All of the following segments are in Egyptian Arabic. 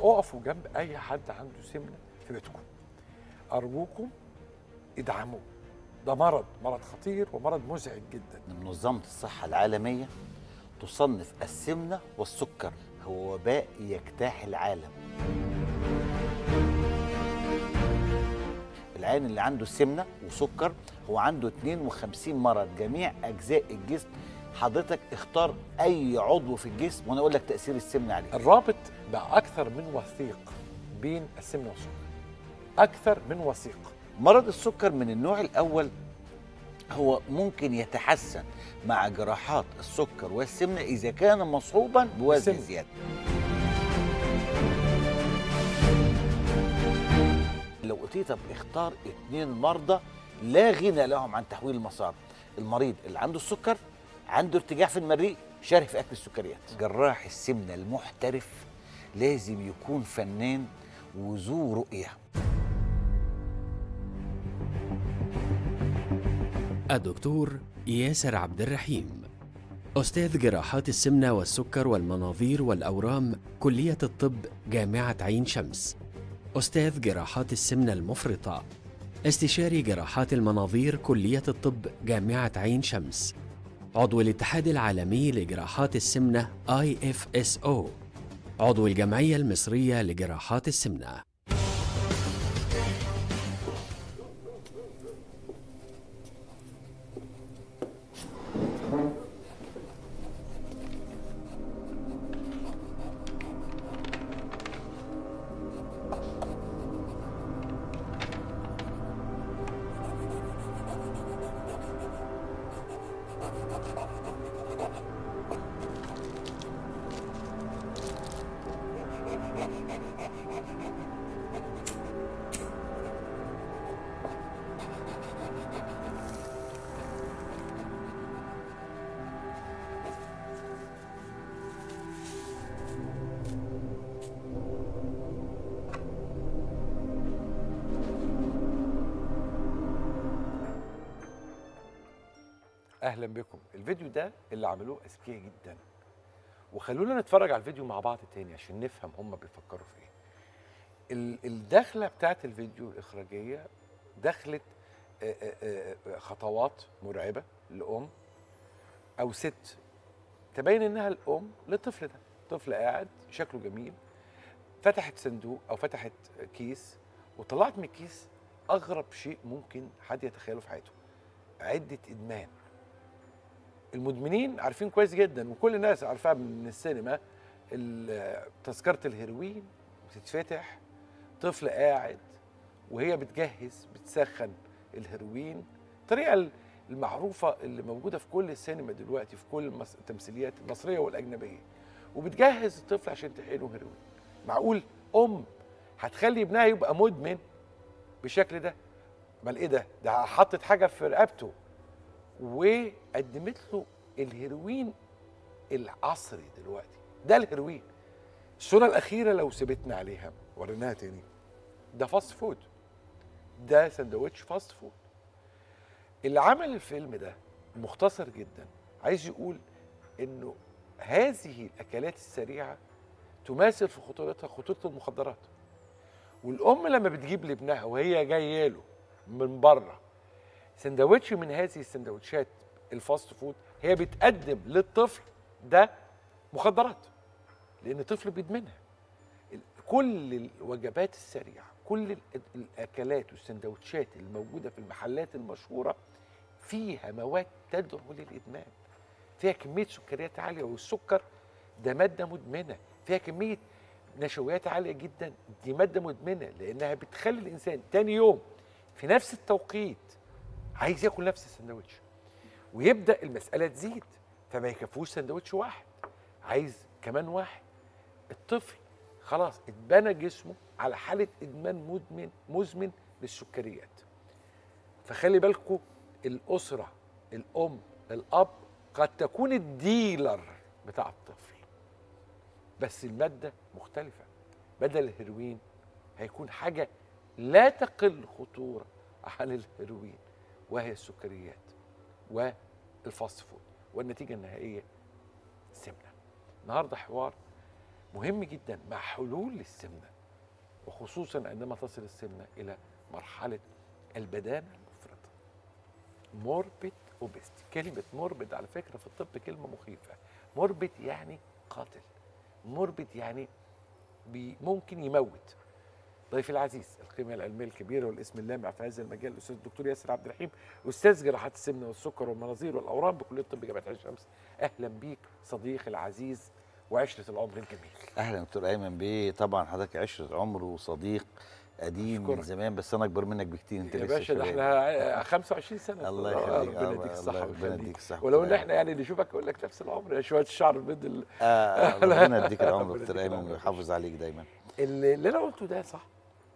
اقفوا جنب اي حد عنده سمنه في بيتكم ارجوكم ادعموه ده مرض مرض خطير ومرض مزعج جدا منظمة الصحة العالمية تصنف السمنة والسكر هو وباء يجتاح العالم العين اللي عنده سمنة وسكر هو عنده 52 مرض جميع أجزاء الجسم حضرتك اختار أي عضو في الجسم وأنا أقول لك تأثير السمنة عليه الرابط بقى اكثر من وثيق بين السمنه والسكر اكثر من وثيق مرض السكر من النوع الأول هو ممكن يتحسن مع جراحات السكر والسمنة إذا كان مصحوبا بوزن السمنة. زيادة لو قلت طب اختار اتنين مرضى لا غنى لهم عن تحويل المسار المريض اللي عنده السكر عنده ارتجاع في المريء شره في اكل السكريات جراح السمنه المحترف لازم يكون فنان وذو رؤيه الدكتور ياسر عبد الرحيم أستاذ جراحات السمنة والسكر والمناظير والأورام كلية الطب جامعة عين شمس أستاذ جراحات السمنة المفرطة استشاري جراحات المناظير كلية الطب جامعة عين شمس عضو الاتحاد العالمي لجراحات السمنة IFSO عضو الجمعية المصرية لجراحات السمنة اهلا بكم الفيديو ده اللي عملوه اذكياء جدا وخلونا نتفرج على الفيديو مع بعض تاني عشان نفهم هم بيفكروا في ايه ال- الدخله بتاعت الفيديو الاخراجيه دخلت آه، آه، آه، خطوات مرعبه لام او ست تبين انها الام للطفل ده طفل قاعد شكله جميل فتحت صندوق او فتحت كيس وطلعت من الكيس اغرب شيء ممكن حد يتخيله في حياته عده ادمان المدمنين عارفين كويس جدا وكل الناس عارفاها من السينما ال- تذكره الهيروين بتتفتح طفل قاعد وهي بتجهز بتسخن الهيروين الطريقه المعروفه اللي موجوده في كل السينما دلوقتي في كل المس- التمثيليات المصريه والاجنبيه وبتجهز الطفل عشان تحقنه هيروين معقول ام هتخلي ابنها يبقى مدمن بالشكل ده امال ايه ده ده حطت حاجه في رقبته وقدمت له الهيروين العصري دلوقتي ده الهيروين الصوره الاخيره لو سبتنا عليها وريناها تاني ده فاست فود ده سندوتش فاست فود اللي عمل الفيلم ده مختصر جدا عايز يقول انه هذه الاكلات السريعه تماثل في خطورتها خطوره المخدرات والام لما بتجيب لابنها وهي جايه له من بره سندوتش من هذه السندوتشات الفاست فود هي بتقدم للطفل ده مخدرات لان الطفل بيدمنها ال- كل الوجبات السريعه كل ال- الاكلات والسندوتشات الموجوده في المحلات المشهوره فيها مواد تدعو للادمان فيها كميه سكريات عاليه والسكر ده ماده مدمنه فيها كميه نشويات عاليه جدا دي ماده مدمنه لانها بتخلي الانسان تاني يوم في نفس التوقيت عايز ياكل نفس السندوتش ويبدا المساله تزيد فما يكفوش سندوتش واحد عايز كمان واحد الطفل خلاص اتبنى جسمه على حاله ادمان مدمن مزمن للسكريات فخلي بالكم الاسره الام الاب قد تكون الديلر بتاع الطفل بس الماده مختلفه بدل الهيروين هيكون حاجه لا تقل خطوره عن الهيروين وهي السكريات والفاست فود والنتيجه النهائيه سمنه النهارده حوار مهم جدا مع حلول للسمنه وخصوصا عندما تصل السمنه الى مرحله البدانه المفرطه موربيد اوبستي كلمه موربيد على فكره في الطب كلمه مخيفه موربيد يعني قاتل موربيد يعني بي ممكن يموت ضيفي العزيز القيمه العلميه الكبيره والاسم اللامع في هذا المجال الاستاذ الدكتور ياسر عبد الرحيم استاذ جراحات السمنه والسكر والمناظير والاورام بكليه الطب جامعه عين شمس اهلا بيك صديقي العزيز وعشره العمر الجميل اهلا دكتور ايمن بيه طبعا حضرتك عشره عمر وصديق قديم من أشكرك. زمان بس انا اكبر منك بكتير انت يا لسه باشا ده شباب. احنا 25 سنه الله آه، يخليك. ربنا آه، يديك الصحه الله- ربنا ويخليك يديك الصحة ولو ان والعافية. احنا يعني نشوفك اقول لك نفس العمر شويه الشعر بيض ال- آه ربنا يديك العمر ربنا دكتور يديك ايمن العمر. ويحافظ عليك دايما اللي اللي انا قلته ده صح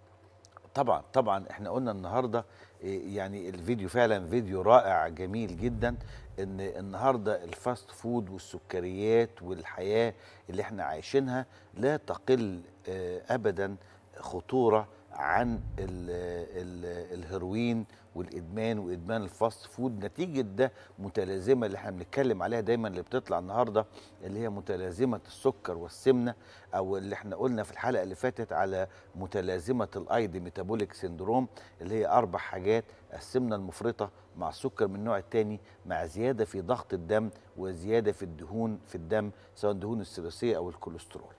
طبعا طبعا احنا قلنا النهارده إيه، يعني الفيديو فعلا فيديو رائع جميل جدا ان النهارده الفاست فود والسكريات والحياه اللي احنا عايشينها لا تقل آه، ابدا خطوره عن ال ال الهيروين والادمان وادمان الفاست فود نتيجه ده متلازمه اللي احنا بنتكلم عليها دايما اللي بتطلع النهارده اللي هي متلازمه السكر والسمنه او اللي احنا قلنا في الحلقه اللي فاتت على متلازمه الايدي ميتابوليك سيندروم اللي هي اربع حاجات السمنه المفرطه مع السكر من النوع الثاني مع زياده في ضغط الدم وزياده في الدهون في الدم سواء الدهون الثلاثيه او الكوليسترول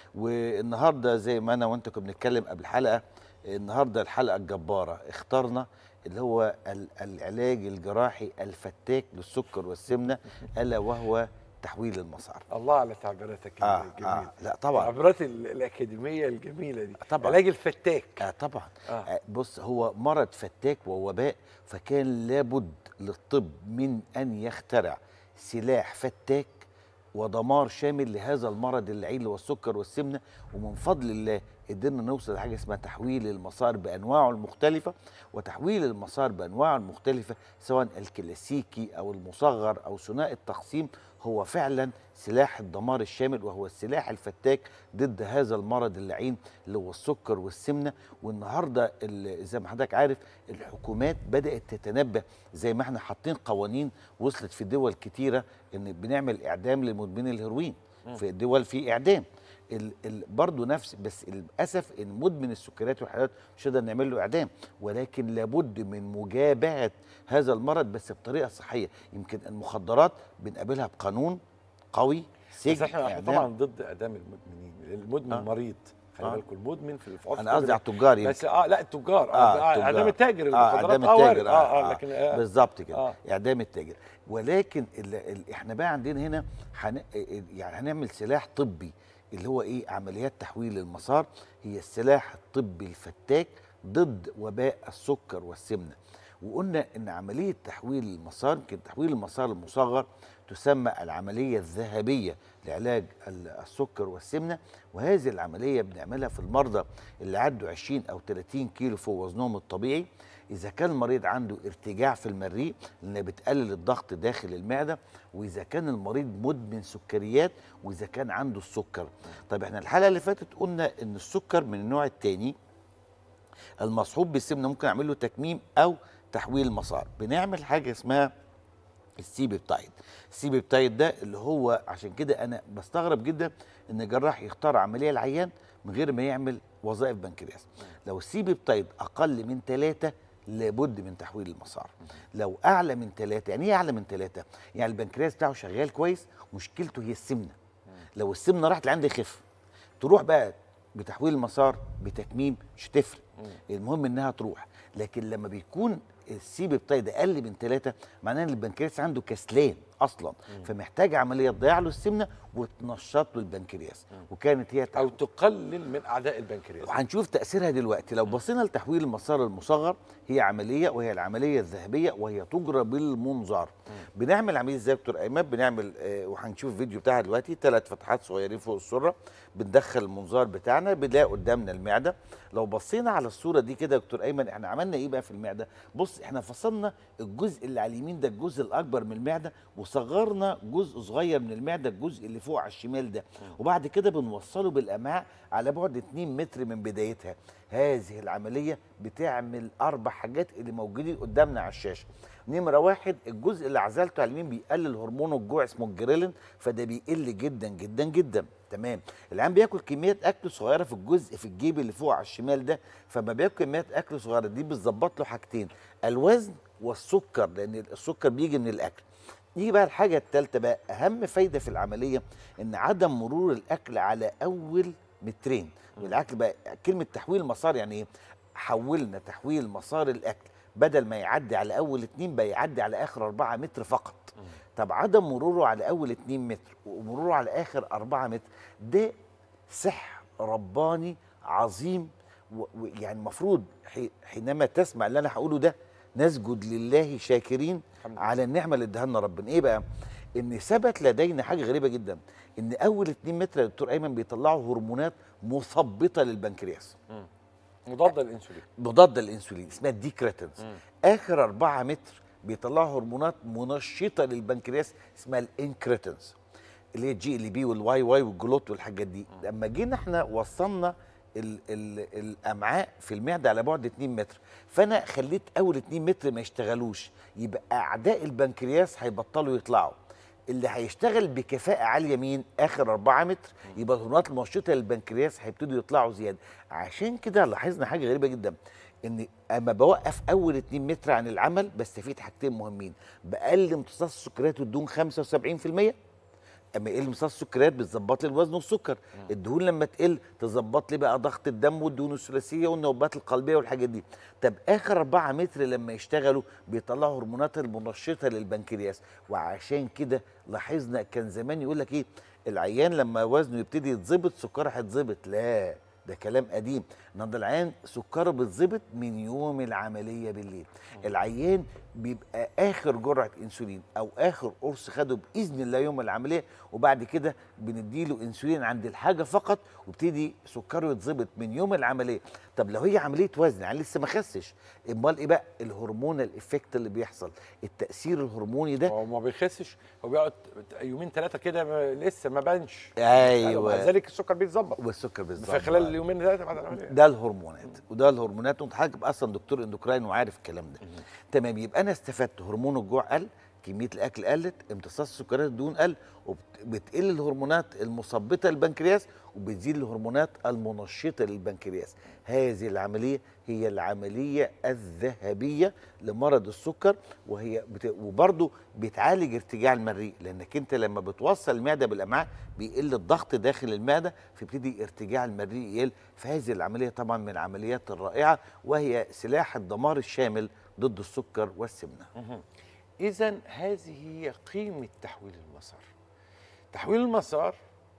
والنهارده زي ما انا وانت كنا بنتكلم قبل الحلقه النهارده الحلقه الجباره اخترنا اللي هو ال- العلاج الجراحي الفتاك للسكر والسمنه الا وهو تحويل المسار الله على تعبيراتك آه الجميله آه لا طبعا التعبيرات ال- الاكاديميه الجميله دي طبعاً. علاج الفتاك آه طبعا آه. آه. بص هو مرض فتاك ووباء فكان لابد للطب من ان يخترع سلاح فتاك ودمار شامل لهذا المرض اللعين اللي هو السكر والسمنه ومن فضل الله قدرنا نوصل لحاجه اسمها تحويل المسار بانواعه المختلفه وتحويل المسار بانواعه المختلفه سواء الكلاسيكي او المصغر او ثنائي التقسيم هو فعلا سلاح الدمار الشامل وهو السلاح الفتاك ضد هذا المرض اللعين اللي هو السكر والسمنه والنهارده ال- زي ما حضرتك عارف الحكومات بدات تتنبه زي ما احنا حاطين قوانين وصلت في دول كتيره ان بنعمل اعدام لمدمني الهيروين في دول في اعدام ال ال برضه نفس بس للاسف ان مدمن السكريات والحلويات مش هنقدر نعمل له اعدام ولكن لابد من مجابهه هذا المرض بس بطريقه صحيه يمكن المخدرات بنقابلها بقانون قوي بس سجن احنا إحنا إعدام. طبعا ضد اعدام المدمنين المدمن آه. مريض خلي آه. بالكم المدمن في في عرف انا قصدي على الطب التجار ده. يمكن بس اه لا التجار آه، اه التجار. اعدام التاجر اه المخدرات اعدام اه التاجر وارد اه اه لكن آه بالظبط كده آه. اعدام التاجر ولكن ال ال احنا بقى عندنا هنا حن يعني هنعمل سلاح طبي اللي هو ايه عمليات تحويل المسار هي السلاح الطبي الفتاك ضد وباء السكر والسمنه وقلنا ان عمليه تحويل المسار يمكن تحويل المسار المصغر تسمى العمليه الذهبيه لعلاج ال- السكر والسمنه وهذه العمليه بنعملها في المرضى اللي عدوا 20 او 30 كيلو فوق وزنهم الطبيعي اذا كان المريض عنده ارتجاع في المريء لانها بتقلل الضغط داخل المعده واذا كان المريض مدمن سكريات واذا كان عنده السكر طيب احنا الحلقه اللي فاتت قلنا ان السكر من النوع الثاني المصحوب بالسمنه ممكن اعمل له تكميم او تحويل مسار بنعمل حاجه اسمها السي بيبتايد السي بيبتايد ده اللي هو عشان كده انا بستغرب جدا ان الجراح يختار عمليه العيان من غير ما يعمل وظائف بنكرياس لو السي بيبتايد اقل من ثلاثة لابد من تحويل المسار لو اعلى من ثلاثة يعني ايه اعلى من ثلاثة يعني البنكرياس بتاعه شغال كويس مشكلته هي السمنه لو السمنه راحت لعند يخف تروح بقى بتحويل المسار بتكميم مش هتفرق المهم انها تروح لكن لما بيكون السي بيبتايد اقل من ثلاثة معناه ان البنكرياس عنده كسلان اصلا فمحتاج عمليه تضيع له السمنه وتنشط له البنكرياس وكانت هي او تقلل من اعداء البنكرياس وهنشوف تاثيرها دلوقتي لو بصينا لتحويل المسار المصغر هي عمليه وهي العمليه الذهبيه وهي تجرى بالمنظار بنعمل عمليه ازاي يا دكتور ايمن بنعمل آه وهنشوف الفيديو بتاعها دلوقتي ثلاث فتحات صغيرين فوق السره بندخل المنظار بتاعنا بنلاقي قدامنا المعده لو بصينا على الصوره دي كده يا دكتور ايمن احنا عملنا ايه بقى في المعده بص احنا فصلنا الجزء اللي على اليمين ده الجزء الاكبر من المعده وصغرنا جزء صغير من المعده الجزء اللي فوق على الشمال ده وبعد كده بنوصله بالامعاء على بعد 2 متر من بدايتها هذه العمليه بتعمل اربع حاجات اللي موجودين قدامنا على الشاشه نمره واحد الجزء اللي عزلته على اليمين بيقلل هرمون الجوع اسمه الجريلين فده بيقل جدا جدا جدا تمام العيان بياكل كميات اكل صغيره في الجزء في الجيب اللي فوق على الشمال ده فما بياكل كميات اكل صغيره دي بتظبط له حاجتين الوزن والسكر لان السكر بيجي من الاكل نيجي بقى الحاجه الثالثه بقى اهم فايده في العمليه ان عدم مرور الاكل على اول مترين والاكل بقى كلمه تحويل مسار يعني ايه حولنا تحويل مسار الاكل بدل ما يعدي على اول اتنين بقى يعدي على اخر اربعة متر فقط طب عدم مروره على اول اتنين متر ومروره على اخر اربعة متر ده سحر رباني عظيم ويعني المفروض حينما تسمع اللي انا هقوله ده نسجد لله شاكرين على النعمه اللي اداها لنا ربنا ايه بقى ان ثبت لدينا حاجه غريبه جدا ان اول 2 متر يا دكتور ايمن بيطلعوا هرمونات مثبطه للبنكرياس مضاد للانسولين مضاد للانسولين اسمها الديكريتنز اخر 4 متر بيطلعوا هرمونات منشطه للبنكرياس اسمها الانكريتنز اللي هي الجي ال بي والواي واي والجلوت والحاجات دي لما جينا احنا وصلنا ال ال الامعاء في المعده على بعد 2 متر فانا خليت اول 2 متر ما يشتغلوش يبقى اعداء البنكرياس هيبطلوا يطلعوا اللي هيشتغل بكفاءة عالية مين؟ آخر 4 متر يبقى الهرمونات المنشطة للبنكرياس هيبتدوا يطلعوا زيادة عشان كده لاحظنا حاجة غريبة جدا ان اما بوقف اول 2 متر عن العمل بستفيد حاجتين مهمين بقلل امتصاص السكريات والدهون 75% اما يقل امتصاص السكريات بتظبط لي الوزن والسكر الدهون لما تقل تظبط لي بقى ضغط الدم والدهون الثلاثيه والنوبات القلبيه والحاجات دي طب اخر 4 متر لما يشتغلوا بيطلعوا هرمونات المنشطه للبنكرياس وعشان كده لاحظنا كان زمان يقول لك ايه العيان لما وزنه يبتدي يتظبط سكره هيتظبط لا ده كلام قديم النهارده العيان سكره بتظبط من يوم العمليه بالليل العيان بيبقى اخر جرعه انسولين او اخر قرص خده باذن الله يوم العمليه وبعد كده بنديله انسولين عند الحاجه فقط وابتدي سكره يتظبط من يوم العمليه طب لو هي عمليه وزن يعني لسه ما خسش امال ايه بقى الهرمون الافكت اللي بيحصل التاثير الهرموني ده هو ما بيخسش هو بيقعد يومين ثلاثه كده لسه ما بانش ايوه ومع ذلك السكر بيتظبط والسكر بيتظبط في خلال اليومين ثلاثه بعد العمليه ده الهرمونات وده الهرمونات وانت حضرتك اصلا دكتور اندوكراين وعارف الكلام ده تمام يبقى انا استفدت هرمون الجوع قل كميه الاكل قلت امتصاص السكريات الدهون قل وبتقل الهرمونات المثبطه للبنكرياس وبتزيد الهرمونات المنشطه للبنكرياس هذه العمليه هي العمليه الذهبيه لمرض السكر وهي بت... وبرضه بتعالج ارتجاع المريء لانك انت لما بتوصل المعده بالامعاء بيقل الضغط داخل المعده فيبتدي ارتجاع المريء يقل فهذه العمليه طبعا من العمليات الرائعه وهي سلاح الدمار الشامل ضد السكر والسمنه اذا هذه هي قيمه تحويل المسار تحويل المسار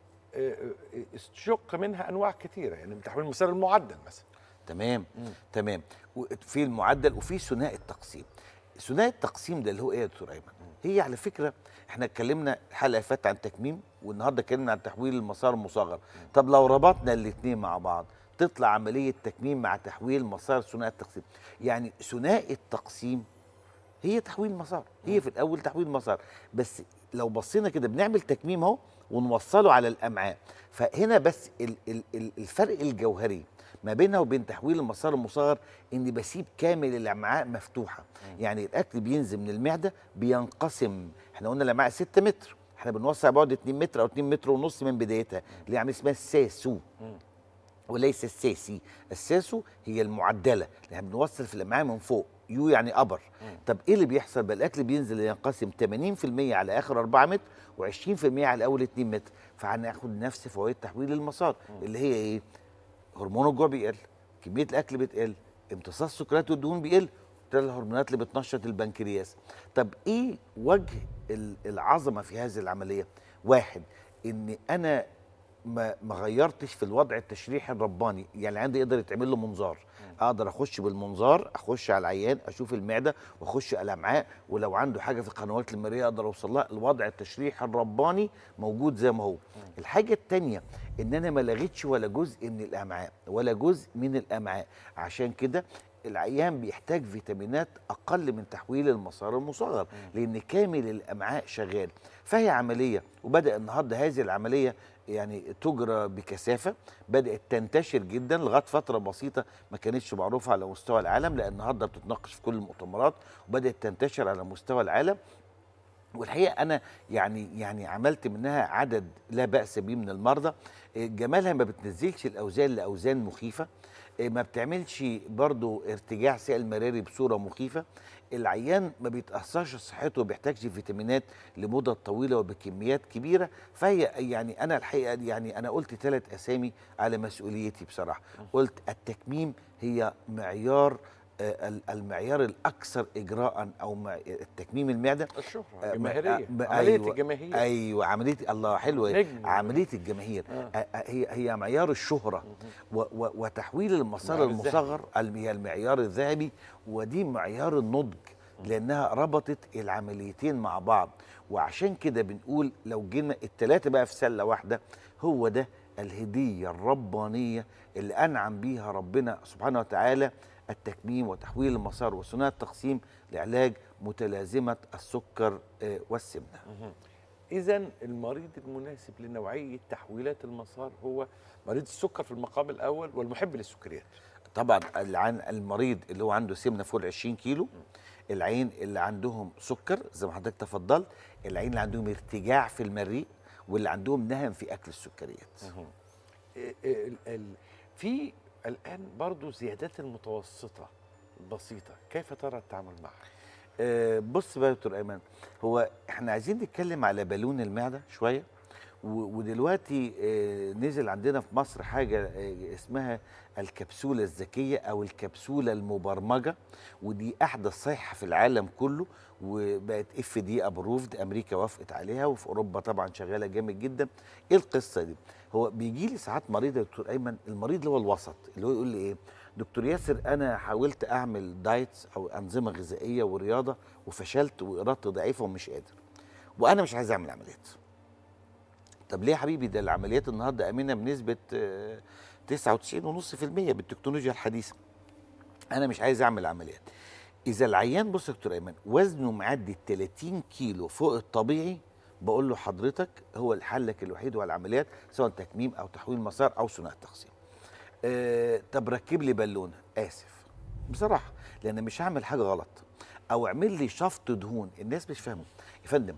استشق منها انواع كثيره يعني تحويل المسار المعدل مثلا تمام مم. تمام في المعدل وفي ثنائي التقسيم ثنائي التقسيم ده اللي هو ايه يا دكتور ايمن هي على فكره احنا اتكلمنا الحلقه اللي فاتت عن تكميم والنهارده اتكلمنا عن تحويل المسار المصغر طب لو ربطنا الاثنين مع بعض تطلع عمليه تكميم مع تحويل مسار ثنائي التقسيم يعني ثنائي التقسيم هي تحويل مسار هي في الاول تحويل مسار بس لو بصينا كده بنعمل تكميم اهو ونوصله على الامعاء فهنا بس ال ال ال الفرق الجوهري ما بينها وبين تحويل المسار المصغر اني بسيب كامل الامعاء مفتوحه يعني الاكل بينزل من المعده بينقسم احنا قلنا الامعاء 6 متر احنا بنوسع بعد 2 متر او 2 متر ونص من بدايتها اللي عامل اسمها الساسو وليس الساسي الساسو هي المعدله اللي احنا بنوصل في الامعاء من فوق يو يعني ابر طب ايه اللي بيحصل بقى الاكل بينزل ينقسم 80% على اخر 4 متر و20% على اول 2 متر فهناخد نفس فوائد تحويل المسار اللي هي ايه هرمون الجوع بيقل كميه الاكل بتقل امتصاص السكريات والدهون بيقل ده الهرمونات اللي بتنشط البنكرياس طب ايه وجه العظمه في هذه العمليه واحد ان انا ما ما غيرتش في الوضع التشريحي الرباني يعني عندي يقدر يتعمل له منظار اقدر اخش بالمنظار اخش على العيان اشوف المعده واخش على الامعاء ولو عنده حاجه في القنوات المرئيه اقدر اوصل لها الوضع التشريحي الرباني موجود زي ما هو الحاجه الثانيه ان انا ما لغيتش ولا جزء من الامعاء ولا جزء من الامعاء عشان كده العيان بيحتاج فيتامينات اقل من تحويل المسار المصغر لان كامل الامعاء شغال فهي عمليه وبدا النهارده هذه العمليه يعني تجرى بكثافه بدات تنتشر جدا لغايه فتره بسيطه ما كانتش معروفه على مستوى العالم لان النهارده بتتناقش في كل المؤتمرات وبدات تنتشر على مستوى العالم والحقيقه انا يعني يعني عملت منها عدد لا باس به من المرضى إيه، جمالها ما بتنزلش الاوزان لاوزان مخيفه إيه، ما بتعملش برضو ارتجاع سائل مراري بصوره مخيفه العيان ما بيتاثرش صحته وبيحتاجش فيتامينات لمدة طويله وبكميات كبيره فهي يعني انا الحقيقه يعني انا قلت ثلاث اسامي على مسؤوليتي بصراحه قلت التكميم هي معيار آه، ال- المعيار الاكثر اجراء او مع- التكميم المعده الشهرة آه، الجماهيرية ب- عملية أيوة، الجماهير ايوه عمليه الله حلوه نجم. عمليه الجماهير آه. آه، آه، هي هي معيار الشهره و و وتحويل المسار المعيار الذهبي. المصغر الم- هي المعيار الذهبي ودي معيار النضج لانها ربطت العمليتين مع بعض وعشان كده بنقول لو جينا الثلاثه بقى في سله واحده هو ده الهديه الربانيه اللي انعم بيها ربنا سبحانه وتعالى التكميم وتحويل المسار وثنائي التقسيم لعلاج متلازمه السكر آه، والسمنه إذا المريض المناسب لنوعية تحويلات المسار هو مريض السكر في المقام الأول والمحب للسكريات طبعا العن المريض اللي هو عنده سمنه فوق ال 20 كيلو العين اللي عندهم سكر زي ما حضرتك تفضلت العين اللي عندهم ارتجاع في المريء واللي عندهم نهم في اكل السكريات ال- ال- ال- في الآن برضو زيادات المتوسطة البسيطة كيف ترى التعامل معها؟ آه، بص بقى يا دكتور ايمن هو احنا عايزين نتكلم على بالون المعده شويه و- ودلوقتي آه، نزل عندنا في مصر حاجه آه، اسمها الكبسوله الذكيه او الكبسوله المبرمجه ودي احدث صيحه في العالم كله وبقت اف دي ابروفد امريكا وافقت عليها وفي اوروبا طبعا شغاله جامد جدا ايه القصه دي هو بيجي لي ساعات مريض يا دكتور ايمن المريض اللي هو الوسط اللي هو يقول لي ايه دكتور ياسر انا حاولت اعمل دايتس او انظمه غذائيه ورياضه وفشلت وارادتي ضعيفه ومش قادر وانا مش عايز اعمل عمليات طب ليه يا حبيبي ده العمليات النهارده امنه بنسبه آه، 99.5% بالتكنولوجيا الحديثه انا مش عايز اعمل عمليات اذا العيان بص يا دكتور ايمن وزنه معدي ال 30 كيلو فوق الطبيعي بقول له حضرتك هو حلك الوحيد هو العمليات سواء تكميم او تحويل مسار او ثنائي التقسيم آه طب ركب لي بالونه اسف بصراحه لان مش هعمل حاجه غلط او اعمل لي شفط دهون الناس مش فاهمه يا فندم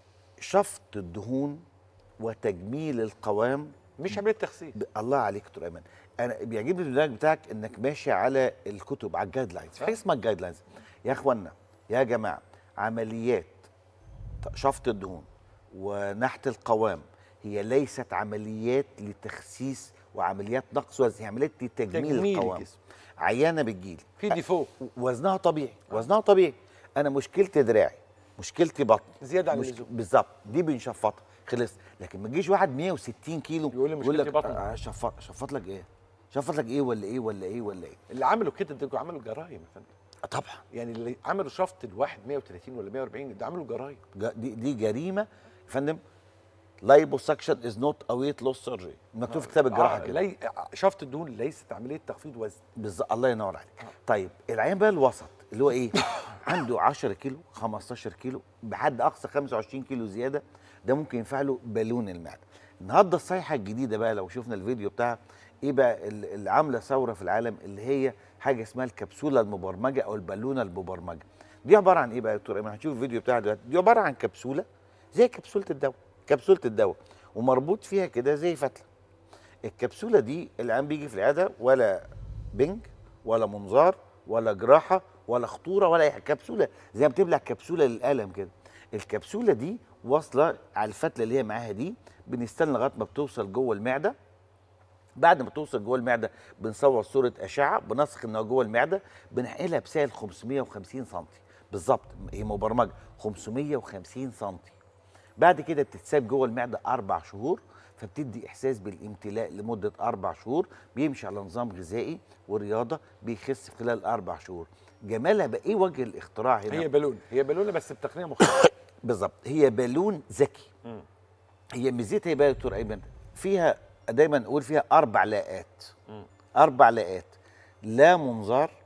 شفط الدهون وتجميل القوام مش عملية تخسيس ب- الله عليك يا دكتور ايمن انا بيعجبني البرنامج بتاعك انك ماشي على الكتب على الجايد لاينز في حاجه اسمها الجايد لاينز يا اخوانا يا جماعه عمليات ت- شفط الدهون ونحت القوام هي ليست عمليات لتخسيس وعمليات نقص وزن هي عمليات لتجميل تجميل القوام الجسم. عيانه بتجيلي في ديفو وزنها طبيعي وزنها طبيعي انا مشكلتي دراعي مشكلتي بطن زيادة عن مش- اللزوم. بالظبط دي بنشفطها خلص لكن ما تجيش واحد 160 كيلو يقول لي مشكلتي لك بطن. آه، شفط شفط لك ايه شفط لك ايه ولا ايه ولا ايه ولا ايه اللي عملوا كده دول عملوا جرايم يا فندم آه، طبعا يعني اللي عملوا شفط الواحد 130 ولا 140 ده عملوا جرايم جا- دي دي جريمه يا فندم لايبوسكشن از نوت ا ويت لوس سيرجري مكتوب في كتاب الجراحه آه كده لي... شفط الدهون ليست عملية تخفيض وزن بالظبط الله ينور عليك طيب العيان بقى الوسط اللي هو ايه عنده 10 كيلو 15 كيلو بحد اقصى 25 كيلو زياده ده ممكن ينفع له بالون المعده النهارده الصيحه الجديده بقى لو شفنا الفيديو بتاعها ايه بقى ال- اللي عامله ثوره في العالم اللي هي حاجه اسمها الكبسوله المبرمجه او البالونه المبرمجه دي عباره عن ايه بقى يا دكتور ايمن هنشوف الفيديو بتاعها دلوقتي دي عباره عن كبسوله زي كبسوله الدواء كبسوله الدواء ومربوط فيها كده زي فتله الكبسوله دي العيان بيجي في العياده ولا بنج ولا منظار ولا جراحه ولا خطوره ولا اي حاجه كبسوله زي ما بتبلع كبسوله للقلم كده الكبسوله دي واصله على الفتله اللي هي معاها دي بنستنى لغايه ما بتوصل جوه المعده بعد ما توصل جوه المعده بنصور صوره اشعه بنسخ انها جوه المعده بنحقلها بسعر 550 سم بالظبط هي مبرمجه 550 سم بعد كده بتتساب جوه المعده اربع شهور فبتدي احساس بالامتلاء لمده اربع شهور بيمشي على نظام غذائي ورياضه بيخس في خلال اربع شهور جمالها بقى ايه وجه الاختراع هنا هي بالون هي بالونه بس بتقنيه مختلفه بالظبط هي بالون ذكي هي ميزتها ايه بقى يا دكتور ايمن فيها دايما نقول فيها اربع لاءات اربع لاءات لا منظار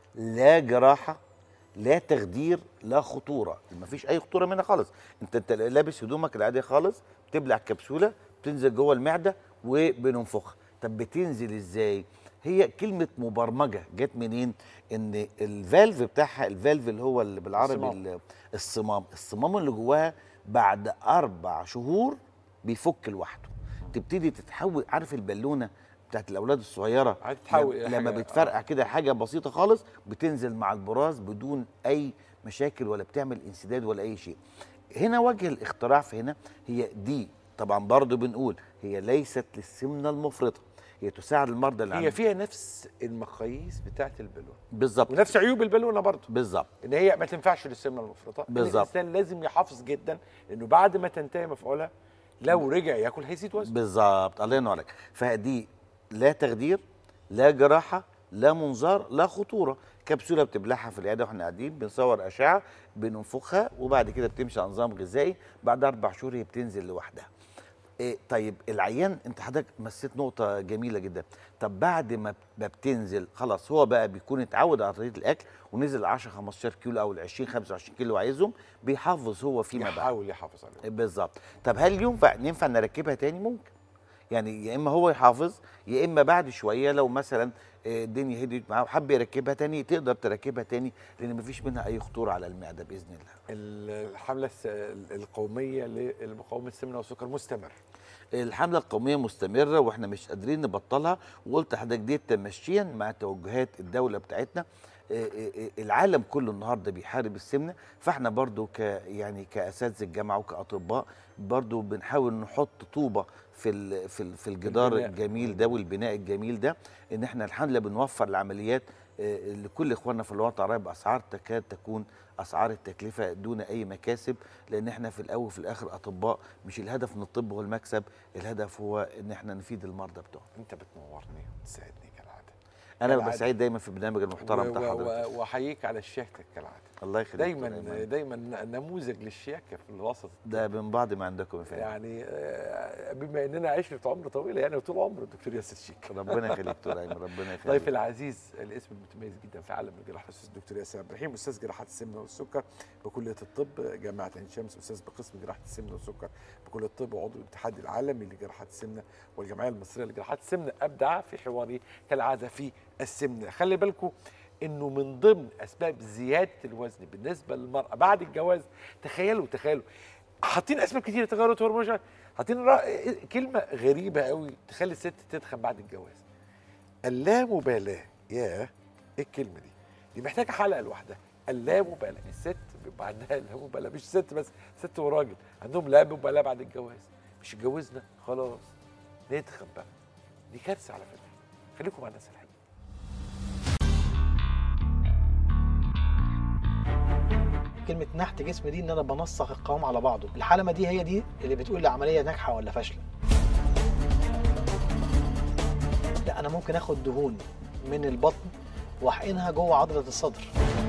لا جراحه لا تخدير لا خطوره مفيش اي خطوره منها خالص انت انت لابس هدومك العاديه خالص بتبلع كبسوله بتنزل جوه المعده وبننفخها طب بتنزل ازاي هي كلمه مبرمجه جت منين ان الفالف بتاعها الفالف اللي هو اللي بالعربي الصمام. ال- الصمام الصمام اللي جواها بعد اربع شهور بيفك لوحده تبتدي تتحول عارف البالونه بتاعت الاولاد الصغيره هتتحول لما- إلى لما حاجة- بتفرقع كده حاجه بسيطه خالص بتنزل مع البراز بدون اي مشاكل ولا بتعمل انسداد ولا اي شيء هنا وجه الاختراع في هنا هي دي طبعا برضو بنقول هي ليست للسمنه المفرطه هي تساعد المرضى اللي هي عندهم فيها نفس المقاييس بتاعت البالونه بالظبط ونفس عيوب البالونه برضه بالظبط ان هي ما تنفعش للسمنه المفرطه إن بالظبط. الانسان لازم يحافظ جدا انه بعد ما تنتهي مفعولها لو رجع ياكل هيزيد وزنه بالظبط الله ينور عليك فدي لا تخدير لا جراحه لا منظار لا خطوره كبسوله بتبلعها في العياده واحنا قاعدين بنصور اشعه بننفخها وبعد كده بتمشي على نظام غذائي بعد اربع شهور هي بتنزل لوحدها إيه طيب العيان انت حضرتك مسيت نقطه جميله جدا طب بعد ما ما بتنزل خلاص هو بقى بيكون اتعود على طريقه الاكل ونزل 10 15 كيلو او ال 20 25 كيلو عايزهم بيحافظ هو فيما بعد يحاول يحافظ عليه بالظبط طب هل ينفع ينفع نركبها تاني ممكن يعني يا اما هو يحافظ يا اما بعد شويه لو مثلا آه، الدنيا هديت معاه وحب يركبها تاني تقدر تركبها تاني لان مفيش منها اي خطوره على المعده باذن الله الحمله الس- القوميه لمقاومه السمنه والسكر مستمر الحمله القوميه مستمره واحنا مش قادرين نبطلها وقلت لحضرتك دي تمشيا مع توجهات الدوله بتاعتنا آه، آه، آه، العالم كله النهارده بيحارب السمنه فاحنا برضو ك يعني كاساتذه الجامعه وكاطباء برضو بنحاول نحط طوبه في ال في ال في الجدار البناء. الجميل ده والبناء الجميل ده ان احنا الحمد لله بنوفر العمليات آه، لكل اخواننا في الوطن العربي باسعار تكاد تكون اسعار التكلفه دون اي مكاسب لان احنا في الاول وفي الاخر اطباء مش الهدف من الطب هو المكسب الهدف هو ان احنا نفيد المرضى بتوعنا انت بتنورني وتسعدني كالعاده انا كالعادة. ببقى دايما في البرنامج المحترم و- بتاع و- حضرتك و- واحييك على شياكتك كالعاده الله يخليك دايما دكتور أيمن. دايما نموذج للشياكه في الوسط ده من بعض ما عندكم يا فندم يعني آه، بما اننا عشره عمر طويله يعني طول عمر الدكتور ياسر شيك ربنا يخليك دكتور ايمن ربنا يخليك ضيفي العزيز الاسم المتميز جدا في عالم الجراحه الاستاذ الدكتور ياسر عبد الرحيم استاذ جراحه السمنه والسكر بكليه الطب جامعه عين شمس استاذ بقسم جراحه السمنه والسكر بكليه الطب وعضو الاتحاد العالمي لجراحه السمنه والجمعيه المصريه لجراحه السمنه ابدع في حواري كالعاده في السمنه خلي بالكم انه من ضمن اسباب زياده الوزن بالنسبه للمراه بعد الجواز تخيلوا تخيلوا حاطين اسباب كتير تغيرات هرمونيه حاطين را- كلمه غريبه قوي تخلي الست تتخن بعد الجواز اللامبالاه ياه ايه الكلمه دي دي محتاجه حلقه لوحدها اللامبالاه الست بيبقى عندها اللامبالاه مش ست بس ست وراجل عندهم لا مبالاه بعد الجواز مش اتجوزنا خلاص نتخن بقى دي كارثه على فكره خليكم مع الناس الحلوه كلمة نحت جسم دي ان انا بنسق القوام على بعضه الحلمة دي هي دي اللي بتقول العملية ناجحة ولا فاشلة لا انا ممكن اخد دهون من البطن واحقنها جوه عضلة الصدر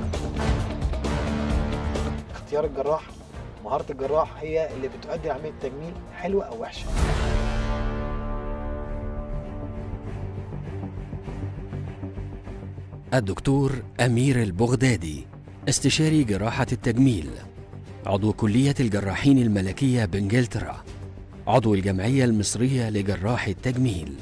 اختيار الجراح مهارة الجراح هي اللي بتؤدي عملية تجميل حلوة او وحشة الدكتور أمير البغدادي استشاري جراحة التجميل عضو كلية الجراحين الملكية بإنجلترا عضو الجمعية المصرية لجراح التجميل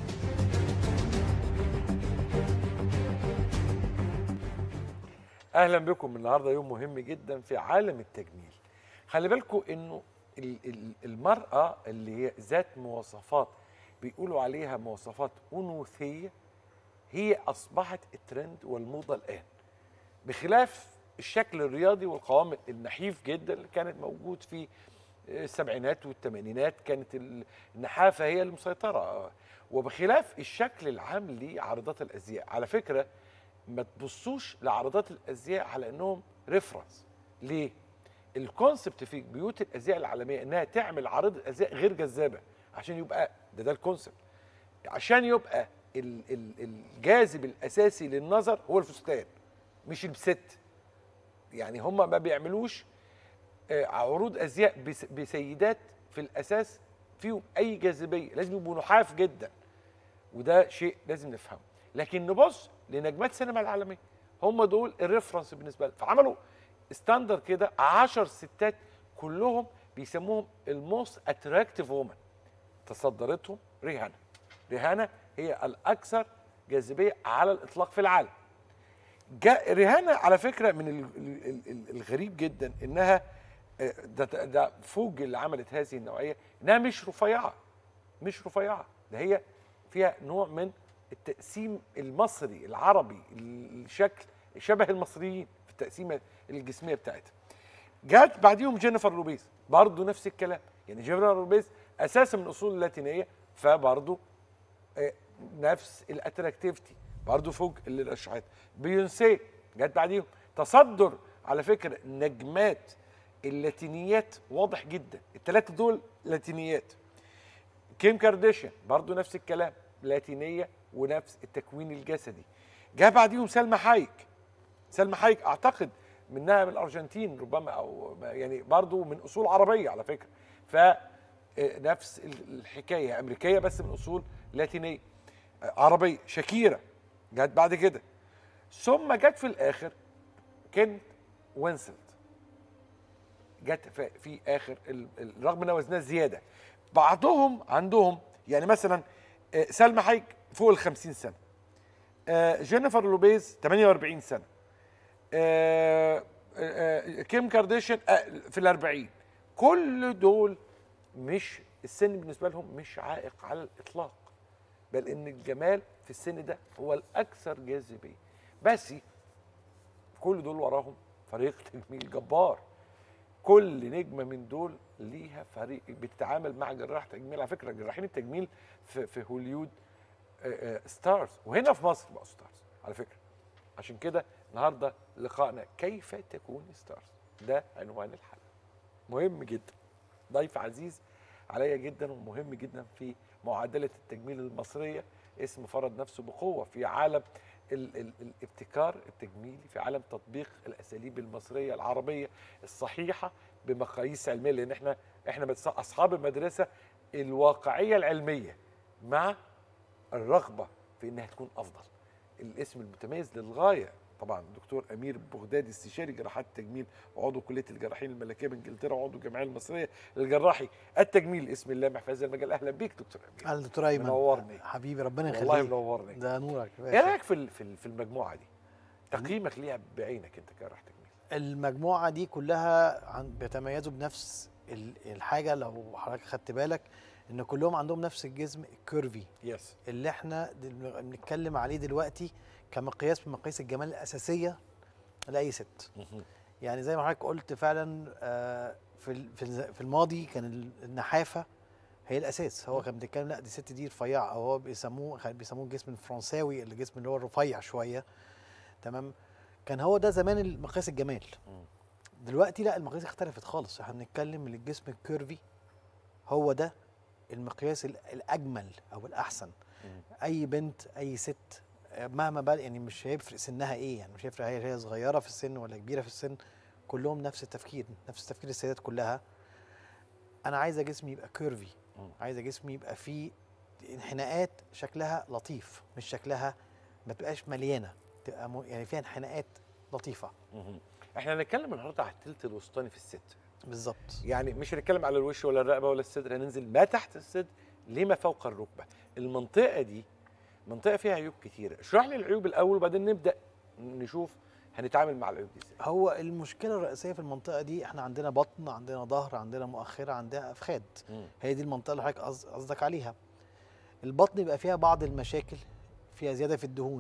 اهلا بكم النهارده يوم مهم جدا في عالم التجميل خلي بالكم انه ال- ال- المراه اللي هي ذات مواصفات بيقولوا عليها مواصفات انوثيه هي اصبحت الترند والموضه الان بخلاف الشكل الرياضي والقوام النحيف جدا اللي كانت موجود في السبعينات والثمانينات كانت ال- النحافه هي المسيطره وبخلاف الشكل العام لعارضات الازياء على فكره ما تبصوش لعرضات الازياء على انهم ريفرنس ليه الكونسبت في بيوت الازياء العالميه انها تعمل عارضه ازياء غير جذابه عشان يبقى ده ده الكونسبت عشان يبقى ال- ال- الجاذب الاساسي للنظر هو الفستان مش الست يعني هم ما بيعملوش آه، عروض ازياء بس- بسيدات في الاساس فيهم اي جاذبيه لازم يبقوا نحاف جدا وده شيء لازم نفهمه لكن نبص لنجمات السينما العالميه هم دول الريفرنس بالنسبه لهم فعملوا ستاندر كده 10 ستات كلهم بيسموهم الموست اتراكتيف وومن تصدرتهم ريهانا ريهانا هي الاكثر جاذبيه على الاطلاق في العالم جاء ريهانا على فكره من ال- ال- ال- الغريب جدا انها آه، ده, ده فوج اللي عملت هذه النوعيه انها مش رفيعه مش رفيعه ده هي فيها نوع من التقسيم المصري العربي الشكل شبه المصريين في التقسيمه الجسميه بتاعتها جات بعديهم جينيفر لوبيز برضه نفس الكلام يعني جينيفر لوبيز اساسا من اصول لاتينيه فبرضه آه، نفس الاتراكتيفيتي برضه فوق اللي رشحت بيونسي جت بعديهم تصدر على فكره نجمات اللاتينيات واضح جدا الثلاثه دول لاتينيات كيم كارديشيان برضه نفس الكلام لاتينيه ونفس التكوين الجسدي جاء بعديهم سلمى حايك سلمى حايك اعتقد منها من الارجنتين ربما او يعني برضه من اصول عربيه على فكره ف آه، نفس الحكايه امريكيه بس من اصول لاتينيه آه، عربيه شاكيرا جت بعد كده ثم جت في الاخر كين وينسلت جت في, في اخر ال- ال- رغم ان وزنها زياده بعضهم عندهم يعني مثلا آه، سلمى حايك فوق ال 50 سنه آه، جينيفر لوبيز 48 سنه آه، آه، كيم كارديشيان آه، في الأربعين كل دول مش السن بالنسبة لهم مش عائق على الإطلاق بل إن الجمال في السن ده هو الأكثر جاذبية بس كل دول وراهم فريق تجميل جبار كل نجمه من دول ليها فريق بتتعامل مع جراح تجميل على فكره جراحين التجميل في, في هوليود آه، آه، ستارز وهنا في مصر بقوا ستارز على فكره عشان كده النهارده لقائنا كيف تكون ستارز ده عنوان الحلقه مهم جدا ضيف عزيز عليا جدا ومهم جدا في معادله التجميل المصريه اسم فرض نفسه بقوه في عالم ال ال الابتكار التجميلي في عالم تطبيق الاساليب المصريه العربيه الصحيحه بمقاييس علميه لان احنا احنا بس- اصحاب المدرسه الواقعيه العلميه مع الرغبه في انها تكون افضل الاسم المتميز للغايه طبعا دكتور امير بغدادي استشاري جراحات التجميل وعضو كليه الجراحين الملكيه بانجلترا وعضو الجمعيه المصريه للجراحي التجميل اسم اللامع في هذا المجال اهلا بيك دكتور امير اهلا دكتور ايمن منورني. حبيبي ربنا يخليك والله منورني ده نورك يا ايه باشا. رايك في ال- في ال- في المجموعه دي تقييمك ليها بعينك انت كجراح تجميل المجموعه دي كلها عن بيتميزوا بنفس ال- الحاجه لو حضرتك خدت بالك ان كلهم عندهم نفس الجسم الكيرفي يس اللي احنا دل- بنتكلم عليه دلوقتي كمقياس من مقاييس الجمال الاساسيه لاي ست يعني زي ما حضرتك قلت فعلا آه، في ال- في الز- في الماضي كان ال- النحافه هي الاساس هو كان بيتكلم لا دي الست دي رفيعه او هو بيسموه كان بيسموه الجسم الفرنساوي الجسم اللي هو الرفيع شويه تمام كان هو ده زمان المقياس الجمال دلوقتي لا المقاييس اختلفت خالص احنا بنتكلم ان الجسم الكيرفي هو ده المقياس ال- الاجمل او الاحسن اي بنت اي ست آه، مهما بقى يعني مش هيفرق سنها ايه يعني مش هيفرق هي هي صغيره في السن ولا كبيره في السن كلهم نفس التفكير نفس تفكير السيدات كلها انا عايزه جسمي يبقى كيرفي مم. عايزه جسمي يبقى فيه انحناءات شكلها لطيف مش شكلها ما تبقاش مليانه تبقى م- يعني فيها انحناءات لطيفه مهم. احنا هنتكلم النهارده على التلت الوسطاني في الست بالظبط يعني مش هنتكلم على الوش ولا الرقبه ولا الصدر هننزل ما تحت الصدر لما فوق الركبه المنطقه دي منطقه فيها عيوب كتيره اشرح لي العيوب الاول وبعدين نبدا نشوف هنتعامل مع العيوب دي ازاي هو المشكله الرئيسيه في المنطقه دي احنا عندنا بطن عندنا ظهر عندنا مؤخره عندنا افخاذ مم. هي دي المنطقه اللي حضرتك قص- قصدك عليها البطن يبقى فيها بعض المشاكل فيها زياده في الدهون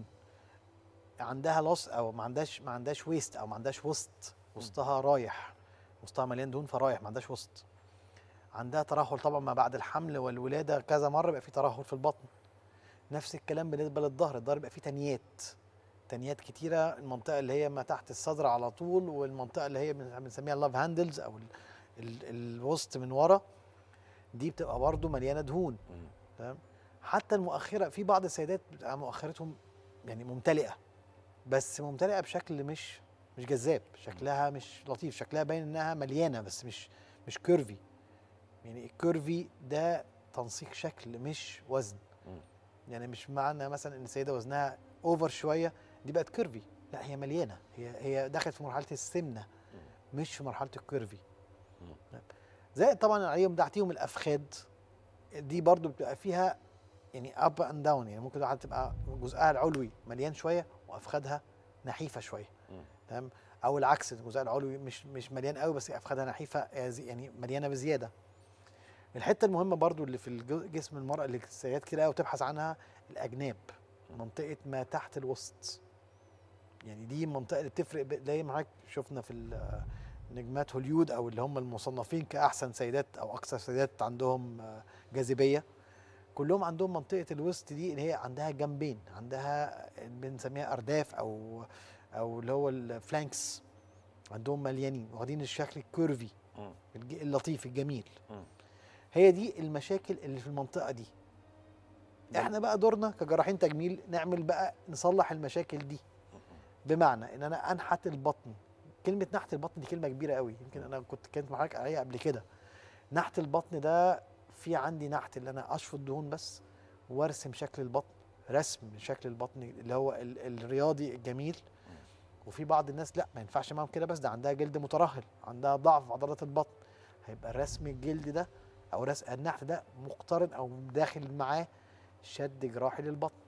عندها لص او ما عندهاش ما عندهاش ويست او ما عندهاش وسط وسطها رايح وسطها مليان دهون فرايح ما عندهاش وسط عندها ترهل طبعا ما بعد الحمل والولاده كذا مره بيبقى في ترهل في البطن نفس الكلام بالنسبه للظهر الظهر بيبقى فيه تنيات تنيات كتيره المنطقه اللي هي ما تحت الصدر على طول والمنطقه اللي هي بن- بنسميها اللاف هاندلز او ال ال الوسط من ورا دي بتبقى برضه مليانه دهون مم. تمام حتى المؤخره في بعض السيدات بتبقى مؤخرتهم يعني ممتلئه بس ممتلئه بشكل مش مش جذاب شكلها مش لطيف شكلها باين انها مليانه بس مش مش كيرفي يعني الكيرفي ده تنسيق شكل مش وزن مم. يعني مش معنى مثلا ان السيده وزنها اوفر شويه دي بقت كيرفي لا هي مليانه هي هي دخلت في مرحله السمنه مش في مرحله الكيرفي زائد طبعا عليهم تحتيهم الافخاد دي برضو بتبقى فيها يعني اب اند داون يعني ممكن واحده تبقى جزءها العلوي مليان شويه وافخادها نحيفه شويه تمام او العكس الجزء العلوي مش مش مليان قوي بس افخادها نحيفه يعني مليانه بزياده الحته المهمه برضو اللي في الجو- جسم المراه اللي السيدات كتير قوي بتبحث عنها الاجناب منطقه ما تحت الوسط يعني دي المنطقه اللي بتفرق ب- زي ما حضرتك شفنا في ال- نجمات هوليود او اللي هم المصنفين كاحسن سيدات او اكثر سيدات عندهم آه، جاذبيه كلهم عندهم منطقه الوسط دي اللي هي عندها جنبين عندها بنسميها ارداف او او اللي هو الفلانكس عندهم مليانين واخدين الشكل الكيرفي مم. الج- اللطيف الجميل مم. هي دي المشاكل اللي في المنطقه دي احنا بقى دورنا كجراحين تجميل نعمل بقى نصلح المشاكل دي بمعنى ان انا انحت البطن كلمه نحت البطن دي كلمه كبيره قوي يمكن انا كنت كانت مع حضرتك عليها قبل كده نحت البطن ده في عندي نحت اللي انا اشفط دهون بس وارسم شكل البطن رسم شكل البطن اللي هو ال الرياضي الجميل وفي بعض الناس لا ما ينفعش معاهم كده بس ده عندها جلد مترهل عندها ضعف في عضلات البطن هيبقى رسم الجلد ده او رسم النحت ده مقترن او داخل معاه شد جراحي للبطن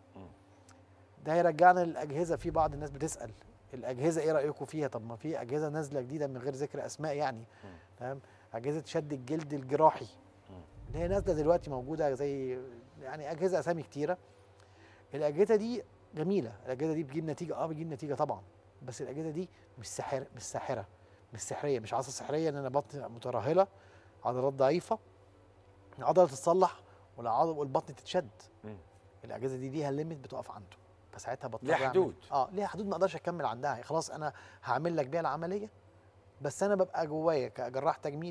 ده هيرجعنا للاجهزه في بعض الناس بتسال الاجهزه ايه رايكم فيها طب ما في اجهزه نازله جديده من غير ذكر اسماء يعني تمام اجهزه شد الجلد الجراحي اللي هي نازله دلوقتي موجوده زي يعني اجهزه اسامي كتيره الاجهزه دي جميله الاجهزه دي بتجيب نتيجه اه بتجيب نتيجه طبعا بس الاجهزه دي مش ساحره مش ساحره مش سحريه مش عصا سحريه ان انا بطن مترهله عضلات ضعيفه العضله تتصلح والعضل والبطن تتشد مم. الاجهزه دي ليها ليميت بتقف عنده فساعتها بضطر ليها أعمل- حدود. اه ليها حدود ما اقدرش اكمل عندها خلاص انا هعمل لك بيها العمليه بس انا ببقى جوايا كجراح تجميل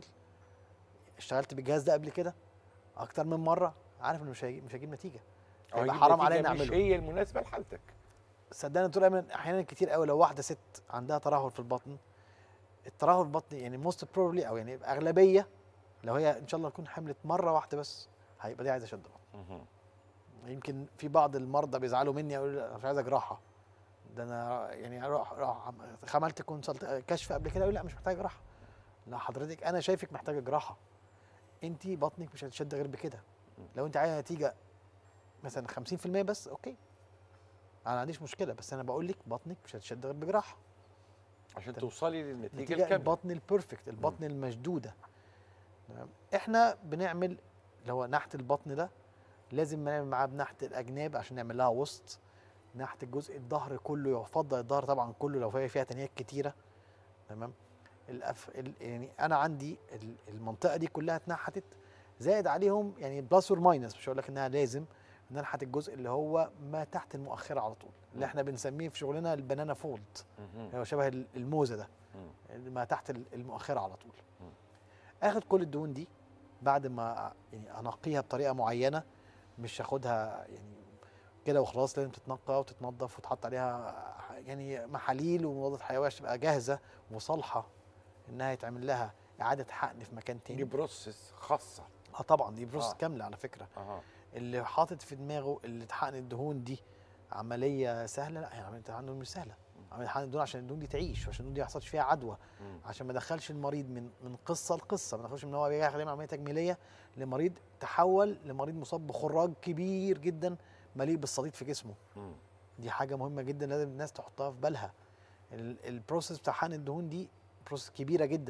اشتغلت بالجهاز ده قبل كده اكتر من مره عارف انه مش هيجيب مش هيجيب نتيجه أو هيبقى هيجيب حرام نتيجة علينا مش نعمله هي المناسبه لحالتك صدقني دكتور ايمن احيانا كتير قوي لو واحده ست عندها ترهل في البطن الترهل البطني يعني موست بروبلي او يعني اغلبيه لو هي ان شاء الله تكون حملت مره واحده بس هيبقى دي عايزه شد بطن يمكن في بعض المرضى بيزعلوا مني يقولوا لي انا مش عايزه جراحه ده انا يعني اروح اروح عملت كونسلت كشف قبل كده يقول لا مش محتاج جراحه لا حضرتك انا شايفك محتاجه جراحه انت بطنك مش هتشد غير بكده لو انت عايزه نتيجه مثلا 50% بس اوكي انا ما عنديش مشكله بس انا بقول لك بطنك مش هتشد غير بجراحه عشان تمام. توصلي للنتيجه نتيجه الكامله البطن البيرفكت البطن المشدوده تمام؟ احنا بنعمل اللي هو نحت البطن ده لازم نعمل معاه بنحت الاجناب عشان نعمل لها وسط نحت الجزء الظهر كله يفضل الظهر طبعا كله لو فيها فيها تنيات كتيره تمام الأف... ال... يعني انا عندي ال- المنطقه دي كلها اتنحتت زائد عليهم يعني بلس اور ماينس مش هقول لك انها لازم ان انحت الجزء اللي هو ما تحت المؤخره على طول اللي احنا بنسميه في شغلنا البنانا فولد هو شبه ال- الموزه ده ما تحت ال- المؤخره على طول اخد كل الدهون دي بعد ما يعني انقيها بطريقه معينه مش هاخدها يعني كده وخلاص لازم تتنقى وتتنضف وتحط عليها يعني محاليل ومضادات حيويه عشان تبقى جاهزه وصالحه انها يتعمل لها اعاده حقن في مكان دي تاني بروسس خاصه اه طبعا دي بروسس آه. كامله على فكره اها اللي حاطط في دماغه اللي تحقن الدهون دي عمليه سهله لا هي عمليه تحقن الدهون مش سهله عمليه تحقن الدهون عشان الدهون دي تعيش وعشان الدهون دي ما يحصلش فيها عدوى مم. عشان ما ادخلش المريض من من قصه لقصه ما ادخلش من هو بيعمل عمليه تجميليه لمريض تحول لمريض مصاب بخراج كبير جدا مليء بالصديد في جسمه مم. دي حاجه مهمه جدا لازم الناس تحطها في بالها ال- البروسيس بتاع حقن الدهون دي بروسيس كبيره جدا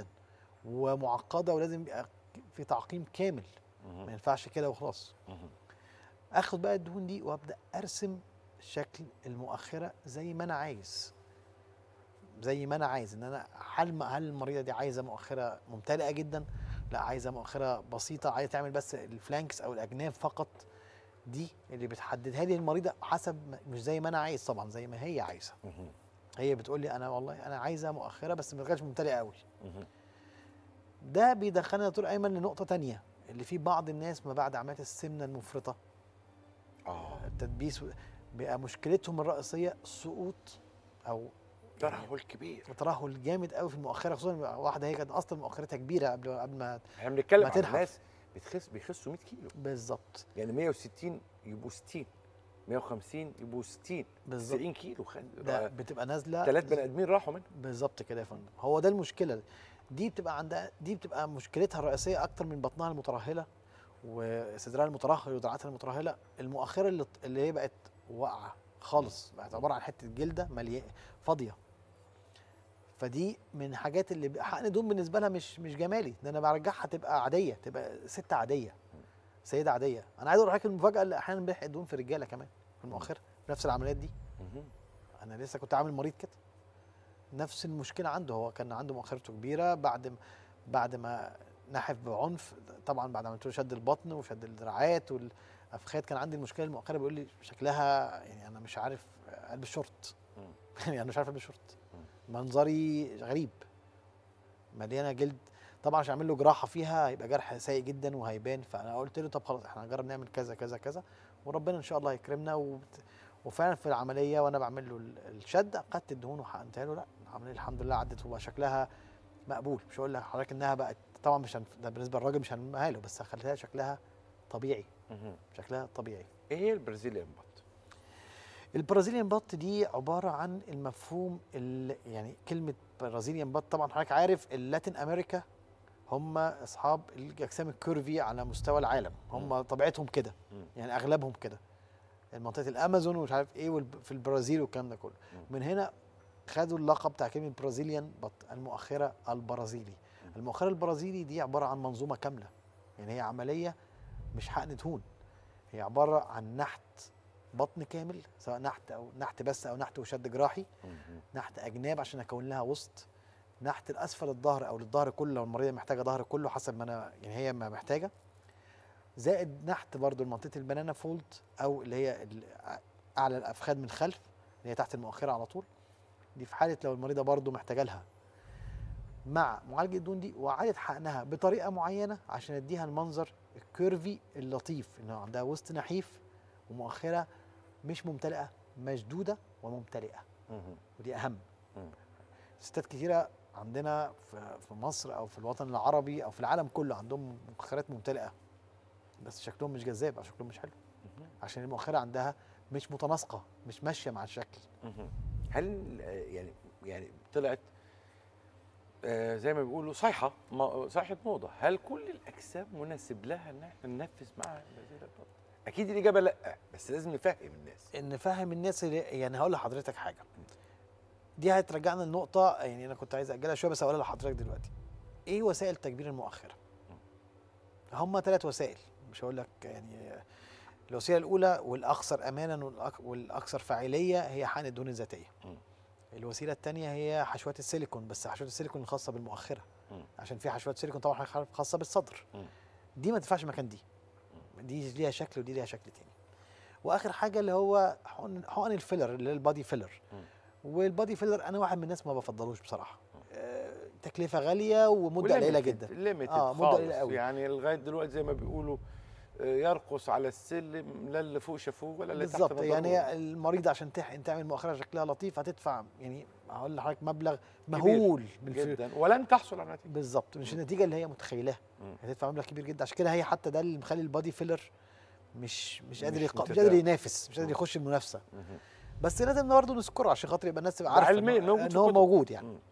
ومعقده ولازم يبقى في تعقيم كامل ما ينفعش كده وخلاص اخد بقى الدهون دي وابدا ارسم شكل المؤخره زي ما انا عايز زي ما انا عايز ان انا هل هل المريضه دي عايزه مؤخره ممتلئه جدا لا عايزه مؤخره بسيطه عايزه تعمل بس الفلانكس او الاجناب فقط دي اللي بتحددها لي المريضه حسب ما- مش زي ما انا عايز طبعا زي ما هي عايزه هي بتقول لي انا والله انا عايزه مؤخره بس ما تبقاش ممتلئه قوي ده بيدخلنا يا دكتور ايمن لنقطه تانية اللي في بعض الناس ما بعد عمليه السمنه المفرطه اه التدبيس بقى مشكلتهم الرئيسيه سقوط او ترهل كبير ترهل جامد قوي في المؤخره خصوصا واحده هي كانت اصلا مؤخرتها كبيره قبل قبل ما احنا بنتكلم ما عن تنحف. ناس بتخس بيخسوا 100 كيلو بالظبط يعني 160 يبقوا 60 150 يبقوا 60 بالظبط 90 كيلو خد ده بتبقى نازله ثلاث بني ادمين راحوا منها بالظبط كده يا فندم هو ده المشكله دي بتبقى عندها دي بتبقى مشكلتها الرئيسيه اكتر من بطنها المترهله وصدرها المترهل ودراعاتها المترهله المؤخره اللي اللي هي بقت واقعه خالص بقت عباره عن حته جلده مليانه فاضيه فدي من الحاجات اللي ب- حقن دهون بالنسبه لها مش مش جمالي ده انا برجعها تبقى عاديه تبقى ست عاديه سيده عاديه انا عايز اقول لحضرتك المفاجاه اللي احيانا بنحقن دهون في الرجاله كمان في المؤخره نفس العمليات دي انا لسه كنت عامل مريض كده نفس المشكله عنده هو كان عنده مؤخرته كبيره بعد ما بعد ما نحف بعنف طبعا بعد ما عملت له شد البطن وشد الدراعات والافخاذ كان عندي المشكله المؤخره بيقول لي شكلها يعني انا مش عارف البس شورت يعني انا مش عارف البس شورت منظري غريب مليانه جلد طبعا عشان اعمل له جراحه فيها هيبقى جرح سيء جدا وهيبان فانا قلت له طب خلاص احنا هنجرب نعمل كذا كذا كذا وربنا ان شاء الله يكرمنا وبت... وفعلا في العمليه وانا بعمل له ال- الشد اخدت الدهون وحقنتها له لا العمليه الحمد لله عدت وبقى شكلها مقبول مش هقول لحضرتك انها بقت طبعا مش هنف... ده بالنسبه للراجل مش هنمها له بس خليها شكلها طبيعي شكلها طبيعي ايه هي البرازيليان بط؟ البرازيليان بط دي عباره عن المفهوم ال... يعني كلمه برازيليان بط طبعا حضرتك عارف اللاتين امريكا هم اصحاب الاجسام الكيرفي على مستوى العالم هم طبيعتهم كده مم. يعني اغلبهم كده منطقه الامازون ومش عارف ايه والب- في البرازيل والكلام ده كله من هنا خدوا اللقب بتاع كلمه برازيليان بط المؤخره البرازيلي المؤخره البرازيلي دي عباره عن منظومه كامله يعني هي عمليه مش حقن دهون هي عباره عن نحت بطن كامل سواء نحت او نحت بس او نحت وشد جراحي نحت اجناب عشان اكون لها وسط نحت الاسفل الظهر او للظهر كله لو المريضه محتاجه ظهر كله حسب ما انا يعني هي ما محتاجه زائد نحت برضو منطقه البنانا فولد او اللي هي ال- اعلى الافخاذ من الخلف اللي هي تحت المؤخره على طول دي في حاله لو المريضه برضو محتاجه لها مع معالجه الدهون دي واعاده حقنها بطريقه معينه عشان اديها المنظر الكيرفي اللطيف ان هو عندها وسط نحيف ومؤخره مش ممتلئه مشدوده وممتلئه ودي اهم مم. ستات كتيره عندنا في في مصر او في الوطن العربي او في العالم كله عندهم مؤخرات ممتلئه بس شكلهم مش جذاب او شكلهم مش حلو عشان المؤخره عندها مش متناسقه مش ماشيه مع الشكل هل آه، يعني يعني طلعت آه، زي ما بيقولوا صيحه ما- صيحه موضه هل كل الاجسام مناسب لها ان احنا ننفذ معها البرازيليان بط؟ اكيد الاجابه لا بس لازم نفهم الناس ان فاهم الناس اللي يعني هقول لحضرتك حاجه دي هترجعنا لنقطه يعني انا كنت عايز اجلها شويه بس هقولها لحضرتك دلوقتي ايه وسائل تكبير المؤخره هم ثلاث وسائل مش هقول لك يعني الوسيله الاولى والاكثر امانا والأك- والاكثر فاعليه هي حقن الدهون الذاتيه مم. الوسيله الثانيه هي حشوات السيليكون بس حشوات السيليكون الخاصه بالمؤخره مم. عشان في حشوات سيليكون طبعا حضرتك خاصه بالصدر مم. دي ما تنفعش مكان دي دي ليها شكل ودي ليها شكل تاني واخر حاجه اللي هو حقن حقن الفيلر اللي هي البادي فيلر مم. والبادي فيلر انا واحد من الناس ما بفضلوش بصراحه آه، تكلفه غاليه ومده قليله جدا ليميتد آه، اه مدة قليلة خالص قوي. يعني لغايه دلوقتي زي ما بيقولوا آه، يرقص على السلم لا اللي فوق شافوه ولا اللي تحت بالظبط نظروه. يعني هي المريض عشان تحقن تعمل مؤخره شكلها لطيف هتدفع يعني هقول لحضرتك مبلغ كبير مهول من الف- جدا ولن تحصل على نتيجه بالظبط مش النتيجه اللي هي متخيلاها مم. هتدفع مبلغ كبير جدا عشان كده هي حتى ده اللي مخلي البادي فيلر مش مش قادر مش يق... مش متداول. قادر ينافس مش قادر مم. يخش المنافسه مهم. بس لازم برضه نذكره عشان خاطر يبقى الناس تبقى ده عارفه علميا إن- موجود ان في هو كتب. موجود يعني مم.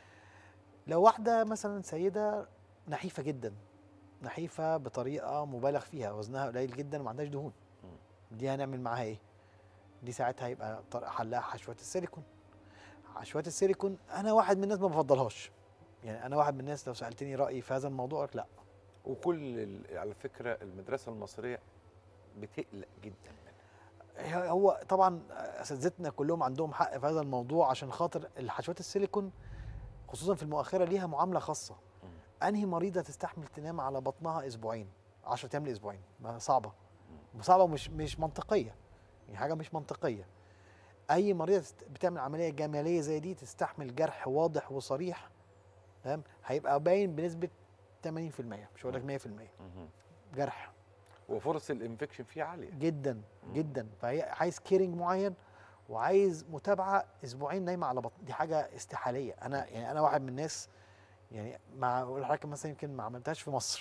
لو واحده مثلا سيده نحيفه جدا نحيفه بطريقه مبالغ فيها وزنها قليل جدا وما عندهاش دهون دي هنعمل معاها ايه دي ساعتها هيبقى طر- حلها حشوات السيليكون حشوات السيليكون انا واحد من الناس ما بفضلهاش يعني انا واحد من الناس لو سالتني رايي في هذا الموضوع أقولك لا وكل ال- على فكره المدرسه المصريه بتقلق جدا منها هي- هو طبعا اساتذتنا كلهم عندهم حق في هذا الموضوع عشان خاطر الحشوات السيليكون خصوصا في المؤخره ليها معامله خاصه انهي مريضه تستحمل تنام على بطنها اسبوعين 10 ايام لاسبوعين ما صعبه صعبه ومش مش منطقيه يعني حاجه مش منطقيه اي مريضه تست- بتعمل عمليه جماليه زي دي تستحمل جرح واضح وصريح تمام هيبقى باين بنسبه 80% مش هقول لك 100% مهم. جرح وفرص الانفكشن فيه عاليه جدا جدا فهي عايز كيرنج معين وعايز متابعه اسبوعين نايمه على بطن دي حاجه استحاليه انا يعني انا واحد من الناس يعني مع اقول لحضرتك مثلا يمكن ما عملتهاش في مصر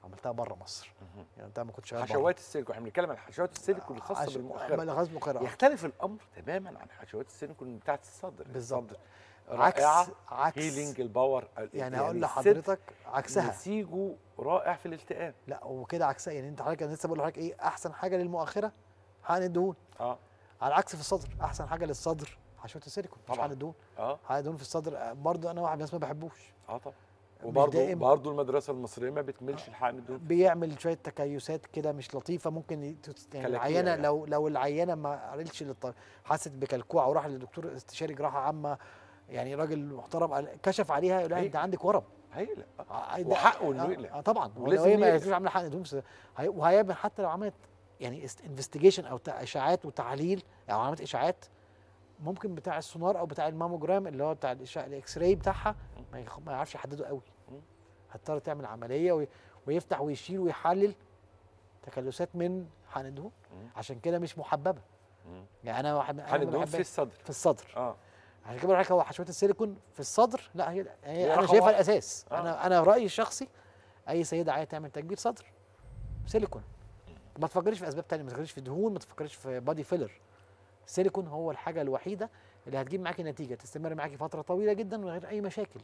عملتها بره مصر يعني انت ما كنتش شغال بره. حشوات السيليكون احنا بنتكلم عن حشوات السيليكون الخاصه عش- بالمؤخره خاص بالمؤخره يختلف الامر تماما عن حشوات السيليكون بتاعت الصدر بالظبط. الصدر عكس رائعه عكس هيلينج الباور يعني هقول الست لحضرتك عكسها نسيجه رائع في الالتئام لا وكده عكسها يعني انت حضرتك انا لسه بقول لحضرتك ايه احسن حاجه للمؤخره حقن الدهون اه على العكس في الصدر احسن حاجه للصدر حشوه السيليكون مش طبعاً. حقن الدهون اه حقن الدهون في الصدر آه، برضو انا واحد من الناس ما بحبوش اه طبعا مش وبرضه دائم. برضه المدرسه المصريه ما بتملش الحقن الدهون بيعمل شويه تكيسات كده مش لطيفه ممكن ي- تت- يعني كلاكيع العينه يعني. لو لو العينه ما قالتش للط- حست بكلكوعه وراح للدكتور استشاري جراحه عامه يعني راجل محترم قال- كشف عليها يقول لها أي. انت عندك ورم هيقلق آه. ع- ده- وحقه إنه آه، يقلق. آه طبعا ولازم ولو هي ما يقلق. قالتلوش عامله حقن دهون بس هي- وهيعمل حتى لو عملت يعني انفستيجيشن او تع- اشاعات وتحاليل او عملت اشاعات ممكن بتاع السونار او بتاع الماموجرام اللي هو بتاع الاشعه الاكس راي بتاعها ما, يخ... ما يعرفش يحدده قوي مم. هتضطر تعمل عمليه وي... ويفتح ويشيل ويحلل تكلسات من حقن الدهون مم. عشان كده مش محببه مم. يعني انا واحد أنا حقن ما الدهون في بحبهاش. الصدر في الصدر اه عشان كده بقول لك هو حشوات السيليكون في الصدر لا هي, هي هي انا رقم شايفها واحد. الاساس آه. انا انا رايي الشخصي اي سيده عايزه تعمل تكبير صدر سيليكون ما تفكريش في اسباب تانية ما تفكريش في دهون ما تفكريش في بادي فيلر سيليكون هو الحاجه الوحيده اللي هتجيب معاكي نتيجه تستمر معاكي فتره طويله جدا من غير اي مشاكل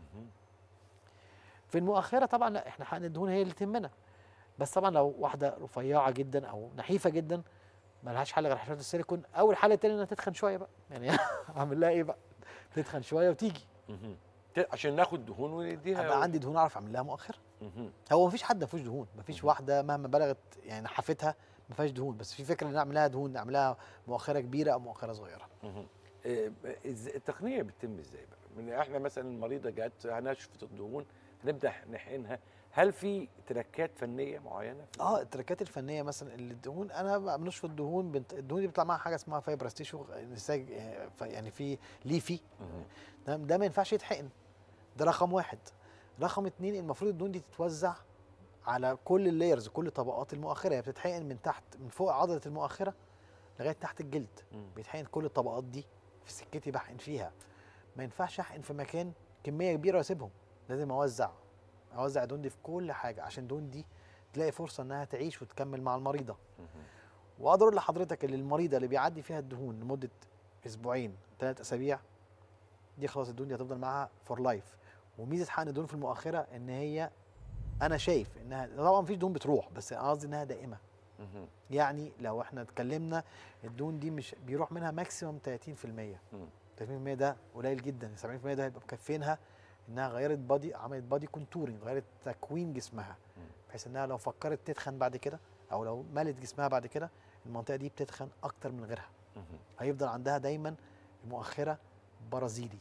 في المؤخره طبعا لا احنا حقن الدهون هي اللي تهمنا بس طبعا لو واحده رفيعه جدا او نحيفه جدا ملهاش حل غير حشوات السيليكون او الحل التاني انها تتخن شويه بقى يعني اعمل لها ايه بقى تتخن شويه وتيجي مهم. ت- عشان ناخد دهون ونديها ابقى عندي دهون اعرف اعمل لها مؤخره مهم. هو مفيش حد ما فيهوش دهون مفيش واحده مهما بلغت يعني نحافتها ما فيهاش دهون بس في فكره ان نعمل لها دهون نعمل لها مؤخره كبيره او مؤخره صغيره مهم. آه، إز- التقنيه بتتم ازاي بقى؟ من احنا مثلا المريضه جت نشفت الدهون نبدا نحقنها هل في تركات فنيه معينه؟ في اه التركات الفنيه مثلا اللي الدهون انا بقى بنشفط الدهون بنت... الدهون دي بيطلع معاها حاجه اسمها فايبرس تيشو نساج آه، ف- يعني في ليفي مهم. ده, ده ما ينفعش يتحقن ده رقم واحد رقم اتنين المفروض الدهون دي تتوزع على كل اللايرز كل طبقات المؤخره هي بتتحقن من تحت من فوق عضله المؤخره لغايه تحت الجلد مم. بيتحقن كل الطبقات دي في سكتي بحقن فيها ما ينفعش احقن في مكان كميه كبيره واسيبهم لازم اوزع اوزع الدهون دي في كل حاجه عشان الدهون دي تلاقي فرصه انها تعيش وتكمل مع المريضه مهم. واقدر اقول لحضرتك ان المريضه اللي بيعدي فيها الدهون لمده اسبوعين ثلاث اسابيع دي خلاص الدهون دي هتفضل معاها فور لايف وميزه حقن الدهون في المؤخره ان هي انا شايف انها طبعا مفيش دهون بتروح بس أنا قصدي انها دائمه مهم. يعني لو احنا اتكلمنا الدهون دي مش بيروح منها ماكسيموم 30% مم. 30% ده قليل جدا 70% ده هيبقى مكفينها انها غيرت بادي عملت بادي كونتورنج غيرت تكوين جسمها مم. بحيث انها لو فكرت تتخن بعد كده او لو ملت جسمها بعد كده المنطقه دي بتتخن اكتر من غيرها مهم. هيفضل عندها دايما المؤخره برازيلي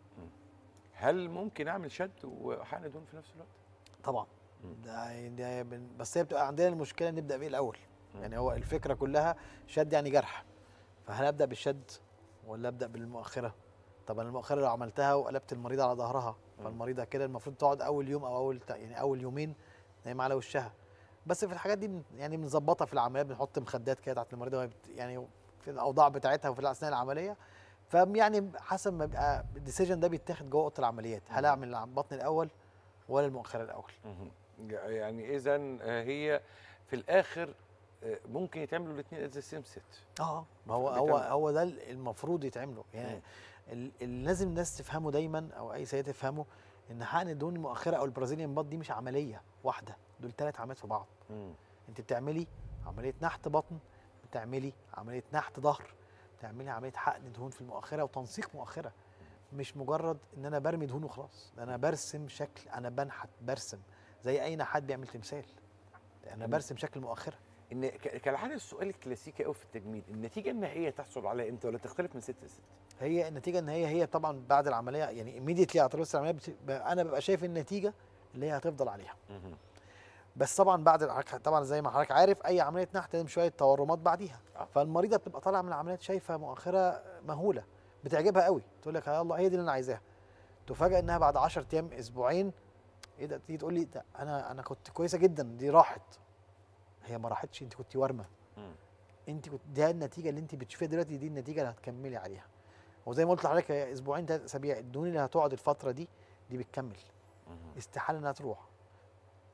هل ممكن اعمل شد وحقن دهون في نفس الوقت؟ طبعا مم. ده ده بن- بس هي بتبقى عندنا المشكله نبدا بايه الاول مم. يعني هو الفكره كلها شد يعني جرح فهل ابدا بالشد ولا ابدا بالمؤخره طب انا المؤخره لو عملتها وقلبت المريضه على ظهرها مم. فالمريضه كده المفروض تقعد اول يوم او اول تا- يعني اول يومين نايمه على وشها بس في الحاجات دي بن- يعني بنظبطها في العمليات بنحط مخدات كده تحت المريضه وهي بت- يعني في الاوضاع بتاعتها وفي اثناء العمليه فيعني حسب ما بيبقى الديسيجن ده بيتاخد جوه اوضه العمليات هل مم. اعمل البطن الاول ولا المؤخره الاول مهم. يعني اذا هي في الاخر آه، ممكن يتعملوا الاثنين ات ذا سيم سيت اه ما هو بتعمل- هو هو ده المفروض يتعمله يعني مم. ال- ال- لازم الناس تفهمه دايما او اي سيده تفهمه ان حقن الدهون المؤخره او البرازيليان بط دي مش عمليه واحده دول ثلاث عمليات في بعض انت بتعملي عمليه نحت بطن بتعملي عمليه نحت ظهر بتعملي عمليه حقن دهون في المؤخره وتنسيق مؤخره مش مجرد ان انا برمي دهون وخلاص ده انا برسم شكل انا بنحت برسم زي اي نحات بيعمل تمثال انا مم. برسم شكل مؤخره ان ك- كالعاده السؤال الكلاسيكي قوي في التجميل النتيجه النهائيه تحصل على امتى ولا تختلف من ست لست؟ هي النتيجه ان هي هي طبعا بعد العمليه يعني ايميديتلي على طول العمليه بت... ب- انا ببقى شايف النتيجه اللي هي هتفضل عليها بس طبعا بعد الحركة طبعا زي ما حضرتك عارف اي عمليه نحت لازم شويه تورمات بعديها آه. فالمريضه بتبقى طالعه من العمليات شايفه مؤخره مهوله بتعجبها قوي تقول لك يا الله هي دي اللي انا عايزاها تفاجئ انها بعد 10 ايام اسبوعين ايه ده تيجي تقول لي ده انا انا كنت كويسه جدا دي راحت هي ما راحتش انت كنت ورمه انت كنت ده النتيجه اللي انت بتشوفيها دلوقتي دي النتيجه اللي هتكملي عليها وزي ما قلت لحضرتك هي اسبوعين ثلاث اسابيع الدهون اللي هتقعد الفتره دي دي بتكمل استحاله انها تروح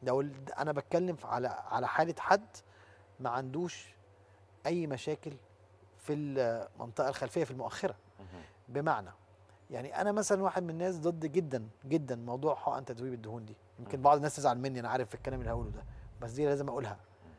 لو ال- انا بتكلم في- على على حاله حد ما عندوش اي مشاكل في المنطقه الخلفيه في المؤخره بمعنى يعني انا مثلا واحد من الناس ضد جدا جدا موضوع حقن تذويب الدهون دي يمكن بعض الناس تزعل مني انا عارف في الكلام اللي هقوله ده بس دي لازم اقولها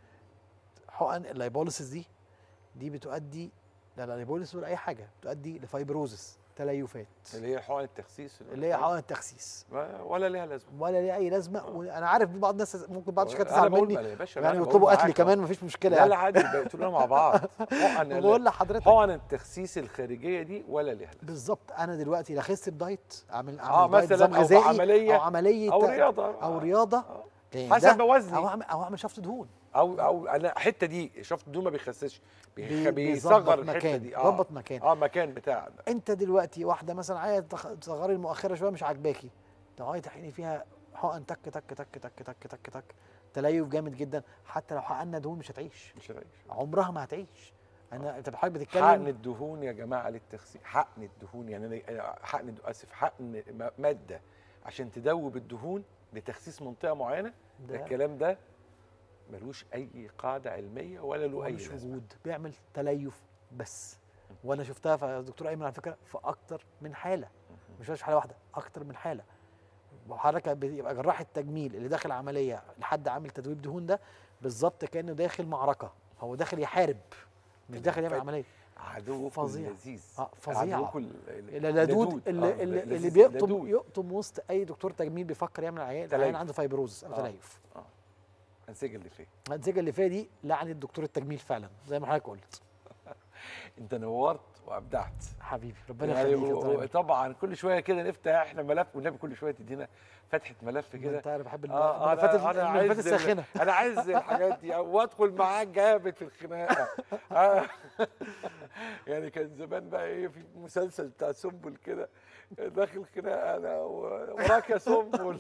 حقن اللايبوليسيس دي دي بتؤدي لا لا لايبوليسيس ولا اي حاجه بتؤدي لفايبروزس تليفات اللي هي حقن التخسيس اللي هي حقن التخسيس ما- ولا ليها لازمه ولا ليها اي لازمه وانا عارف في بعض الناس ممكن بعض الشركات أنا تزعل بقول مني ما- يا باشا يعني أنا بقول يطلبوا قتلي معاك كمان أهو. مفيش مشكله لا يعني لا عادي بقيتوا لنا مع بعض حقن بقول لحضرتك حقن التخسيس الخارجيه دي ولا ليها لازمه بالظبط انا دلوقتي لا خس بدايت اعمل اه اعمل دايت مثلا نظام او غذائي عمليه او عمليه او ت- رياضه او رياضه آه. لأن حسب ده- وزني. او اعمل او اعمل شفط دهون او او انا الحته دي شفت الدهون ما بيخسسش بيخ- بي- بيصغر بيظبط الحته مكان، دي يظبط مكان. اه مكان بتاع ده انت دلوقتي واحده مثلا عايزه تخ- تصغري المؤخره شويه مش عاجباكي تقعدي تحقني فيها حقن تك تك تك تك تك تك تك تليف جامد جدا حتى لو حقنا دهون مش هتعيش مش هتعيش عمرها ما هتعيش انا انت حضرتك حقن بتتكلم الدهون يا جماعه للتخسيس حقن الدهون يعني انا أنا حقن الد- اسف حقن م- ماده عشان تدوب الدهون لتخسيس منطقه معينه ده ده الكلام ده ملوش اي قاعده علميه ولا له اي مش لازمه وجود بيعمل تليف بس وانا شفتها في دكتور ايمن على فكره في اكتر من حاله مش في حاله واحده اكتر من حاله وحضرتك بيبقى جراح التجميل اللي داخل عمليه لحد عامل تدويب دهون ده بالظبط كانه داخل معركه هو داخل يحارب مش داخل يعمل فايد- عمليه عدوكم فظيع. اللذيذ آه، فظيع. عدوكم ال- ال- اللدود اللي, آه، اللي, اللي لذيذ، بيقطم لدود. يقطم وسط اي دكتور تجميل بيفكر يعمل عيان تليف. عيان عنده فايبروز او آه. تليف انسجه اللي فيه النتيجه اللي فيها دي لعنه دكتور التجميل فعلا زي ما حضرتك قلت انت نورت وابدعت حبيبي ربنا يعني يخليك يا و- دكتور أيمن. وطبعا كل شويه كده نفتح احنا ملف والنبي كل شويه تدينا فتحه ملف ما كده انت عارف بحب الم- اه الملفات انا ال- انا الملفات عايز ال- الساخنه انا عايز الحاجات دي وادخل معاك جامد في الخناقه آه. يعني كان زمان بقى ايه في مسلسل بتاع سنبل كده داخل خناقه انا و- وراك يا سنبل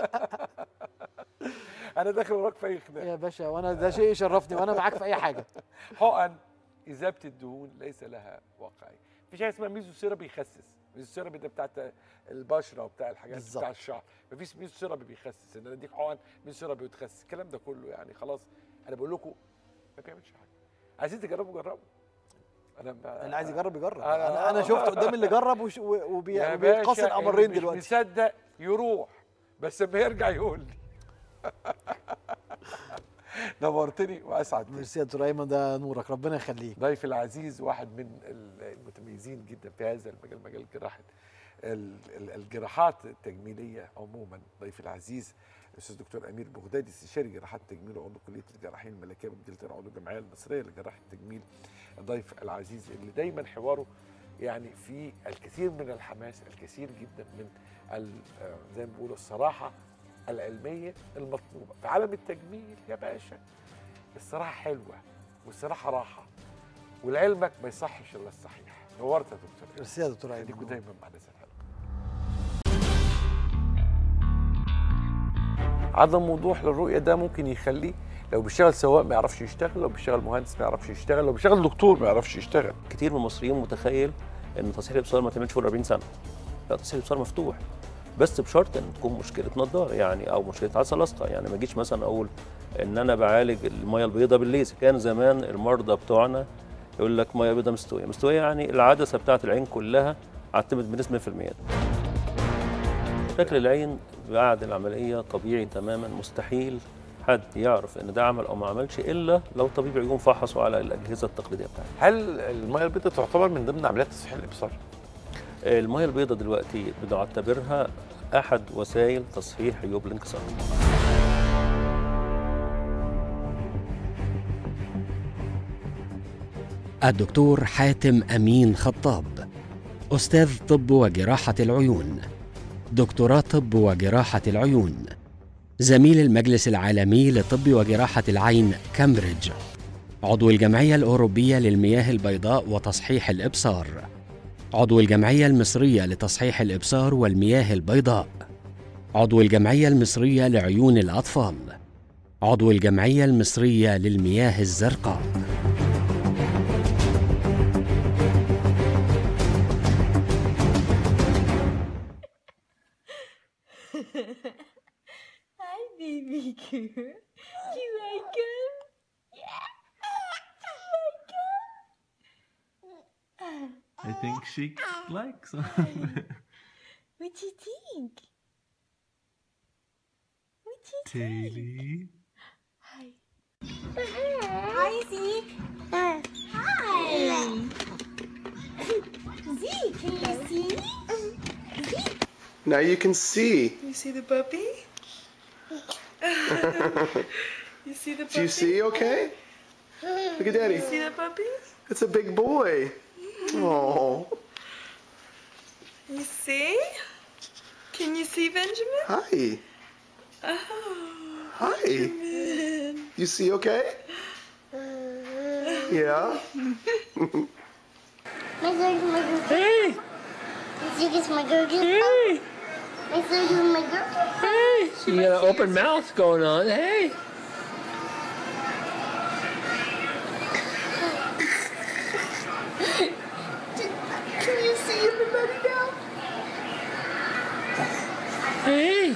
انا داخل وراك في اي خناقه يا باشا وانا ده شيء يشرفني وانا معاك في اي حاجه حقن اذابه الدهون ليس لها واقعيه مفيش حاجه اسمها ميزو سيرابي يخسس ميزو سيرابي ده بتاعت البشره وبتاع الحاجات بالظبط. بتاع الشعر مفيش ميزو سيرابي بيخسس ان انا اديك حقن ميزو سيرابي وتخسس الكلام ده كله يعني خلاص انا بقول لكم ما بيعملش حاجه عايزين تجربوا جربوا انا ب... اللي عايز يجرب يجرب أنا- انا انا شفت قدام اللي جرب وش- و- وبي- يا وبيقاس باشا الامرين اللي مش دلوقتي مصدق يروح بس لما يرجع يقول لي نورتني واسعدتني ميرسي يا دكتور ايمن ده نورك ربنا يخليك ضيفي العزيز واحد من المتميزين جدا في هذا المجال مجال جراحه ال- ال- الجراحات التجميليه عموما ضيفي العزيز الاستاذ دكتور امير بغدادي استشاري جراحات التجميل وعضو كليه الجراحين الملكيه بانجلترا عضو الجمعيه المصريه لجراحه التجميل الضيف العزيز اللي دايما حواره يعني في الكثير من الحماس الكثير جدا من ال- آه، زي ما بيقولوا الصراحه العلميه المطلوبه في عالم التجميل يا باشا الصراحه حلوه والصراحه راحه ولعلمك ما يصحش الا الصحيح نورت يا دكتور ميرسي يا دكتور خليكم ايمن دايما مع ناس الحلوه عدم وضوح للرؤيه ده ممكن يخليه لو بيشتغل سواق ما يعرفش يشتغل لو بيشتغل مهندس ما يعرفش يشتغل لو بيشتغل دكتور ما يعرفش يشتغل كتير من المصريين متخيل ان تصحيح الابصار ما تعملش فوق 40 سنه لا تصحيح الابصار مفتوح بس بشرط ان تكون مشكله نضاره يعني او مشكله عدسه لاصقه يعني ما اجيش مثلا اقول ان انا بعالج الميه البيضاء بالليزر كان زمان المرضى بتوعنا يقول لك ميه بيضاء مستويه مستويه يعني العدسه بتاعه العين كلها اعتمد بنسبه 100% شكل العين بعد العمليه طبيعي تماما مستحيل حد يعرف ان ده عمل او ما عملش الا لو طبيب عيون فحصوا على الاجهزه التقليديه بتاعته هل الميه البيضاء تعتبر من ضمن عمليات تصحيح الابصار؟ الميه البيضاء دلوقتي بنعتبرها احد وسائل تصحيح عيوب الانكسار الدكتور حاتم أمين خطاب أستاذ طب وجراحة العيون دكتوراه طب وجراحة العيون زميل المجلس العالمي لطب وجراحة العين كامبريدج عضو الجمعية الأوروبية للمياه البيضاء وتصحيح الإبصار عضو الجمعية المصرية لتصحيح الإبصار والمياه البيضاء عضو الجمعية المصرية لعيون الأطفال عضو الجمعية المصرية للمياه الزرقاء Hi, baby. baby girl. You like him? Yeah. I think she likes him. What do you think? What do you Taily. Hi. Hi, Zeke. Hi. Zeke, can you see me? Now you can see. You see the puppy? you see the puppy? Do you see okay? Look at daddy. See the puppy? It's a big boy. Oh. You see? Can you see Benjamin? Hi. Oh. Hi. You see okay? Yeah. My third my girl. Hey! Zeke is my girl. Hey! My third is my girl. Hey! You got an open mouth going on. Hey. Can you see everybody now? Hey.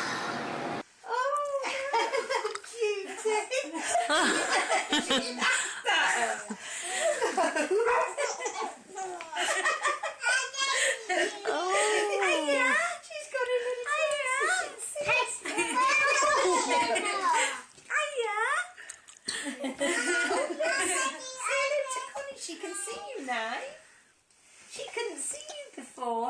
She can see you now. She couldn't see you before.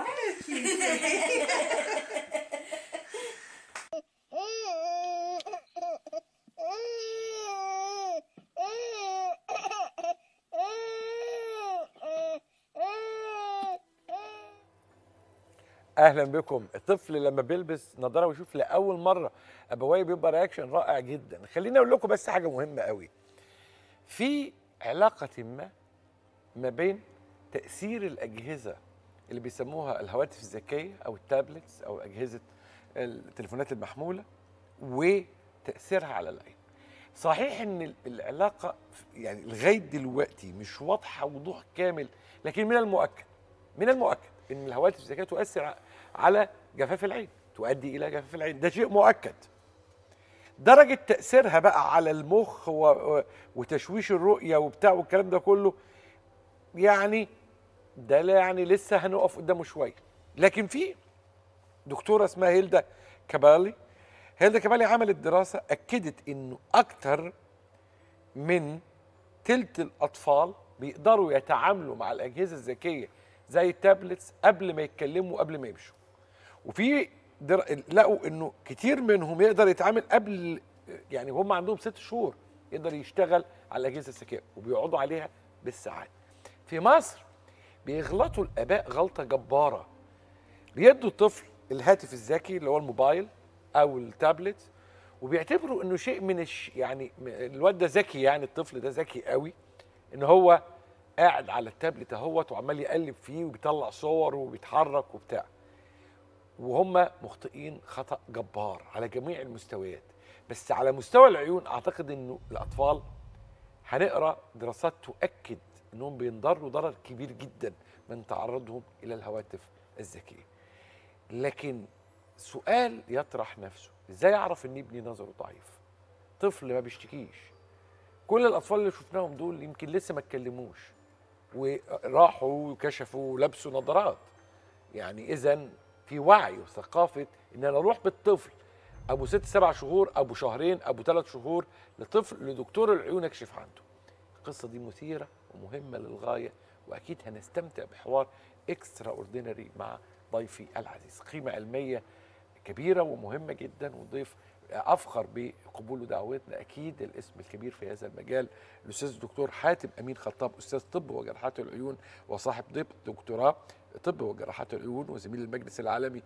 اهلا بكم الطفل لما بيلبس نظاره ويشوف لاول مره ابويه بيبقى رياكشن رائع جدا خليني اقول لكم بس حاجه مهمه قوي في علاقه ما ما بين تاثير الاجهزه اللي بيسموها الهواتف الذكيه او التابلتس او اجهزه التليفونات المحموله وتاثيرها على العين صحيح ان ال- العلاقه يعني لغايه دلوقتي مش واضحه وضوح كامل لكن من المؤكد من المؤكد ان الهواتف الذكيه تؤثر ع- على جفاف العين تؤدي الى جفاف العين ده شيء مؤكد درجه تاثيرها بقى على المخ و... و- وتشويش الرؤيه وبتاع والكلام ده كله يعني ده لا يعني لسه هنقف قدامه شويه لكن في دكتوره اسمها هيلدا كابالي هيلدا كابالي عملت دراسه اكدت انه اكتر من تلت الاطفال بيقدروا يتعاملوا مع الاجهزه الذكيه زي التابلتس قبل ما يتكلموا قبل ما يمشوا وفي در... لقوا انه كتير منهم يقدر يتعامل قبل يعني هم عندهم ست شهور يقدر يشتغل على الاجهزه الذكيه وبيقعدوا عليها بالساعات في مصر بيغلطوا الاباء غلطه جباره بيدوا الطفل الهاتف الذكي اللي هو الموبايل او التابلت وبيعتبروا انه شيء من الش... يعني م- الواد ده ذكي يعني الطفل ده ذكي قوي ان هو قاعد على التابلت اهوت وعمال يقلب فيه وبيطلع صور وبيتحرك وبتاع وهم مخطئين خطا جبار على جميع المستويات بس على مستوى العيون اعتقد انه الاطفال هنقرا دراسات تؤكد انهم بينضروا ضرر كبير جدا من تعرضهم الى الهواتف الذكيه لكن سؤال يطرح نفسه ازاي اعرف ان ابني نظره ضعيف طفل ما بيشتكيش كل الاطفال اللي شفناهم دول يمكن لسه ما اتكلموش وراحوا وكشفوا ولبسوا نظارات يعني اذا في وعي وثقافه ان انا اروح بالطفل ابو ست سبع شهور ابو شهرين ابو ثلاث شهور لطفل لدكتور العيون يكشف عنده القصه دي مثيره ومهمه للغايه واكيد هنستمتع بحوار اكسترا اوردينري مع ضيفي العزيز قيمه علميه كبيره ومهمه جدا وضيف افخر بقبول دعوتنا اكيد الاسم الكبير في هذا المجال الاستاذ الدكتور حاتم امين خطاب استاذ طب وجراحات العيون وصاحب دب- دكتوراه طب وجراحات العيون وزميل المجلس العالمي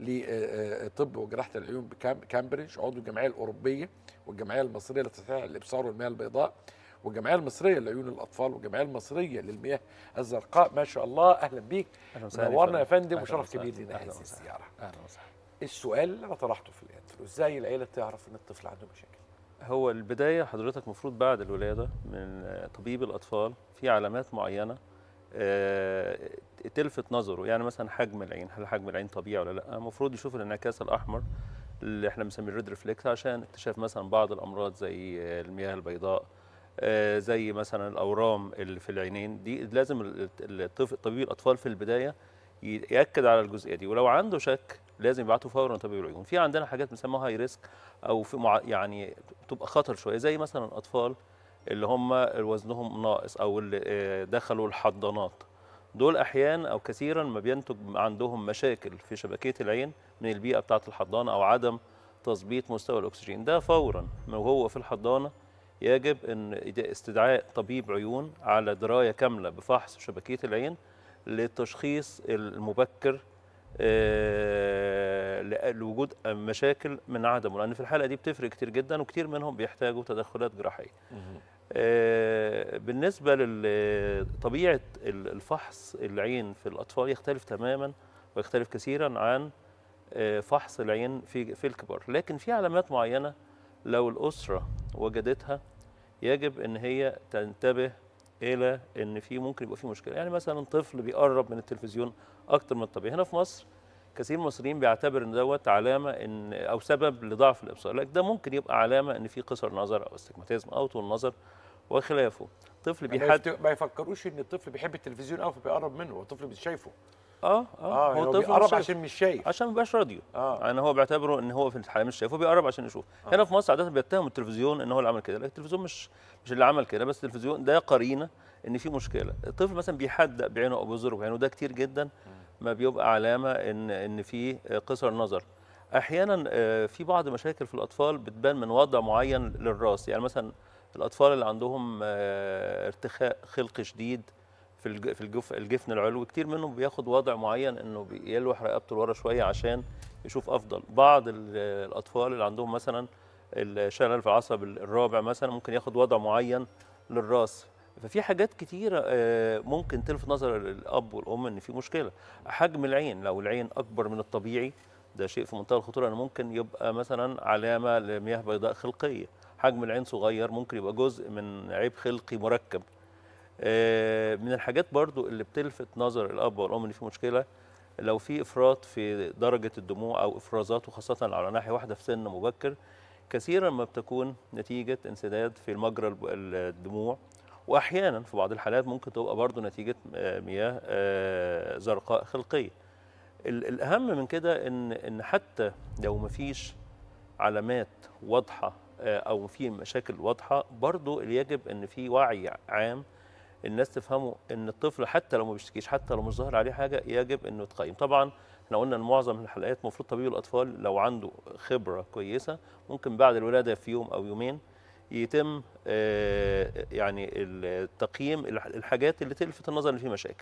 لطب وجراحه العيون بكامبريدج عضو الجمعيه الاوروبيه والجمعيه المصريه لتصحيح الابصار والمياه البيضاء والجمعيه المصريه لعيون الاطفال والجمعيه المصريه للمياه الزرقاء ما شاء الله اهلا بيك أهلا وسهلا نورنا يا فندم أهلا وشرف وسهلا. كبير لنا أهلا هذه وسهلا. الزياره اهلا وسهلا السؤال اللي انا طرحته في الانترو ازاي العيله تعرف ان الطفل عنده مشاكل هو البدايه حضرتك المفروض بعد الولاده من آه، طبيب الاطفال في علامات معينه آه، تلفت نظره يعني مثلا حجم العين هل حجم العين طبيعي ولا لا المفروض يشوف الانعكاس الاحمر اللي احنا بنسميه الريد ريفلكس عشان اكتشاف مثلا بعض الامراض زي آه، المياه البيضاء آه، زي مثلا الاورام اللي في العينين دي لازم ال- الطفل طبيب الاطفال في البدايه ي- ياكد على الجزئيه دي ولو عنده شك لازم يبعته فورا لطبيب العيون في عندنا حاجات بنسموها هاي ريسك او في مع يعني تبقى خطر شويه زي مثلا الاطفال اللي هم وزنهم ناقص او اللي آه، دخلوا الحضانات دول احيانا او كثيرا ما بينتج عندهم مشاكل في شبكيه العين من البيئه بتاعه الحضانه او عدم تظبيط مستوى الاكسجين ده فورا ما وهو في الحضانه يجب ان إد- استدعاء طبيب عيون على درايه كامله بفحص شبكيه العين للتشخيص المبكر آه، ل- لوجود مشاكل من عدمه لان في الحاله دي بتفرق كتير جدا وكتير منهم بيحتاجوا تدخلات جراحيه آه، بالنسبه لطبيعه الفحص العين في الاطفال يختلف تماما ويختلف كثيرا عن آه، فحص العين في في الكبار لكن في علامات معينه لو الاسره وجدتها يجب ان هي تنتبه الى ان في ممكن يبقى في مشكله يعني مثلا طفل بيقرب من التلفزيون اكتر من الطبيعي هنا في مصر كثير من المصريين بيعتبر ان دوت علامه ان او سبب لضعف الابصار لكن ده ممكن يبقى علامه ان في قصر نظر او استجماتيزم او طول نظر وخلافه طفل ما, بيحد يفت... ما يفكروش ان الطفل بيحب التلفزيون قوي فبيقرب منه هو الطفل مش شايفه اه اه يعني هو طفل مش بيقرب شايف. عشان مش شايف عشان ما يبقاش راديو اه يعني هو بيعتبره ان هو في الحياه مش شايف هو بيقرب عشان يشوف آه. هنا في مصر عاده بيتهم التلفزيون ان هو اللي عمل كده لكن التلفزيون مش مش اللي عمل كده بس التلفزيون ده قرينه ان في مشكله الطفل مثلا بيحدق بعينه او بيزر بعينه ده كتير جدا ما بيبقى علامه ان ان في قصر نظر احيانا آه، في بعض مشاكل في الاطفال بتبان من وضع معين للراس يعني مثلا الاطفال اللي عندهم آه، ارتخاء خلقي شديد في الج- في الجف الجفن العلوي كتير منهم بياخد وضع معين انه بيلوح رقبته لورا شويه عشان يشوف افضل بعض ال- الاطفال اللي عندهم مثلا الشلل في العصب الرابع مثلا ممكن ياخد وضع معين للراس ففي حاجات كتيرة آه، ممكن تلفت نظر الأب والأم إن في مشكلة حجم العين لو العين أكبر من الطبيعي ده شيء في منتهى الخطورة إنه ممكن يبقى مثلا علامة لمياه بيضاء خلقية حجم العين صغير ممكن يبقى جزء من عيب خلقي مركب آه، من الحاجات برضو اللي بتلفت نظر الأب والأم إن في مشكلة لو في إفراط في درجة الدموع أو إفرازات وخاصة على ناحية واحدة في سن مبكر كثيرا ما بتكون نتيجة انسداد في مجرى الب- الدموع واحيانا في بعض الحالات ممكن تبقى برضه نتيجه آه، مياه آه، زرقاء خلقيه ال- الاهم من كده ان ان حتى لو ما فيش علامات واضحه آه، او في مشاكل واضحه برضه اللي يجب ان في وعي عام الناس تفهموا ان الطفل حتى لو ما بيشتكيش حتى لو مش ظاهر عليه حاجه يجب انه يتقيم طبعا احنا قلنا ان معظم الحلقات المفروض طبيب الاطفال لو عنده خبره كويسه ممكن بعد الولاده في يوم او يومين يتم آه، يعني التقييم الح- الحاجات اللي تلفت النظر ان في مشاكل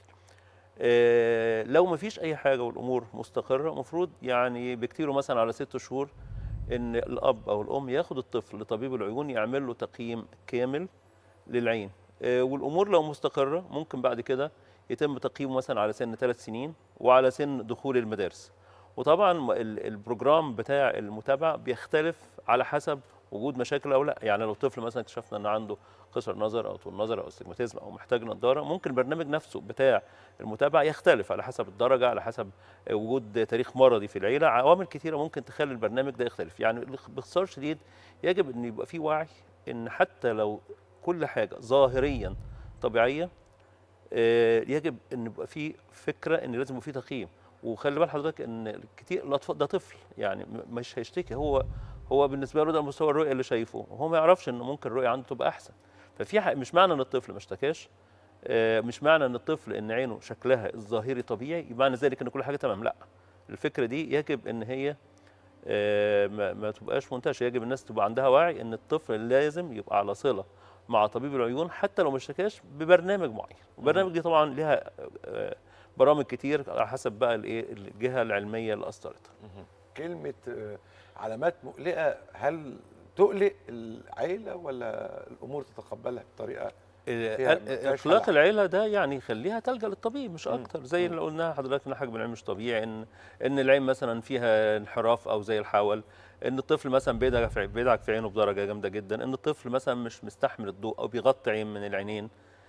آه، لو ما فيش اي حاجه والامور مستقره المفروض يعني بكتيره مثلا على ست شهور ان الاب او الام ياخد الطفل لطبيب العيون يعمل له تقييم كامل للعين آه، والامور لو مستقره ممكن بعد كده يتم تقييمه مثلا على سن ثلاث سنين وعلى سن دخول المدارس وطبعا م- ال- البروجرام بتاع المتابعه بيختلف على حسب وجود مشاكل او لا يعني لو طفل مثلا اكتشفنا ان عنده قصر نظر او طول نظر او استجماتيزم او محتاج نظاره ممكن البرنامج نفسه بتاع المتابعه يختلف على حسب الدرجه على حسب وجود تاريخ مرضي في العيله عوامل كثيره ممكن تخلي البرنامج ده يختلف يعني باختصار شديد يجب ان يبقى في وعي ان حتى لو كل حاجه ظاهريا طبيعيه آه، يجب ان يبقى في فكره ان لازم يبقى في تقييم وخلي بال حضرتك ان كتير الاطفال ده طفل يعني م- مش هيشتكي هو هو بالنسبه له ده مستوى الرؤيه اللي شايفه وهو ما يعرفش ان ممكن الرؤيه عنده تبقى احسن ففي حق مش معنى ان الطفل ما اشتكاش آه، مش معنى ان الطفل ان عينه شكلها الظاهري طبيعي معنى ذلك ان كل حاجه تمام لا الفكره دي يجب ان هي آه، ما, ما تبقاش منتشره يجب الناس تبقى عندها وعي ان الطفل لازم يبقى على صله مع طبيب العيون حتى لو ما اشتكاش ببرنامج معين البرنامج دي طبعا لها آه، برامج كتير على حسب بقى الايه الجهه العلميه اللي اصدرتها كلمه آه، علامات مقلقه هل تقلق العيله ولا الامور تتقبلها بطريقه فيها- ما فيهاش اطلاق حل. العيله ده يعني يخليها تلجا للطبيب مش اكتر زي اللي قلناها حضرتك ان حجم العين مش طبيعي ان ان العين مثلا فيها انحراف او زي الحول ان الطفل مثلا بيدعك في بيدعك في عينه بدرجه جامده جدا ان الطفل مثلا مش مستحمل الضوء او بيغطي عين من العينين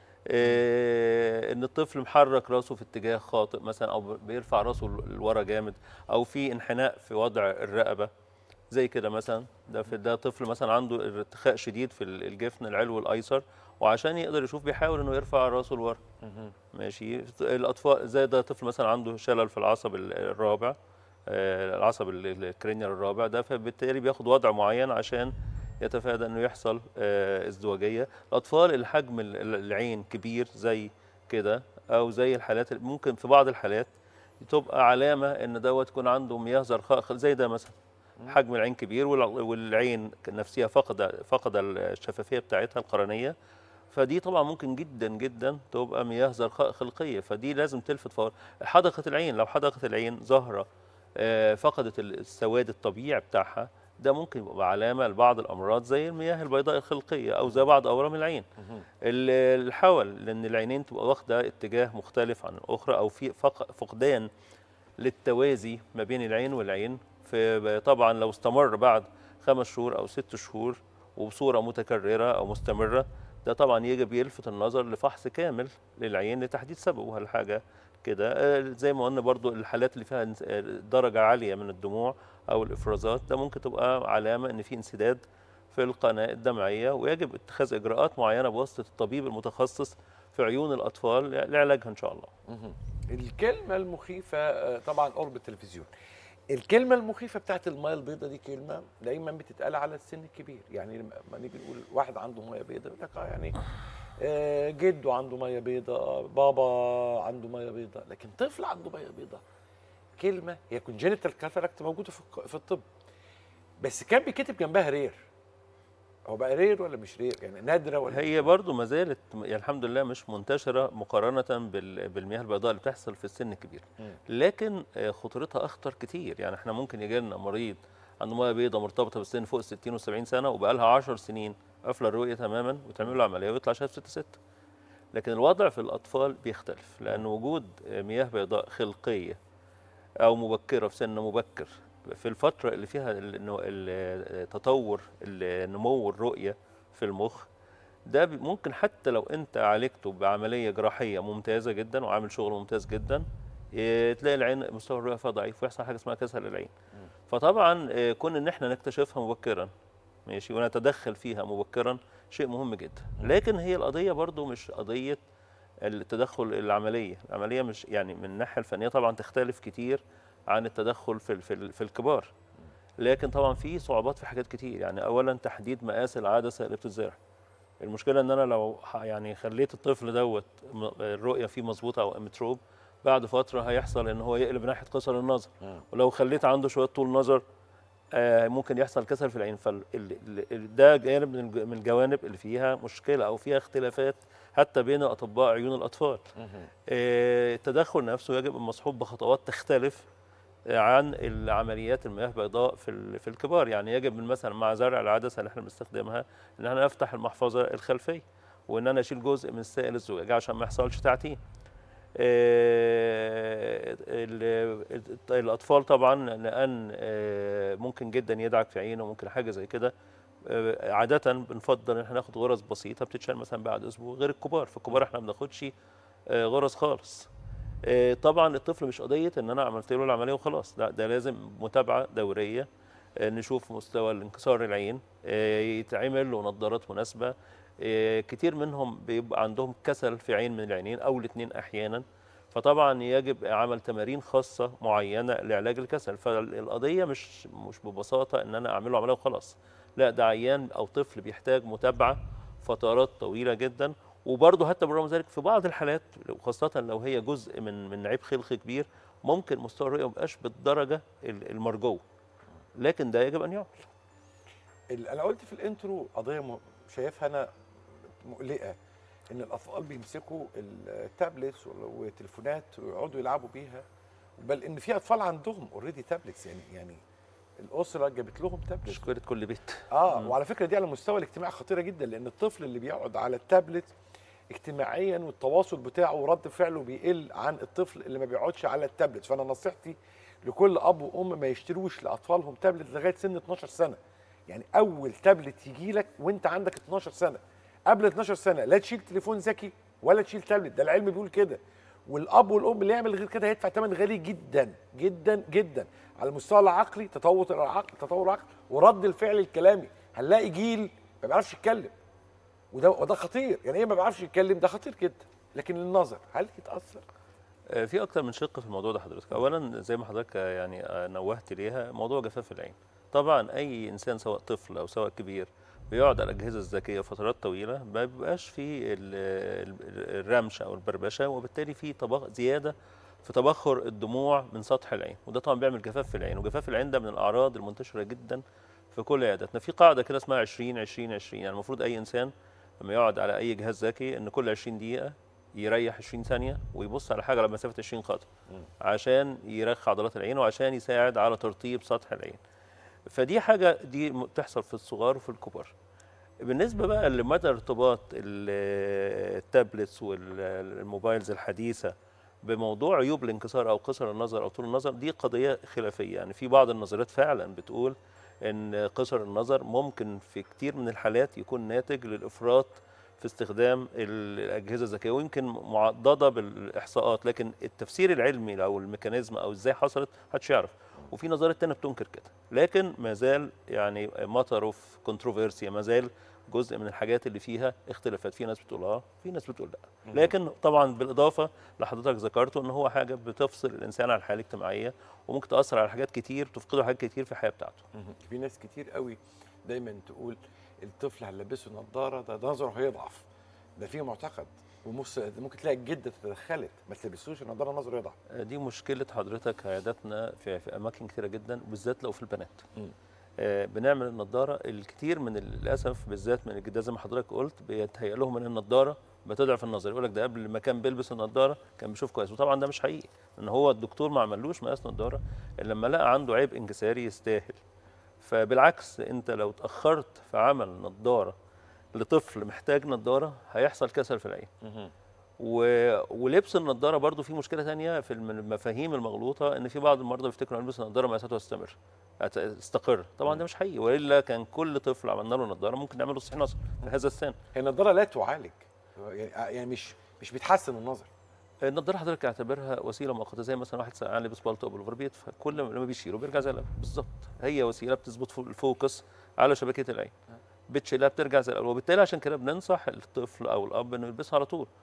إيه ان الطفل محرك راسه في اتجاه خاطئ مثلا او بيرفع راسه لورا جامد او في انحناء في وضع الرقبه زي كده مثلا ده في ده طفل مثلا عنده ارتخاء شديد في ال- الجفن العلوي الايسر وعشان يقدر يشوف بيحاول انه يرفع راسه لورا ماشي الاطفال زي ده طفل مثلا عنده شلل في العصب ال- الرابع آه، العصب ال- ال- الكرينيال الرابع ده فبالتالي بياخد وضع معين عشان يتفادى انه يحصل آه، ازدواجيه الاطفال اللي حجم ال- ال- العين كبير زي كده او زي الحالات اللي ممكن في بعض الحالات تبقى علامه ان دوت يكون عنده مياه زرقاء زي ده مثلا حجم العين كبير والع- والعين نفسها فقد فقد الشفافيه بتاعتها القرنيه فدي طبعا ممكن جدا جدا تبقى مياه زرقاء خلقيه فدي لازم تلفت فور حدقه العين لو حدقه العين ظاهره آه، فقدت السواد الطبيعي بتاعها ده ممكن يبقى علامه لبعض الامراض زي المياه البيضاء الخلقيه او زي بعض اورام العين ال- الحول لان العينين تبقى واخده اتجاه مختلف عن الاخرى او في فق- فقدان للتوازي ما بين العين والعين في طبعا لو استمر بعد خمس شهور او ست شهور وبصوره متكرره او مستمره ده طبعا يجب يلفت النظر لفحص كامل للعين لتحديد سببه هل حاجه كده آه، زي ما قلنا برضو الحالات اللي فيها انس- آه، درجه عاليه من الدموع او الافرازات ده ممكن تبقى علامه ان في انسداد في القناه الدمعيه ويجب اتخاذ اجراءات معينه بواسطه الطبيب المتخصص في عيون الاطفال لعلاجها ان شاء الله الكلمة المخيفة آه، طبعا قرب التلفزيون الكلمة المخيفة بتاعت المية البيضاء دي كلمة دايما بتتقال على السن الكبير يعني لما نيجي نقول واحد عنده مية بيضاء يقول لك اه يعني آه، جده عنده مية بيضاء بابا عنده مية بيضاء لكن طفل عنده مية بيضاء كلمة هي كونجينيتال كاتاراكت موجودة في الق- في الطب بس كان بيكتب جنبها رير هو بقى رير ولا مش رير يعني نادرة ولا هي برضو ما زالت يعني الحمد لله مش منتشره مقارنه بال- بالمياه البيضاء اللي بتحصل في السن الكبير لكن آه، خطورتها اخطر كتير يعني احنا ممكن يجي لنا مريض عنده ميه بيضاء مرتبطه بالسن فوق ال 60 و70 سنه وبقى لها 10 سنين قافله الرؤيه تماما وتعمل له عمليه ويطلع شايف 6 6 لكن الوضع في الاطفال بيختلف لان وجود آه، مياه بيضاء خلقيه او مبكره في سن مبكر في الفتره اللي فيها ال- إنه ال- تطور ال- نمو الرؤيه في المخ ده بي- ممكن حتى لو انت عالجته بعمليه جراحيه ممتازه جدا وعامل شغل ممتاز جدا إيه، تلاقي العين مستوى الرؤيه فيها ضعيف ويحصل حاجه اسمها كسل للعين فطبعا إيه، كون ان احنا نكتشفها مبكرا ماشي ونتدخل فيها مبكرا شيء مهم جدا لكن هي القضيه برضو مش قضيه التدخل العمليه العمليه مش يعني من الناحيه الفنيه طبعا تختلف كتير عن التدخل في ال- في, ال- في الكبار لكن طبعا في صعوبات في حاجات كتير يعني اولا تحديد مقاس العدسه اللي بتتزرع المشكله ان انا لو ح- يعني خليت الطفل دوت م- الرؤيه فيه مظبوطه او متروب بعد فتره هيحصل ان هو يقلب ناحيه قصر النظر ولو خليت عنده شويه طول نظر آه، ممكن يحصل كسل في العين فده جانب من الج- من الجوانب اللي فيها مشكله او فيها اختلافات حتى بين اطباء عيون الاطفال آه، التدخل نفسه يجب ان مصحوب بخطوات تختلف عن العمليات المياه البيضاء في ال- في الكبار يعني يجب من مثلا مع زرع العدسه اللي احنا بنستخدمها ان احنا نفتح المحفظه الخلفيه وان انا اشيل جزء من السائل الزجاجي عشان ما يحصلش تعتيم آه، ال- ال- الاطفال طبعا لان آه، ممكن جدا يدعك في عينه ممكن حاجه زي كده آه، عاده بنفضل ان احنا ناخد غرز بسيطه بتتشال مثلا بعد اسبوع غير الكبار في الكبار احنا ما بناخدش آه، غرز خالص آه، طبعا الطفل مش قضيه ان انا عملت له العمليه وخلاص لا ده لازم متابعه دوريه آه، نشوف مستوى الانكسار العين آه، يتعمل له نظارات مناسبه آه، كتير منهم بيبقى عندهم كسل في عين من العينين او الاثنين احيانا فطبعا يجب عمل تمارين خاصه معينه لعلاج الكسل فالقضيه مش مش ببساطه ان انا اعمل له عمليه وخلاص لا ده عيان او طفل بيحتاج متابعه فترات طويله جدا وبرضه حتى بالرغم من ذلك في بعض الحالات وخاصه لو هي جزء من من عيب خلقي كبير ممكن مستوى الرؤيه ما يبقاش بالدرجه ال- المرجوه لكن ده يجب ان يعمل ال- انا قلت في الانترو قضيه م- شايفها انا مقلقه ان الاطفال بيمسكوا التابلتس وال- والتليفونات ويقعدوا يلعبوا بيها بل ان في اطفال عندهم اوريدي تابلتس يعني يعني الاسره جابت لهم تابلت مشكله كل بيت اه مم. وعلى فكره دي على المستوى الاجتماعي خطيره جدا لان الطفل اللي بيقعد على التابلت اجتماعيا والتواصل بتاعه ورد فعله بيقل عن الطفل اللي ما بيقعدش على التابلت فانا نصيحتي لكل اب وام ما يشتروش لاطفالهم تابلت لغايه سن 12 سنه يعني اول تابلت يجي لك وانت عندك 12 سنه قبل 12 سنه لا تشيل تليفون ذكي ولا تشيل تابلت ده العلم بيقول كده والاب والام اللي يعمل غير كده هيدفع ثمن غالي جدا جدا جدا على المستوى العقلي تطور العقل تطور العقل ورد الفعل الكلامي هنلاقي جيل ما بيعرفش يتكلم وده وده خطير يعني ايه ما بيعرفش يتكلم ده خطير جدا لكن النظر هل يتاثر آه، في اكتر من شق في الموضوع ده حضرتك اولا زي ما حضرتك آه، يعني آه، نوهت ليها موضوع جفاف العين طبعا اي انسان سواء طفل او سواء كبير بيقعد على الاجهزه الذكيه فترات طويله ما بيبقاش في ال- ال- الرمش او البربشه وبالتالي في طبق زياده في تبخر الدموع من سطح العين وده طبعا بيعمل جفاف في العين وجفاف العين ده من الاعراض المنتشره جدا في كل عياداتنا في قاعده كده اسمها 20 20 20 يعني المفروض اي انسان لما يقعد على اي جهاز ذكي ان كل 20 دقيقه يريح 20 ثانيه ويبص على حاجه على مسافه 20 خطوه عشان يرخي عضلات العين وعشان يساعد على ترطيب سطح العين فدي حاجه دي م- بتحصل في الصغار وفي الكبار بالنسبه بقى لمدى ارتباط ال- التابلتس والموبايلز الحديثه بموضوع عيوب الانكسار او قصر النظر او طول النظر دي قضيه خلافيه يعني في بعض النظريات فعلا بتقول ان قصر النظر ممكن في كتير من الحالات يكون ناتج للافراط في استخدام الاجهزه الذكيه ويمكن معضده بالاحصاءات لكن التفسير العلمي او الميكانيزم او ازاي حصلت محدش يعرف وفي نظريات تانية بتنكر كده لكن ما زال يعني مطر في كونتروفيرسي ما زال جزء من الحاجات اللي فيها اختلافات في ناس بتقول اه في ناس بتقول لا لكن طبعا بالاضافه لحضرتك ذكرته ان هو حاجه بتفصل الانسان عن الحياه الاجتماعيه وممكن تاثر على حاجات كتير تفقده حاجات كتير في الحياه بتاعته في ناس كتير قوي دايما تقول الطفل هنلبسه نظاره ده نظره هيضعف ده في معتقد ومس... ممكن تلاقي الجده تدخلت ما تلبسوش النظاره نظره يضعف دي مشكله حضرتك عياداتنا في, في اماكن كتيره جدا بالذات لو في البنات مم. آه، بنعمل النضاره الكتير من للاسف بالذات من الجداد زي ما حضرتك قلت بيتهيأ لهم ان النضاره بتضعف النظر يقول لك ده قبل ما كان بيلبس النضاره كان بيشوف كويس وطبعا ده مش حقيقي ان هو الدكتور ما عملوش مقاس نضاره الا لما لقى عنده عيب انكساري يستاهل فبالعكس انت لو اتاخرت في عمل نضاره لطفل محتاج نضاره هيحصل كسل في العين و... ولبس النضاره برضو في مشكله تانية في الم- المفاهيم المغلوطه ان في بعض المرضى بيفتكروا ان يلبس النضاره مقاساته تستمر هت- تستقر طبعا ده مش حقيقي والا كان كل طفل عملنا له نضاره ممكن نعمل له تصحيح نظر في هذا السن هي النضاره لا تعالج يعني يعني مش مش بتحسن النظر النضاره حضرتك اعتبرها وسيله مؤقته زي مثلا واحد سقعان لابس بالطو او بلوفر بيدفى كل ما لما بيشيله بيرجع زي الاول بالظبط هي وسيله بتظبط فو- الفوكس على شبكيه العين بتشيلها بترجع زي الاول وبالتالي عشان كده بننصح الطفل او الاب انه يلبسها على طول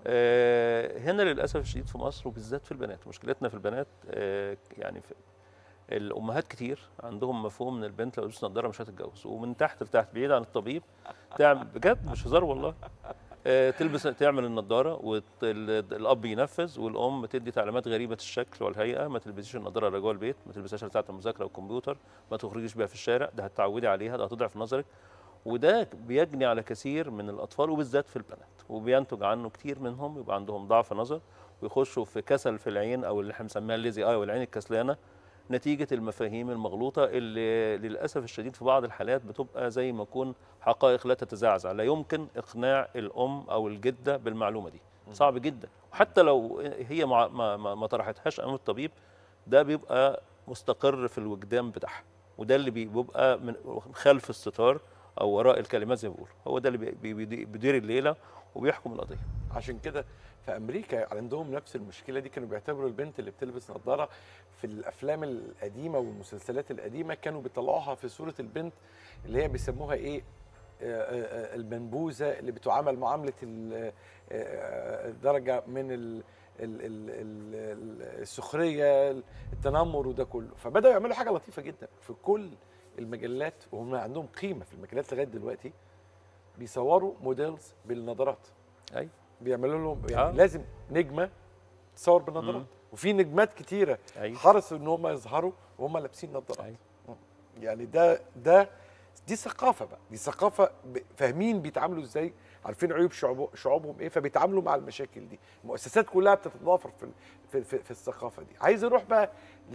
آه هنا للاسف الشديد في مصر وبالذات في البنات مشكلتنا في البنات آه يعني في الامهات كتير عندهم مفهوم ان البنت لو لبست نضاره مش هتتجوز ومن تحت لتحت بعيد عن الطبيب تعمل بجد مش هزار والله آه، تلبس تعمل النضاره والاب ينفذ والام تدي تعليمات غريبه الشكل والهيئه ما تلبسيش النضاره اللي جوه البيت ما تلبسهاش ساعه المذاكره والكمبيوتر ما تخرجيش بيها في الشارع ده هتعودي عليها ده هتضعف نظرك وده بيجني على كثير من الاطفال وبالذات في البنات وبينتج عنه كتير منهم يبقى عندهم ضعف نظر ويخشوا في كسل في العين او اللي احنا بنسميها الليزي اي والعين الكسلانه نتيجه المفاهيم المغلوطه اللي للاسف الشديد في بعض الحالات بتبقى زي ما يكون حقائق لا تتزعزع لا يمكن اقناع الام او الجده بالمعلومه دي صعب جدا وحتى لو هي ما ما, ما, ما طرحتهاش امام الطبيب ده بيبقى مستقر في الوجدان بتاعها وده اللي بي- بيبقى من خلف الستار او وراء الكلمات زي ما بيقولوا هو ده اللي بي- بي- بيدير الليله وبيحكم القضيه عشان كده في امريكا عندهم نفس المشكله دي كانوا بيعتبروا البنت اللي بتلبس نظاره في الافلام القديمه والمسلسلات القديمه كانوا بيطلعوها في صوره البنت اللي هي بيسموها ايه آه، آه، آه، المنبوذه اللي بتعامل معامله ال- آه، درجه من ال- ال- ال- ال- السخريه التنمر وده كله فبداوا يعملوا حاجه لطيفه جدا في كل المجلات وهم عندهم قيمه في المجلات لغايه دلوقتي بيصوروا موديلز بالنظارات ايوه بيعملوا لهم يعني آه. لازم نجمه تصور بالنظارات مم. وفي نجمات كتيره أيوة. حرصوا ان هم يظهروا وهم لابسين نظارات أيوة. يعني ده ده دي ثقافه بقى دي ثقافه ب- فاهمين بيتعاملوا ازاي عارفين عيوب شعوب شعوبهم ايه فبيتعاملوا مع المشاكل دي المؤسسات كلها بتتضافر في ال- في, في, في الثقافه دي عايز اروح بقى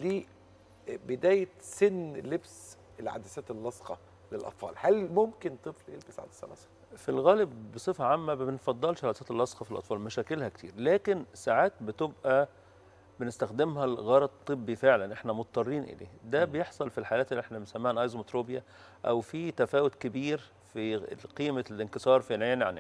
لبدايه سن لبس العدسات اللاصقه للاطفال هل ممكن طفل يلبس عدسه لاصقه في الغالب بصفه عامه ما بنفضلش العدسات اللاصقه في الاطفال مشاكلها كتير لكن ساعات بتبقى بنستخدمها لغرض طبي فعلا احنا مضطرين اليه ده بيحصل في الحالات اللي احنا بنسميها ايزومتروبيا او في تفاوت كبير في قيمه الانكسار في العين عن عين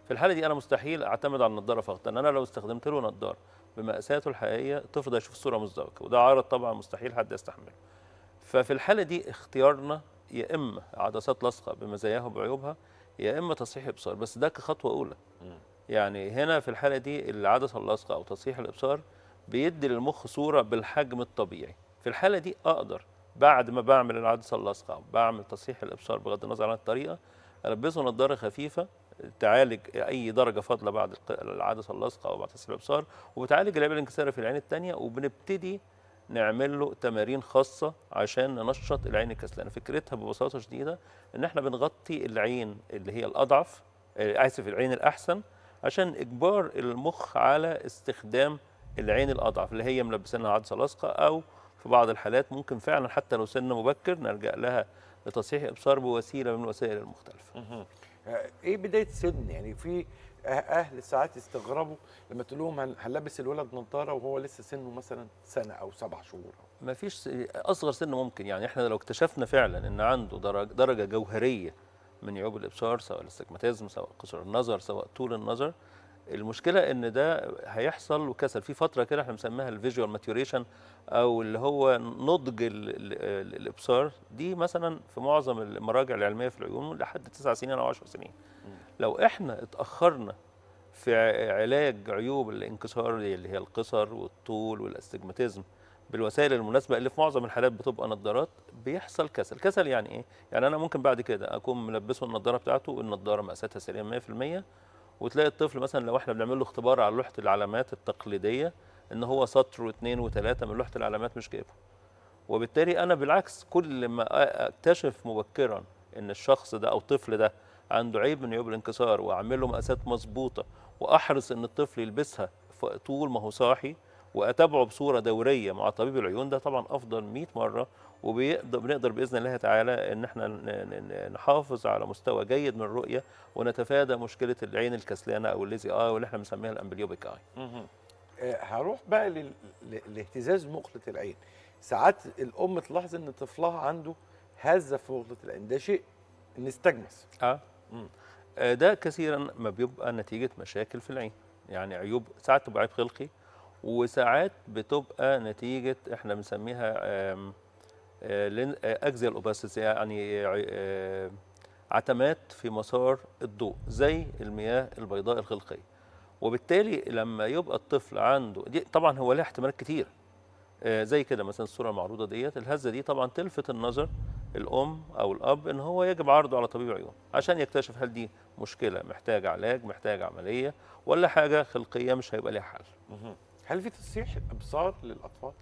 في الحاله دي انا مستحيل اعتمد على النضاره فقط لان انا لو استخدمت له نضاره بمقاساته الحقيقيه الطفل ده يشوف الصوره مزدوجه وده عرض طبعا مستحيل حد يستحمله ففي الحاله دي اختيارنا يا اما عدسات لاصقه بمزاياها وبعيوبها يا اما تصحيح ابصار بس ده كخطوه اولى يعني هنا في الحاله دي العدسه اللاصقه او تصحيح الابصار بيدي للمخ صوره بالحجم الطبيعي في الحاله دي اقدر بعد ما بعمل العدسه اللاصقه او بعمل تصحيح الابصار بغض النظر عن الطريقه البسه نظاره خفيفه تعالج اي درجه فاضله بعد الق- العدسه اللاصقه او بعد تصحيح الابصار وبتعالج العيب الانكساري في العين الثانيه وبنبتدي نعمل له تمارين خاصه عشان ننشط العين الكسلانه فكرتها ببساطه شديده ان احنا بنغطي العين اللي هي الاضعف آه، اسف العين الاحسن عشان اجبار المخ على استخدام العين الاضعف اللي هي ملبسينها عدسه لاصقه او في بعض الحالات ممكن فعلا حتى لو سن مبكر نلجا لها لتصحيح ابصار بوسيله من الوسائل المختلفه آه، ايه بدايه سن يعني في أه- اهل ساعات يستغربوا لما تقول لهم هن- هنلبس الولد نظاره وهو لسه سنه مثلا سنه او سبع شهور ما فيش س- اصغر سن ممكن يعني احنا لو اكتشفنا فعلا ان عنده درجه درجه جوهريه من عيوب الابصار سواء الاستجماتيزم سواء قصر النظر سواء طول النظر المشكله ان ده هيحصل له كسل في فتره كده احنا بنسميها الفيجوال ماتيوريشن او اللي هو نضج ال ال ال الابصار دي مثلا في معظم المراجع العلميه في العيون لحد 9 سنين او 10 سنين لو احنا اتاخرنا في ع- علاج عيوب الانكسار اللي هي القصر والطول والاستجماتيزم بالوسائل المناسبه اللي في معظم الحالات بتبقى نظارات بيحصل كسل كسل يعني ايه يعني انا ممكن بعد كده اكون ملبسه النظاره بتاعته النظاره مقاساتها سليمه 100% وتلاقي الطفل مثلا لو احنا بنعمل له اختبار على لوحه العلامات التقليديه ان هو سطر واثنين وثلاثه من لوحه العلامات مش جايبه وبالتالي انا بالعكس كل ما أ- اكتشف مبكرا ان الشخص ده او الطفل ده عنده عيب من عيوب الانكسار واعمل له مقاسات مظبوطه واحرص ان الطفل يلبسها ف- طول ما هو صاحي واتابعه بصوره دوريه مع طبيب العيون ده طبعا افضل 100 مره وبنقدر بنقدر باذن الله تعالى ان احنا ن- ن- نحافظ على مستوى جيد من الرؤيه ونتفادى مشكله العين الكسلانه او الليزي اي واللي احنا بنسميها الامبليوبيك اي آه، هروح بقى لل- ل- لاهتزاز مخلة العين ساعات الام تلاحظ ان طفلها عنده هزه في مخلة العين ده شيء نستجمس اه آه، ده كثيرا ما بيبقى نتيجه مشاكل في العين يعني عيوب ساعات تبقى عيب خلقي وساعات بتبقى نتيجه احنا بنسميها آم، آه، لين- آه، اكزيال اوباسيتي يعني ع- آه، عتمات في مسار الضوء زي المياه البيضاء الخلقيه وبالتالي لما يبقى الطفل عنده دي طبعا هو لها احتمالات كتير آه، زي كده مثلا الصوره المعروضه ديت الهزه دي طبعا تلفت النظر الام او الاب ان هو يجب عرضه على طبيب عيون عشان يكتشف هل دي مشكله محتاجه علاج محتاجه عمليه ولا حاجه خلقيه مش هيبقى ليها حل هل في تصحيح ابصار للاطفال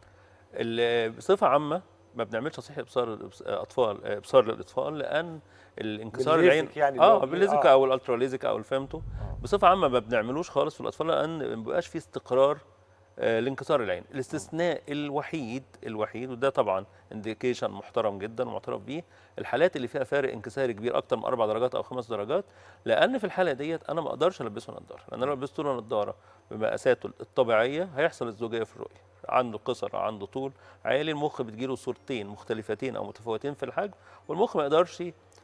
ال- بصفه عامه ما بنعملش تصحيح ابصار الإبص- اطفال ابصار للاطفال لان الانكسار بالليزك العين يعني اللي اه هو- بالليزك آه. او الالتراليزك او الفيمتو بصفه عامه ما بنعملوش خالص في الاطفال لان ما بيبقاش في استقرار آه، لانكسار العين الاستثناء الوحيد الوحيد وده طبعا انديكيشن محترم جدا ومعترف بيه الحالات اللي فيها فارق انكساري كبير اكتر من اربع درجات او خمس درجات لان في الحاله ديت انا ما اقدرش البسه نظاره لان انا لو لبست له نظاره بمقاساته الطبيعيه هيحصل ازدواجيه في الرؤيه عنده قصر عنده طول عالي المخ بتجيله صورتين مختلفتين او متفاوتين في الحجم والمخ ما يقدرش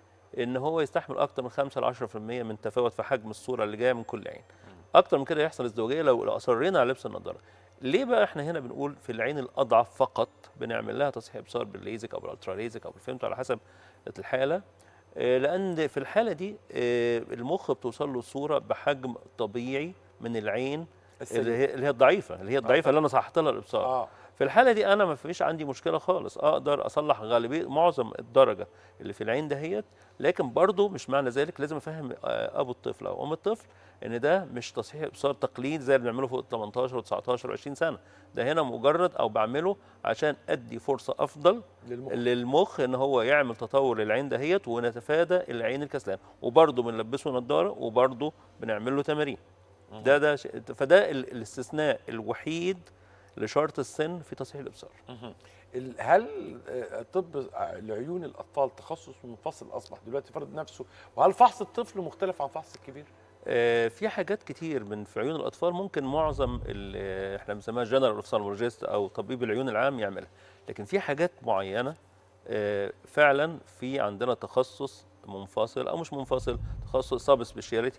ان هو يستحمل اكتر من 5 ل 10% من تفاوت في حجم الصوره اللي جايه من كل عين اكتر من كده يحصل ازدواجيه لو لو اصرينا على لبس النظاره ليه بقى احنا هنا بنقول في العين الاضعف فقط بنعمل لها تصحيح ابصار بالليزك او بالالتراليزك او بالفيمتو على حسب الحاله آه، لان في الحاله دي آه، المخ بتوصل له صوره بحجم طبيعي من العين السليم. اللي هي اللي هي الضعيفه اللي هي الضعيفه اللي انا صححت لها الابصار اه في الحاله دي انا ما فيش عندي مشكله خالص اقدر اصلح غالبيه معظم الدرجه اللي في العين دهيت لكن برضو مش معنى ذلك لازم افهم آه، ابو الطفل او ام الطفل ان ده مش تصحيح ابصار تقليد زي اللي بنعمله فوق 18 و19 و20 سنه ده هنا مجرد او بعمله عشان ادي فرصه افضل للمخ. للمخ ان هو يعمل تطور للعين دهيت ونتفادى العين الكسلان وبرضه بنلبسه نظاره وبرضه بنعمل له تمارين ده ده شيء- فده ال- الاستثناء الوحيد لشرط السن في تصحيح الابصار ال- هل آه، طب العيون الاطفال تخصص منفصل اصبح دلوقتي فرض نفسه وهل فحص الطفل مختلف عن فحص الكبير؟ آه، في حاجات كتير من في عيون الاطفال ممكن معظم ال- احنا بنسميها جنرال اوفثالمولوجيست او طبيب العيون العام يعملها لكن في حاجات معينه آه، فعلا في عندنا تخصص منفصل او مش منفصل تخصص سب سبيشاليتي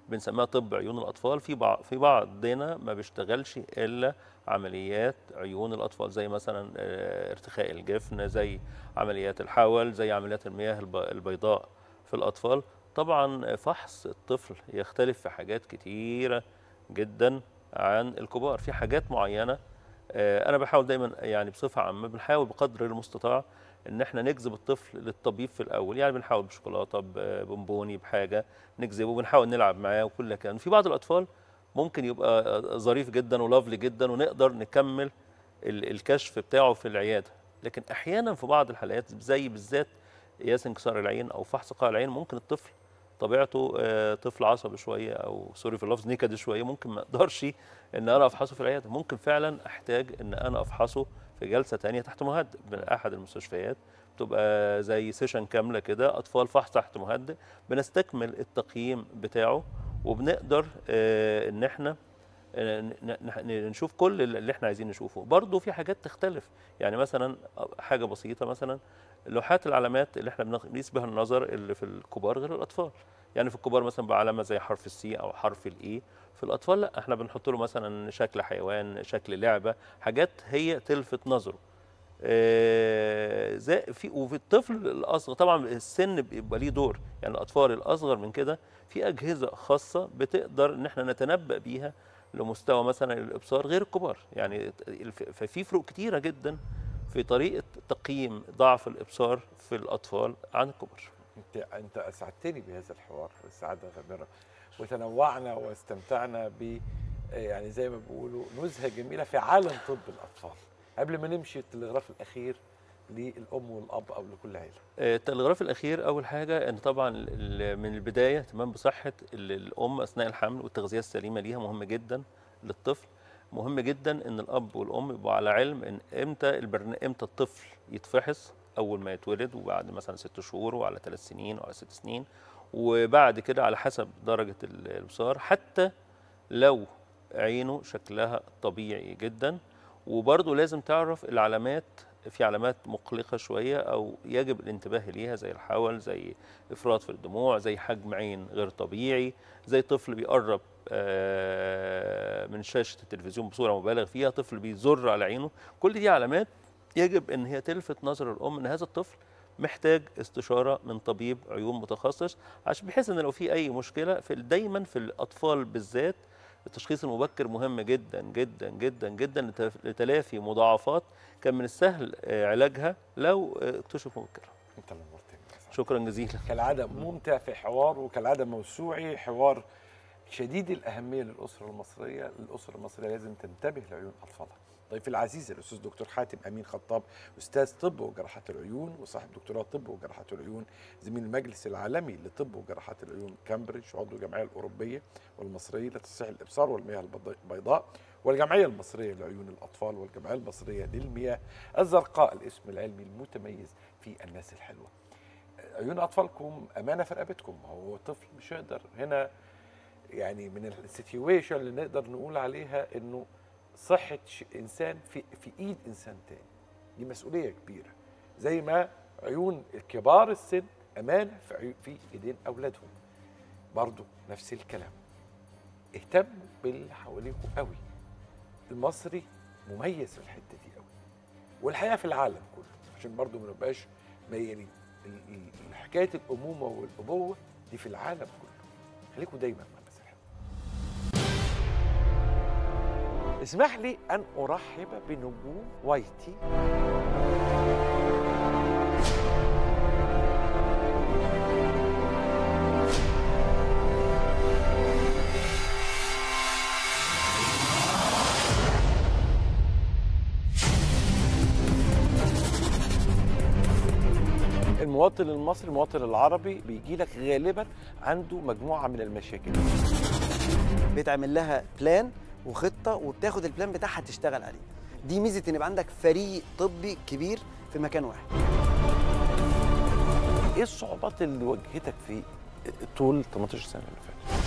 بنسميها طب عيون الاطفال في بعض في بعضنا ما بيشتغلش الا عمليات عيون الاطفال زي مثلا آه، ارتخاء الجفن زي عمليات الحول زي عمليات المياه الب- البيضاء في الاطفال طبعا فحص الطفل يختلف في حاجات كتيره جدا عن الكبار في حاجات معينه آه، انا بحاول دايما يعني بصفه عامه بنحاول بقدر المستطاع ان احنا نجذب الطفل للطبيب في الاول يعني بنحاول بشوكولاته ببونبوني بحاجه نجذبه بنحاول نلعب معاه وكل كلام في بعض الاطفال ممكن يبقى ظريف جدا ولافلي جدا ونقدر نكمل ال- الكشف بتاعه في العياده لكن احيانا في بعض الحالات زي بالذات قياس انكسار العين او فحص قاع العين ممكن الطفل طبيعته آه، طفل عصبي شويه او سوري في اللفظ نكد شويه ممكن ما اقدرش ان انا افحصه في العياده ممكن فعلا احتاج ان انا افحصه في جلسه تانية تحت مهدئ من احد المستشفيات بتبقى زي سيشن كامله كده اطفال فحص تحت مهدئ بنستكمل التقييم بتاعه وبنقدر آه، ان احنا آه، ن- ن- نشوف كل اللي احنا عايزين نشوفه برضه في حاجات تختلف يعني مثلا حاجه بسيطه مثلا لوحات العلامات اللي احنا بنقيس بها النظر اللي في الكبار غير الاطفال يعني في الكبار مثلا بعلامه زي حرف السي او حرف الاي في الاطفال لا احنا بنحط له مثلا شكل حيوان شكل لعبه حاجات هي تلفت نظره آه، زي في وفي الطفل الاصغر طبعا السن بيبقى ليه دور يعني الاطفال الاصغر من كده في اجهزه خاصه بتقدر ان احنا نتنبأ بيها لمستوى مثلا الابصار غير الكبار يعني الف- ففي فروق كتيره جدا في طريقه تقييم ضعف الابصار في الاطفال عن الكبار انت انت اسعدتني بهذا الحوار السعاده غامره وتنوعنا واستمتعنا ب يعني زي ما بيقولوا نزهه جميله في عالم طب الاطفال قبل ما نمشي التلغراف الاخير للام والاب او لكل عيله آه، التلغراف الاخير اول حاجه ان طبعا ال- من البدايه اهتمام بصحه ال- الام اثناء الحمل والتغذيه السليمه ليها مهم جدا للطفل مهم جدا ان الاب والام يبقوا على علم ان امتى البرن... امتى الطفل يتفحص اول ما يتولد وبعد مثلا ست شهور وعلى ثلاث سنين وعلى ست سنين وبعد كده على حسب درجه ال- الابصار حتى لو عينه شكلها طبيعي جدا وبرضه لازم تعرف العلامات في علامات مقلقة شوية أو يجب الانتباه ليها زي الحول زي إفراط في الدموع زي حجم عين غير طبيعي زي طفل بيقرب آه، من شاشة التلفزيون بصورة مبالغ فيها طفل بيزر على عينه كل دي علامات يجب أن هي تلفت نظر الأم أن هذا الطفل محتاج استشارة من طبيب عيون متخصص عشان بحيث أن لو في أي مشكلة في دايما في الأطفال بالذات التشخيص المبكر مهم جدا جدا جدا جدا لتف- لتلافي مضاعفات كان من السهل آه، علاجها لو آه، اكتشف مبكرا انت نورتني شكرا جزيلا كالعاده ممتع في حوار وكالعاده موسوعي حوار شديد الاهميه للاسره المصريه الاسره المصريه لازم تنتبه لعيون اطفالها ضيفي العزيز الاستاذ دكتور حاتم امين خطاب استاذ طب وجراحات العيون وصاحب دكتوراه طب وجراحات العيون زميل المجلس العالمي لطب وجراحات العيون كامبريدج عضو الجمعيه الاوروبيه والمصريه لتصحيح الابصار والمياه البيض- البيضاء والجمعيه المصريه لعيون الاطفال والجمعيه المصريه للمياه الزرقاء الاسم العلمي المتميز في الناس الحلوه عيون اطفالكم امانه في رقبتكم هو طفل مش هيقدر هنا يعني من السيتويشن اللي نقدر نقول عليها انه صحه ش- انسان في في ايد انسان تاني دي مسؤوليه كبيره زي ما عيون الكبار السن امانه في عيو- في ايدين اولادهم برضو نفس الكلام اهتموا باللي حواليكم قوي المصري مميز في الحته دي قوي والحقيقه في العالم كله عشان برضو ما نبقاش ميالين ال- ال- حكايه الامومه والابوه دي في العالم كله خليكم دايما مع الناس الحلوه اسمح لي ان ارحب بنجوم وايتي المواطن المصري المواطن العربي بيجي لك غالبا عنده مجموعه من المشاكل بيتعمل لها بلان وخطه وبتاخد البلان بتاعها تشتغل عليه دي ميزه ان يبقى عندك فريق طبي كبير في مكان واحد ايه الصعوبات اللي واجهتك في طول 18 سنه اللي فاتت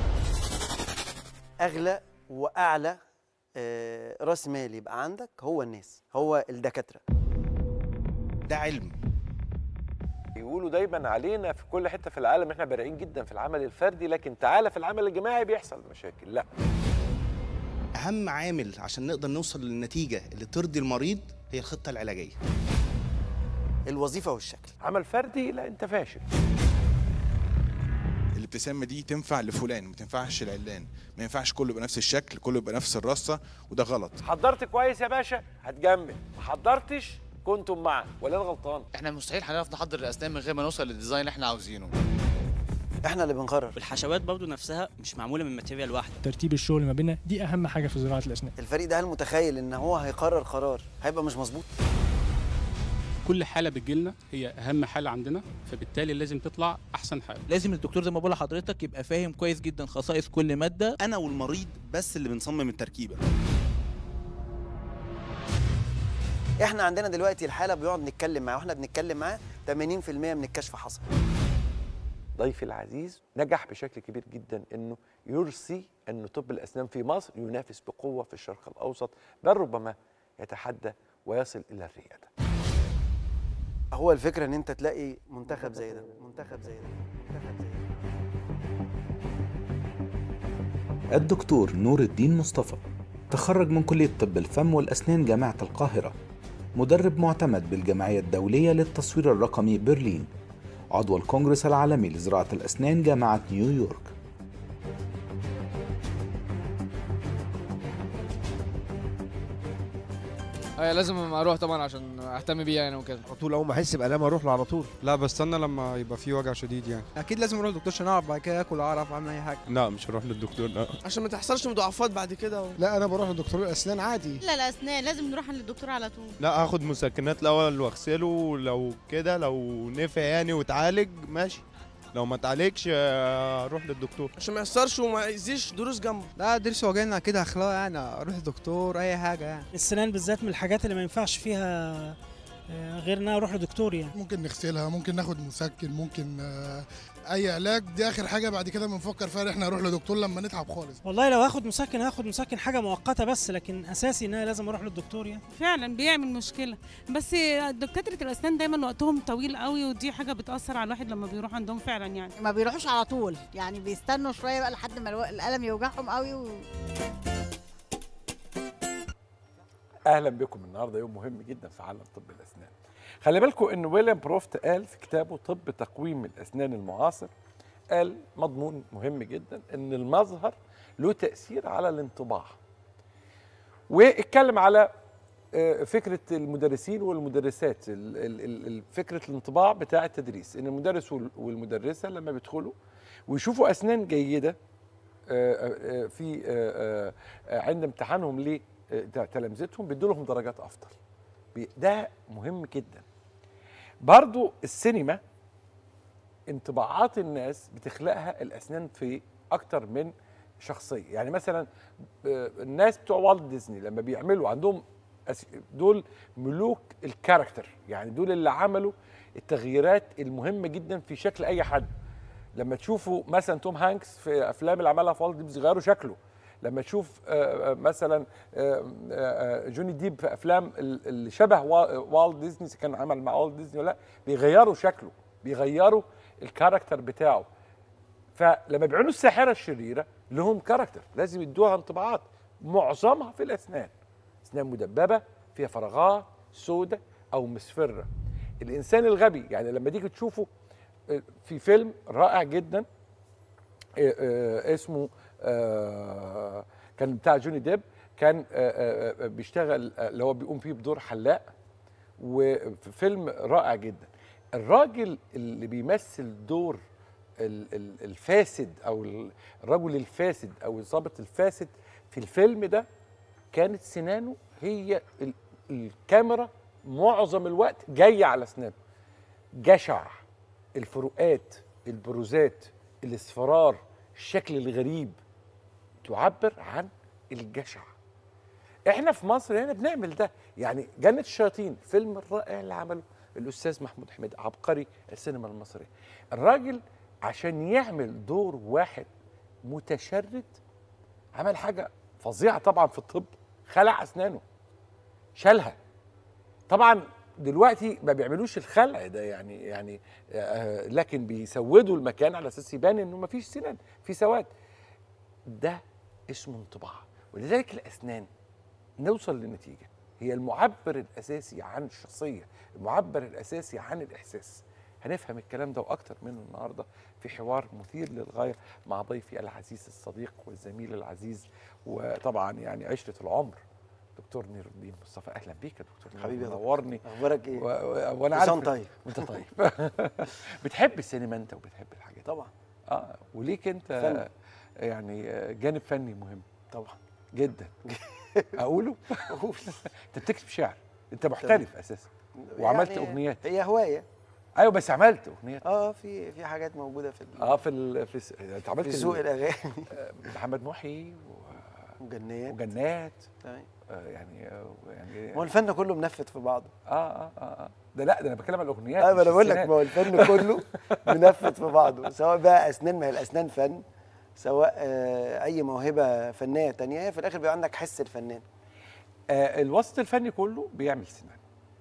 اغلى واعلى آه، راس مال يبقى عندك هو الناس هو الدكاتره ده علم يقولوا دايما علينا في كل حته في العالم احنا بارعين جدا في العمل الفردي لكن تعالى في العمل الجماعي بيحصل مشاكل لا اهم عامل عشان نقدر نوصل للنتيجه اللي ترضي المريض هي الخطه العلاجيه الوظيفه والشكل عمل فردي لا انت فاشل الابتسامه دي تنفع لفلان ما تنفعش لعلان ما ينفعش كله يبقى نفس الشكل كله يبقى نفس الرصه وده غلط حضرت كويس يا باشا هتجمل ما حضرتش كنتم معا ولا انا غلطان احنا مستحيل هنعرف نحضر الاسنان من غير ما نوصل للديزاين اللي احنا عاوزينه احنا اللي بنقرر والحشوات برضو نفسها مش معموله من ماتيريال واحده ترتيب الشغل ما بيننا دي اهم حاجه في زراعه الاسنان الفريق ده هل متخيل ان هو هيقرر قرار هيبقى مش مظبوط كل حاله بتجيلنا هي اهم حاله عندنا فبالتالي لازم تطلع احسن حاله لازم الدكتور زي ما بقول لحضرتك يبقى فاهم كويس جدا خصائص كل ماده انا والمريض بس اللي بنصمم التركيبه احنا عندنا دلوقتي الحاله بيقعد نتكلم معاه واحنا بنتكلم معاه 80% من الكشف حصل ضيفي العزيز نجح بشكل كبير جدا انه يرسي ان طب الاسنان في مصر ينافس بقوه في الشرق الاوسط بل ربما يتحدى ويصل الى الرياده هو الفكره ان انت تلاقي منتخب زي ده منتخب زي ده منتخب زي ده الدكتور نور الدين مصطفى تخرج من كلية طب الفم والأسنان جامعة القاهرة مدرب معتمد بالجمعية الدولية للتصوير الرقمي برلين عضو الكونغرس العالمي لزراعة الأسنان جامعة نيويورك ايوه لازم اروح طبعا عشان اهتم بيه يعني وكده على طول اول ما احس بالام اروح له على طول لا بستنى لما يبقى في وجع شديد يعني اكيد لازم اروح للدكتور عشان اعرف بعد كده اكل اعرف اعمل اي حاجه لا مش هروح للدكتور لا عشان ما تحصلش مضاعفات بعد كده و... لا انا بروح لدكتور الاسنان عادي لا لا اسنان لازم نروح للدكتور على طول لا هاخد مسكنات الاول واغسله لو كده لو نفع يعني واتعالج ماشي لو ما اتعالجش آه، اروح للدكتور عشان ما يحصلش وما يأذيش دروس جنبه لا ضرس وجعنا كده اخلاق يعني اروح لدكتور اي حاجه يعني السنان بالذات من الحاجات اللي ما ينفعش فيها آه، غير ان انا اروح لدكتور يعني ممكن نغسلها ممكن ناخد مسكن ممكن آه، اي علاج دي اخر حاجه بعد كده بنفكر فيها إن احنا نروح لدكتور لما نتعب خالص والله لو هاخد مسكن هاخد مسكن حاجه مؤقته بس لكن اساسي ان انا لازم اروح للدكتور يعني فعلا بيعمل مشكله بس دكاتره الاسنان دايما وقتهم طويل قوي ودي حاجه بتاثر على الواحد لما بيروح عندهم فعلا يعني ما بيروحوش على طول يعني بيستنوا شويه بقى لحد ما الو- الالم يوجعهم قوي و... اهلا بكم النهارده يوم مهم جدا في عالم طب الاسنان خلي بالكم ان ويليام بروفت قال في كتابه طب تقويم الاسنان المعاصر قال مضمون مهم جدا ان المظهر له تاثير على الانطباع واتكلم على آه، فكره المدرسين والمدرسات ال- ال- ال- ال- فكره الانطباع بتاع التدريس ان المدرس وال- والمدرسه لما بيدخلوا ويشوفوا اسنان جيده آه، آه، في آه، آه، عند امتحانهم لتلامذتهم بيدوا لهم درجات افضل بي- ده مهم جدا برضو السينما انطباعات الناس بتخلقها الاسنان في اكتر من شخصيه يعني مثلا آه، الناس بتوع والت ديزني لما بيعملوا عندهم أس- دول ملوك الكاركتر يعني دول اللي عملوا التغييرات المهمه جدا في شكل اي حد لما تشوفوا مثلا توم هانكس في افلام اللي عملها في والت ديزني غيروا شكله لما تشوف آه، آه، مثلا آه، آه، جوني ديب في افلام ال- اللي شبه وا- والت ديزني إذا كان عمل مع والت ديزني ولا لا بيغيروا شكله بيغيروا الكاركتر بتاعه فلما بيعملوا الساحره الشريره لهم كاركتر لازم يدوها انطباعات معظمها في الاسنان اسنان مدببه فيها فراغات سودة او مصفره الانسان الغبي يعني لما تيجي تشوفه آه، في فيلم رائع جدا آه، آه، اسمه آه، كان بتاع جوني ديب كان آه، آه، آه، بيشتغل آه، اللي هو بيقوم فيه بدور حلاق وفي فيلم رائع جدا الراجل اللي بيمثل دور ال- ال- الفاسد او ال- الرجل الفاسد او الضابط الفاسد في الفيلم ده كانت سنانه هي ال- الكاميرا معظم الوقت جايه على اسنانه جشع الفروقات البروزات الاصفرار الشكل الغريب تعبر عن الجشع احنا في مصر هنا بنعمل ده يعني جنة الشياطين فيلم الرائع اللي عمله الاستاذ محمود حميد عبقري السينما المصريه الراجل عشان يعمل دور واحد متشرد عمل حاجه فظيعه طبعا في الطب خلع اسنانه شالها طبعا دلوقتي ما بيعملوش الخلع ده يعني يعني آه لكن بيسودوا المكان على اساس يبان انه ما فيش سنان في سواد ده اسمه انطباع ولذلك الاسنان نوصل لنتيجه هي المعبر الاساسي عن الشخصيه المعبر الاساسي عن الاحساس هنفهم الكلام ده واكتر منه النهارده في حوار مثير للغايه مع ضيفي العزيز الصديق والزميل العزيز وطبعا يعني عشره العمر دكتور نير الدين مصطفى اهلا بيك يا دكتور نير. حبيبي يا دكتور. نورني اخبارك ايه؟ و... و... وانا كل عارف سنة وأنت طيب. وانت طيب بتحب السينما انت وبتحب الحاجات طبعا اه وليك انت فن. يعني جانب فني مهم طبعا جدا اقوله اقول انت بتكتب شعر انت محترف اساسا وعملت يعني اغنيات هي هوايه ايوه بس عملت اغنيات اه في في حاجات موجوده في ال- اه في ال... في الس- انت عملت في ذوق ال- الاغاني محمد محي وجنات وجنات تمام آه يعني آه يعني هو الفن كله منفذ في بعضه اه اه اه, آه. ده لا ده انا بتكلم عن الاغنيات اه ما مش انا بقول لك السنات. ما هو الفن كله منفذ في بعضه سواء بقى اسنان ما هي الاسنان فن سواء آه اي موهبه فنيه تانية هي في الاخر بيبقى عندك حس الفنان آه الوسط الفني كله بيعمل سنان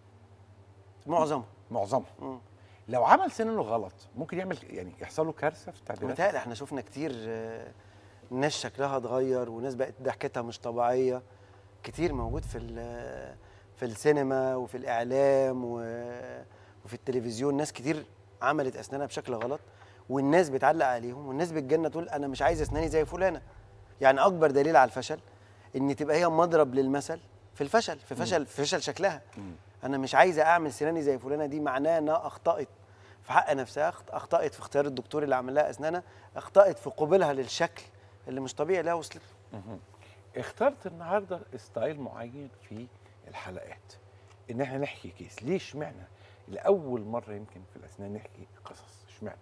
معظمه معظمه لو عمل سنانه غلط ممكن يعمل يعني يحصل له كارثه في التعبيرات متهيألي احنا شفنا كتير آه، ناس شكلها اتغير وناس بقت ضحكتها مش طبيعيه كتير موجود في ال- في السينما وفي الاعلام و- وفي التلفزيون ناس كتير عملت اسنانها بشكل غلط والناس بتعلق عليهم والناس بتجنن تقول انا مش عايز اسناني زي فلانه يعني اكبر دليل على الفشل ان تبقى هي مضرب للمثل في الفشل في فشل في فشل شكلها انا مش عايزه اعمل سناني زي فلانه دي معناها انها اخطات في حق نفسها أخط- اخطات في اختيار الدكتور اللي عمل لها اسنانها اخطات في قبولها للشكل اللي مش طبيعي اللي هي وصلت له. مهم. اخترت النهارده ستايل معين في الحلقات ان احنا نحكي كيس ليه اشمعنى لاول مره يمكن في الاسنان نحكي قصص اشمعنى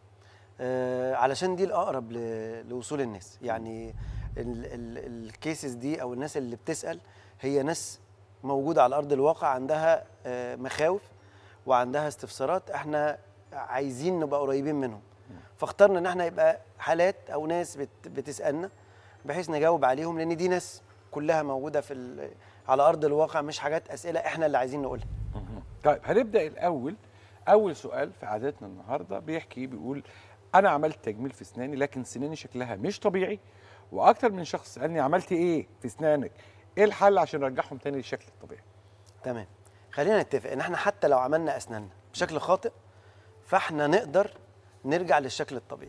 آه علشان دي الاقرب ل- لوصول الناس يعني ال- ال- الكيسز دي او الناس اللي بتسال هي ناس موجوده على ارض الواقع عندها آه مخاوف وعندها استفسارات احنا عايزين نبقى قريبين منهم فاخترنا ان احنا يبقى حالات او ناس بت بتسالنا بحيث نجاوب عليهم لان دي ناس كلها موجوده في ال- على ارض الواقع مش حاجات اسئله احنا اللي عايزين نقولها طيب هنبدا الاول اول سؤال في عادتنا النهارده بيحكي بيقول انا عملت تجميل في اسناني لكن سناني شكلها مش طبيعي واكتر من شخص سالني عملت ايه في اسنانك ايه الحل عشان ارجعهم تاني للشكل الطبيعي تمام خلينا نتفق ان احنا حتى لو عملنا اسناننا بشكل خاطئ فاحنا نقدر نرجع للشكل الطبيعي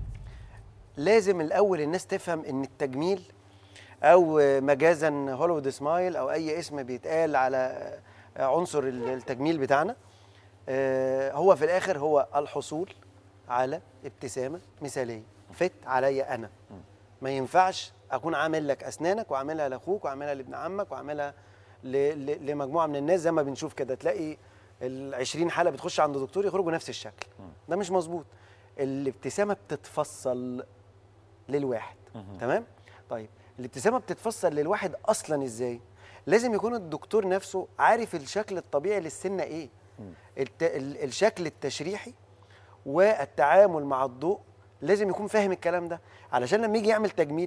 لازم الاول الناس تفهم ان التجميل او مجازا هوليوود سمايل او اي اسم بيتقال على عنصر التجميل بتاعنا آه، هو في الاخر هو الحصول على ابتسامه مثاليه فت عليا انا ما ينفعش اكون عامل لك اسنانك وعاملها لاخوك وعاملها لابن عمك وعاملها ل- ل- لمجموعه من الناس زي ما بنشوف كده تلاقي ال 20 حاله بتخش عند دكتور يخرجوا نفس الشكل ده مش مظبوط الابتسامه بتتفصل للواحد تمام طيب الابتسامه بتتفصل للواحد اصلا ازاي لازم يكون الدكتور نفسه عارف الشكل الطبيعي للسنه ايه الت... ال- الشكل التشريحي والتعامل مع الضوء لازم يكون فاهم الكلام ده علشان لما يجي يعمل تجميل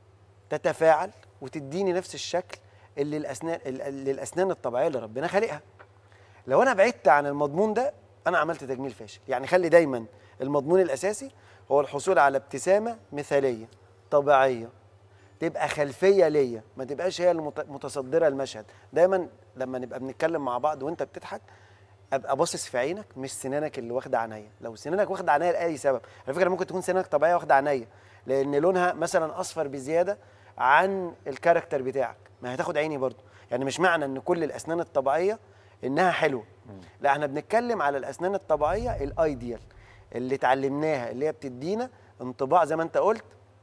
تتفاعل وتديني نفس الشكل اللي الاسنان ال- اللي الاسنان الطبيعيه اللي ربنا خالقها لو انا بعدت عن المضمون ده انا عملت تجميل فاشل يعني خلي دايما المضمون الاساسي هو الحصول على ابتسامه مثاليه طبيعيه تبقى خلفيه ليا ما تبقاش هي المتصدره المشهد دايما لما نبقى بنتكلم مع بعض وانت بتضحك ابقى باصص في عينك مش سنانك اللي واخده عينيا لو سنانك واخده عينيا لاي سبب على فكره ممكن تكون سنانك طبيعيه واخده عينيا لان لونها مثلا اصفر بزياده عن الكاركتر بتاعك ما هتاخد عيني برضو يعني مش معنى ان كل الاسنان الطبيعيه انها حلوه لا احنا بنتكلم على الاسنان الطبيعيه الايديال اللي اتعلمناها اللي هي بتدينا انطباع زي ما انت قلت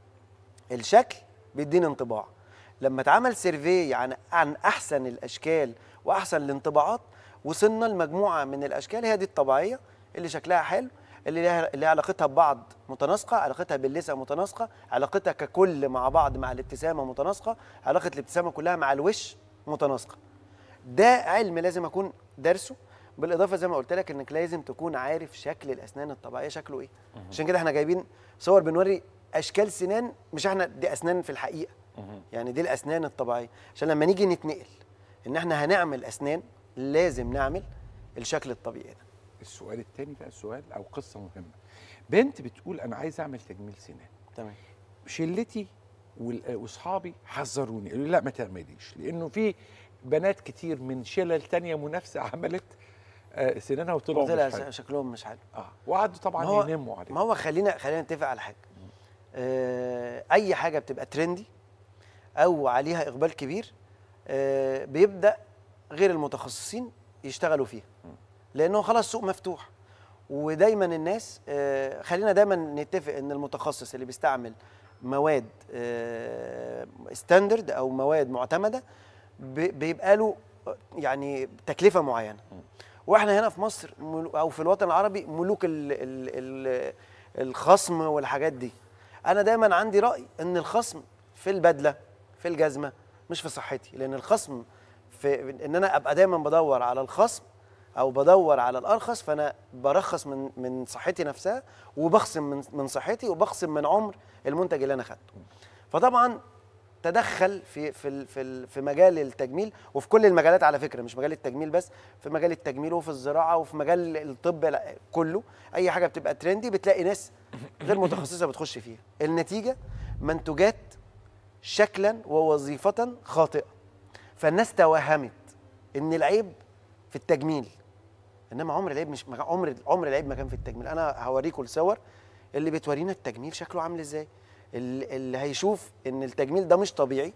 الشكل بيديني انطباع لما اتعمل سيرفي عن عن احسن الاشكال واحسن الانطباعات وصلنا لمجموعه من الاشكال هي دي الطبيعيه اللي شكلها حلو اللي لها اللي علاقتها ببعض متناسقه علاقتها باللثه متناسقه علاقتها ككل مع بعض مع الابتسامه متناسقه علاقه الابتسامه كلها مع الوش متناسقه ده علم لازم اكون دارسه بالاضافه زي ما قلت لك انك لازم تكون عارف شكل الاسنان الطبيعيه شكله ايه عشان كده احنا جايبين صور بنوري اشكال سنان مش احنا دي اسنان في الحقيقه يعني دي الاسنان الطبيعيه عشان لما نيجي نتنقل ان احنا هنعمل اسنان لازم نعمل الشكل الطبيعي ده السؤال الثاني بقى سؤال او قصه مهمه بنت بتقول انا عايز اعمل تجميل سنان تمام شلتي وال- واصحابي حذروني قالوا لي لا ما تعمليش لانه في بنات كتير من شلل تانية منافسه عملت آه، سنانها وطلعوا طلع مش حلو. شكلهم مش حلو اه وقعدوا طبعا ما هو- ينموا عليه ما هو خلينا خلينا نتفق على حاجه آه اي حاجه بتبقى ترندي او عليها اقبال كبير آه بيبدا غير المتخصصين يشتغلوا فيها لانه خلاص سوق مفتوح ودايما الناس آه خلينا دايما نتفق ان المتخصص اللي بيستعمل مواد آه ستاندرد او مواد معتمده بي- بيبقى له يعني تكلفه معينه واحنا هنا في مصر ملو- او في الوطن العربي ملوك ال ال ال الخصم والحاجات دي انا دايما عندي راي ان الخصم في البدله في الجزمه مش في صحتي لان الخصم في ان انا ابقى دايما بدور على الخصم او بدور على الارخص فانا برخص من من صحتي نفسها وبخصم من من صحتي وبخصم من عمر المنتج اللي انا خدته فطبعا تدخل في في ال- في ال- في مجال التجميل وفي كل المجالات على فكره مش مجال التجميل بس في مجال التجميل وفي الزراعه وفي مجال الطب لا، كله اي حاجه بتبقى ترندي بتلاقي ناس غير متخصصه بتخش فيها النتيجه منتجات شكلا ووظيفه خاطئه فالناس توهمت ان العيب في التجميل انما عمر العيب مش عمر عمر العيب ما كان في التجميل انا هوريكم الصور اللي بتورينا التجميل شكله عامل ازاي اللي اللي هيشوف ان التجميل ده مش طبيعي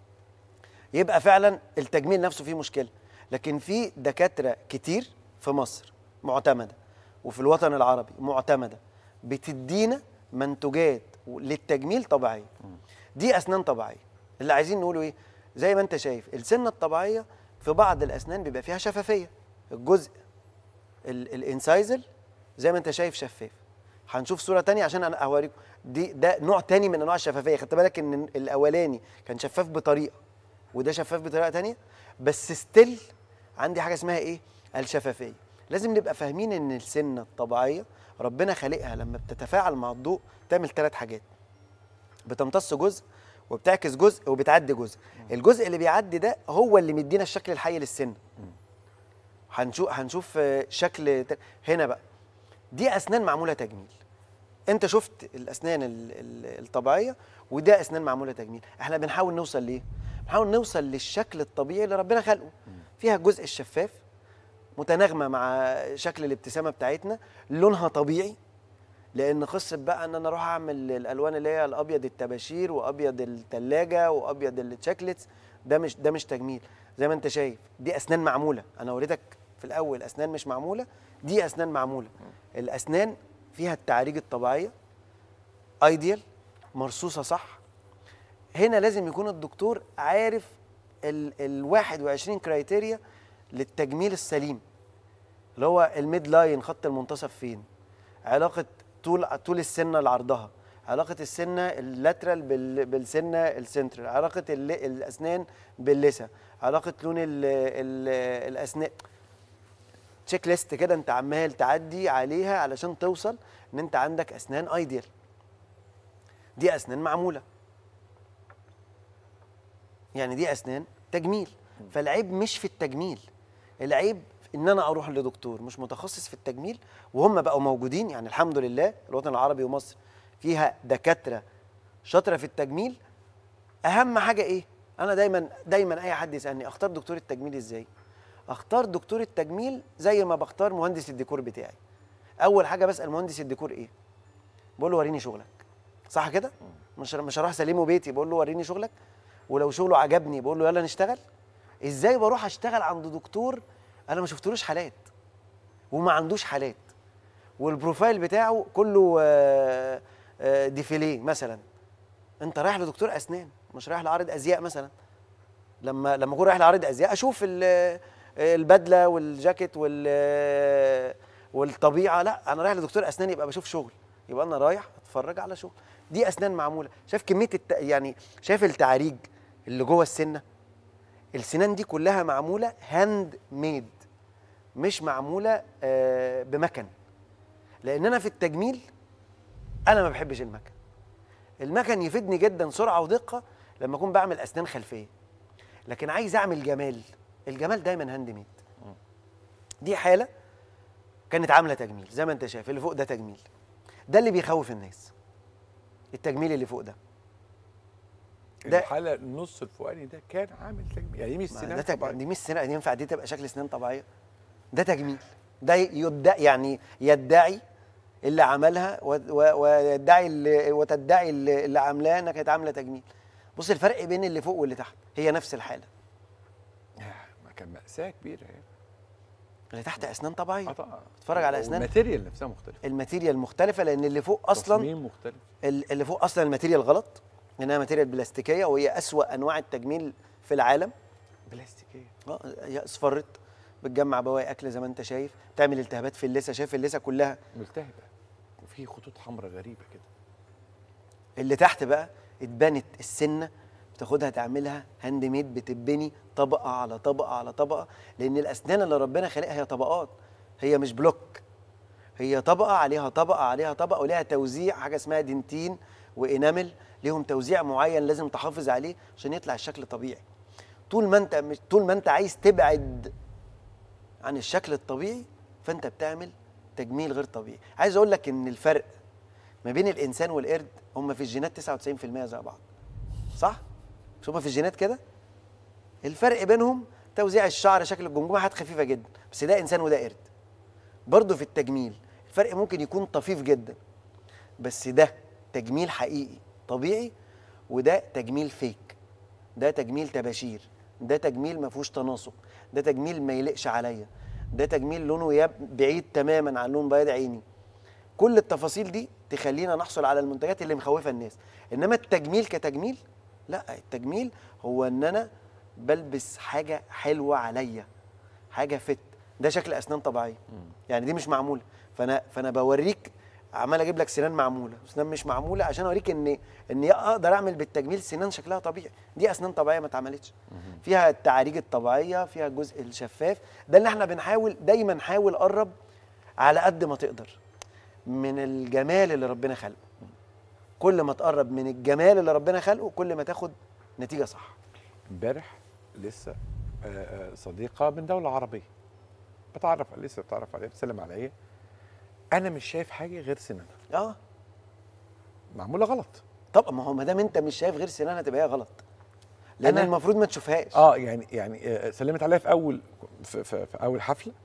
يبقى فعلا التجميل نفسه فيه مشكله لكن في دكاتره كتير في مصر معتمده وفي الوطن العربي معتمده بتدينا منتجات للتجميل طبيعيه دي اسنان طبيعيه اللي عايزين نقوله ايه زي ما انت شايف السنه الطبيعيه في بعض الاسنان بيبقى فيها شفافيه الجزء ال- الانسايزل زي ما انت شايف شفاف هنشوف صوره تانية عشان انا اوريكم دي ده نوع تاني من انواع الشفافيه خدت بالك ان الاولاني كان شفاف بطريقه وده شفاف بطريقه تانية بس ستيل عندي حاجه اسمها ايه الشفافيه لازم نبقى فاهمين ان السنه الطبيعيه ربنا خالقها لما بتتفاعل مع الضوء تعمل ثلاث حاجات بتمتص جزء وبتعكس جزء وبتعدي جزء الجزء اللي بيعدي ده هو اللي مدينا الشكل الحي للسن هنشوف هنشوف آه، شكل ت- هنا بقى دي اسنان معموله تجميل انت شفت الاسنان ال- ال- الطبيعيه وده اسنان معموله تجميل احنا بنحاول نوصل ليه بنحاول نوصل للشكل الطبيعي اللي ربنا خلقه فيها الجزء الشفاف متناغمه مع شكل الابتسامه بتاعتنا لونها طبيعي لان قصه بقى ان انا اروح اعمل الالوان اللي هي الابيض الطباشير وابيض الثلاجه وابيض الشوكليتس ده مش ده مش تجميل زي ما انت شايف دي اسنان معموله انا وريتك في الاول اسنان مش معموله دي اسنان معموله الاسنان فيها التعريج الطبيعيه ايديال مرصوصه صح هنا لازم يكون الدكتور عارف ال ال 21 كرايتيريا للتجميل السليم اللي هو الميد لاين خط المنتصف فين علاقه طول طول السنه لعرضها علاقه السنه اللاترال بال بالسنه السنترال علاقه الل- الاسنان باللثه علاقه لون ال ال الاسنان تشيك ليست كده انت عمال تعدي عليها علشان توصل ان انت عندك اسنان ايديال دي اسنان معموله يعني دي اسنان تجميل فالعيب مش في التجميل العيب في ان انا اروح لدكتور مش متخصص في التجميل وهم بقوا موجودين يعني الحمد لله الوطن العربي ومصر فيها دكاتره شاطره في التجميل اهم حاجه ايه انا دايما دايما اي حد يسالني اختار دكتور التجميل ازاي اختار دكتور التجميل زي ما بختار مهندس الديكور بتاعي اول حاجه بسال مهندس الديكور ايه بقول له وريني شغلك صح كده مش مش هروح اسلمه بيتي بقول له وريني شغلك ولو شغله عجبني بقول له يلا نشتغل ازاي بروح اشتغل عند دكتور انا ما شفتلوش حالات وما عندوش حالات والبروفايل بتاعه كله آه، آه، ديفيليه مثلا انت رايح لدكتور اسنان مش رايح لعارض ازياء مثلا لما لما اكون رايح لعارض ازياء اشوف ال- البدله والجاكيت وال والطبيعه لا انا رايح لدكتور اسنان يبقى بشوف شغل يبقى انا رايح اتفرج على شغل دي اسنان معموله شايف كميه الت... يعني شايف التعريج اللي جوه السنه السنان دي كلها معموله هاند ميد مش معموله آه، بمكن لان انا في التجميل انا ما بحبش المكن المكن يفيدني جدا سرعه ودقه لما اكون بعمل اسنان خلفيه لكن عايز اعمل جمال الجمال دايما هاند ميد دي حاله كانت عامله تجميل زي ما انت شايف اللي فوق ده تجميل ده اللي بيخوف الناس التجميل اللي فوق ده ده الحاله النص الفوقاني ده كان عامل تجميل يعني دي مش ما سنان ده تج... طبيعية. دي مش سنان دي ينفع دي تبقى شكل سنان طبيعيه ده تجميل ده يدعي يعني يدعي اللي عملها و- و- ويدعي اللي وتدعي اللي اللي عاملاه انها كانت عامله تجميل بص الفرق بين اللي فوق واللي تحت هي نفس الحاله ما كان مأساة كبيرة يعني اللي تحت اسنان طبيعيه اه طبعا اتفرج على اسنان الماتيريال نفسها مختلفة الماتيريال مختلفه لان اللي فوق اصلا تصميم مختلف ال- اللي فوق اصلا الماتيريال غلط انها ماتيريال بلاستيكيه وهي اسوا انواع التجميل في العالم بلاستيكية اه هي اصفرت بتجمع بواقي اكل زي ما انت شايف تعمل التهابات في اللثه شايف اللثه كلها ملتهبة وفي خطوط حمراء غريبة كده اللي تحت بقى اتبنت السنه بتاخدها تعملها هاند ميد بتبني طبقه على طبقه على طبقه لان الاسنان اللي ربنا خلقها هي طبقات هي مش بلوك هي طبقه عليها طبقه عليها طبقه وليها توزيع حاجه اسمها دنتين وانامل ليهم توزيع معين لازم تحافظ عليه عشان يطلع الشكل طبيعي طول ما انت مش طول ما انت عايز تبعد عن الشكل الطبيعي فانت بتعمل تجميل غير طبيعي عايز اقول لك ان الفرق ما بين الانسان والقرد هم في الجينات 99% زي بعض صح مش هم في الجينات كده الفرق بينهم توزيع الشعر شكل الجمجمه حاجات خفيفه جدا بس ده انسان وده قرد برضه في التجميل الفرق ممكن يكون طفيف جدا بس ده تجميل حقيقي طبيعي وده تجميل فيك ده تجميل تباشير ده تجميل ما فيهوش تناسق ده تجميل ما يليقش عليا ده تجميل لونه يب- بعيد تماما عن لون بياض عيني كل التفاصيل دي تخلينا نحصل على المنتجات اللي مخوفه الناس انما التجميل كتجميل لا التجميل هو ان انا بلبس حاجه حلوه عليا حاجه فت ده شكل اسنان طبيعيه يعني دي مش معموله فانا فانا بوريك عمال اجيب لك سنان معموله وسنان مش معموله عشان اوريك ان ان اقدر اعمل بالتجميل سنان شكلها طبيعي دي اسنان طبيعيه ما اتعملتش فيها التعاريج الطبيعيه فيها الجزء الشفاف ده اللي احنا بنحاول دايما حاول قرب على قد ما تقدر من الجمال اللي ربنا خلقه كل ما تقرب من الجمال اللي ربنا خلقه كل ما تاخد نتيجه صح امبارح لسه آه، آه، صديقة من دولة عربية بتعرف لسه بتعرف عليها بتسلم عليا أنا مش شايف حاجة غير سنانها اه معمولة غلط طب ما هو ما دام انت مش شايف غير سنانها تبقى هي غلط لان أنا- المفروض ما تشوفهاش اه يعني يعني آه، سلمت عليا في أول في, في, في أول حفلة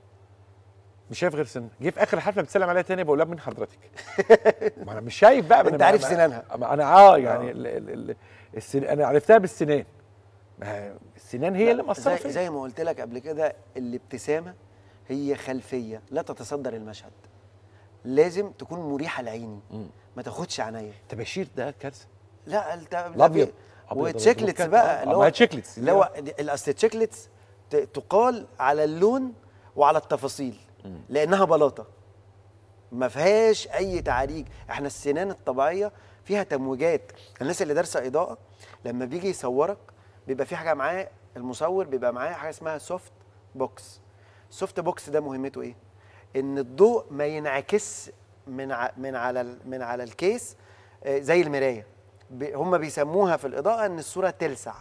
مش شايف غير سنانها جه في آخر الحفلة بتسلم عليا تاني بقول لها من حضرتك ما أنا مش شايف بقى ما أنت أنا- عارف ما- سنانها. ما أنا اه يعني ال ال ال السن أنا عرفتها بالسنان ما هي السنان هي اللي مأثرة زي, فيا زي ما قلت لك قبل كده الابتسامه هي خلفيه لا تتصدر المشهد لازم تكون مريحه لعيني ما تاخدش عينيا تباشير ده كارثة لا الت- لا الأبيض. في- أبيض وتشيكلتس وكان- بقى آه، اللي ما هو هي تشيكلتس. اللي هو دي- اصل التشيكلتس ت- تقال على اللون وعلى التفاصيل لانها بلاطه ما فيهاش اي تعريج احنا السنان الطبيعيه فيها تمويجات الناس اللي دارسه اضاءه لما بيجي يصورك بيبقى في حاجه معاه المصور بيبقى معاه حاجه اسمها سوفت بوكس السوفت بوكس ده مهمته ايه ان الضوء ما ينعكس من ع... من على ال... من على الكيس آه، زي المرايه ب... هم بيسموها في الاضاءه ان الصوره تلسع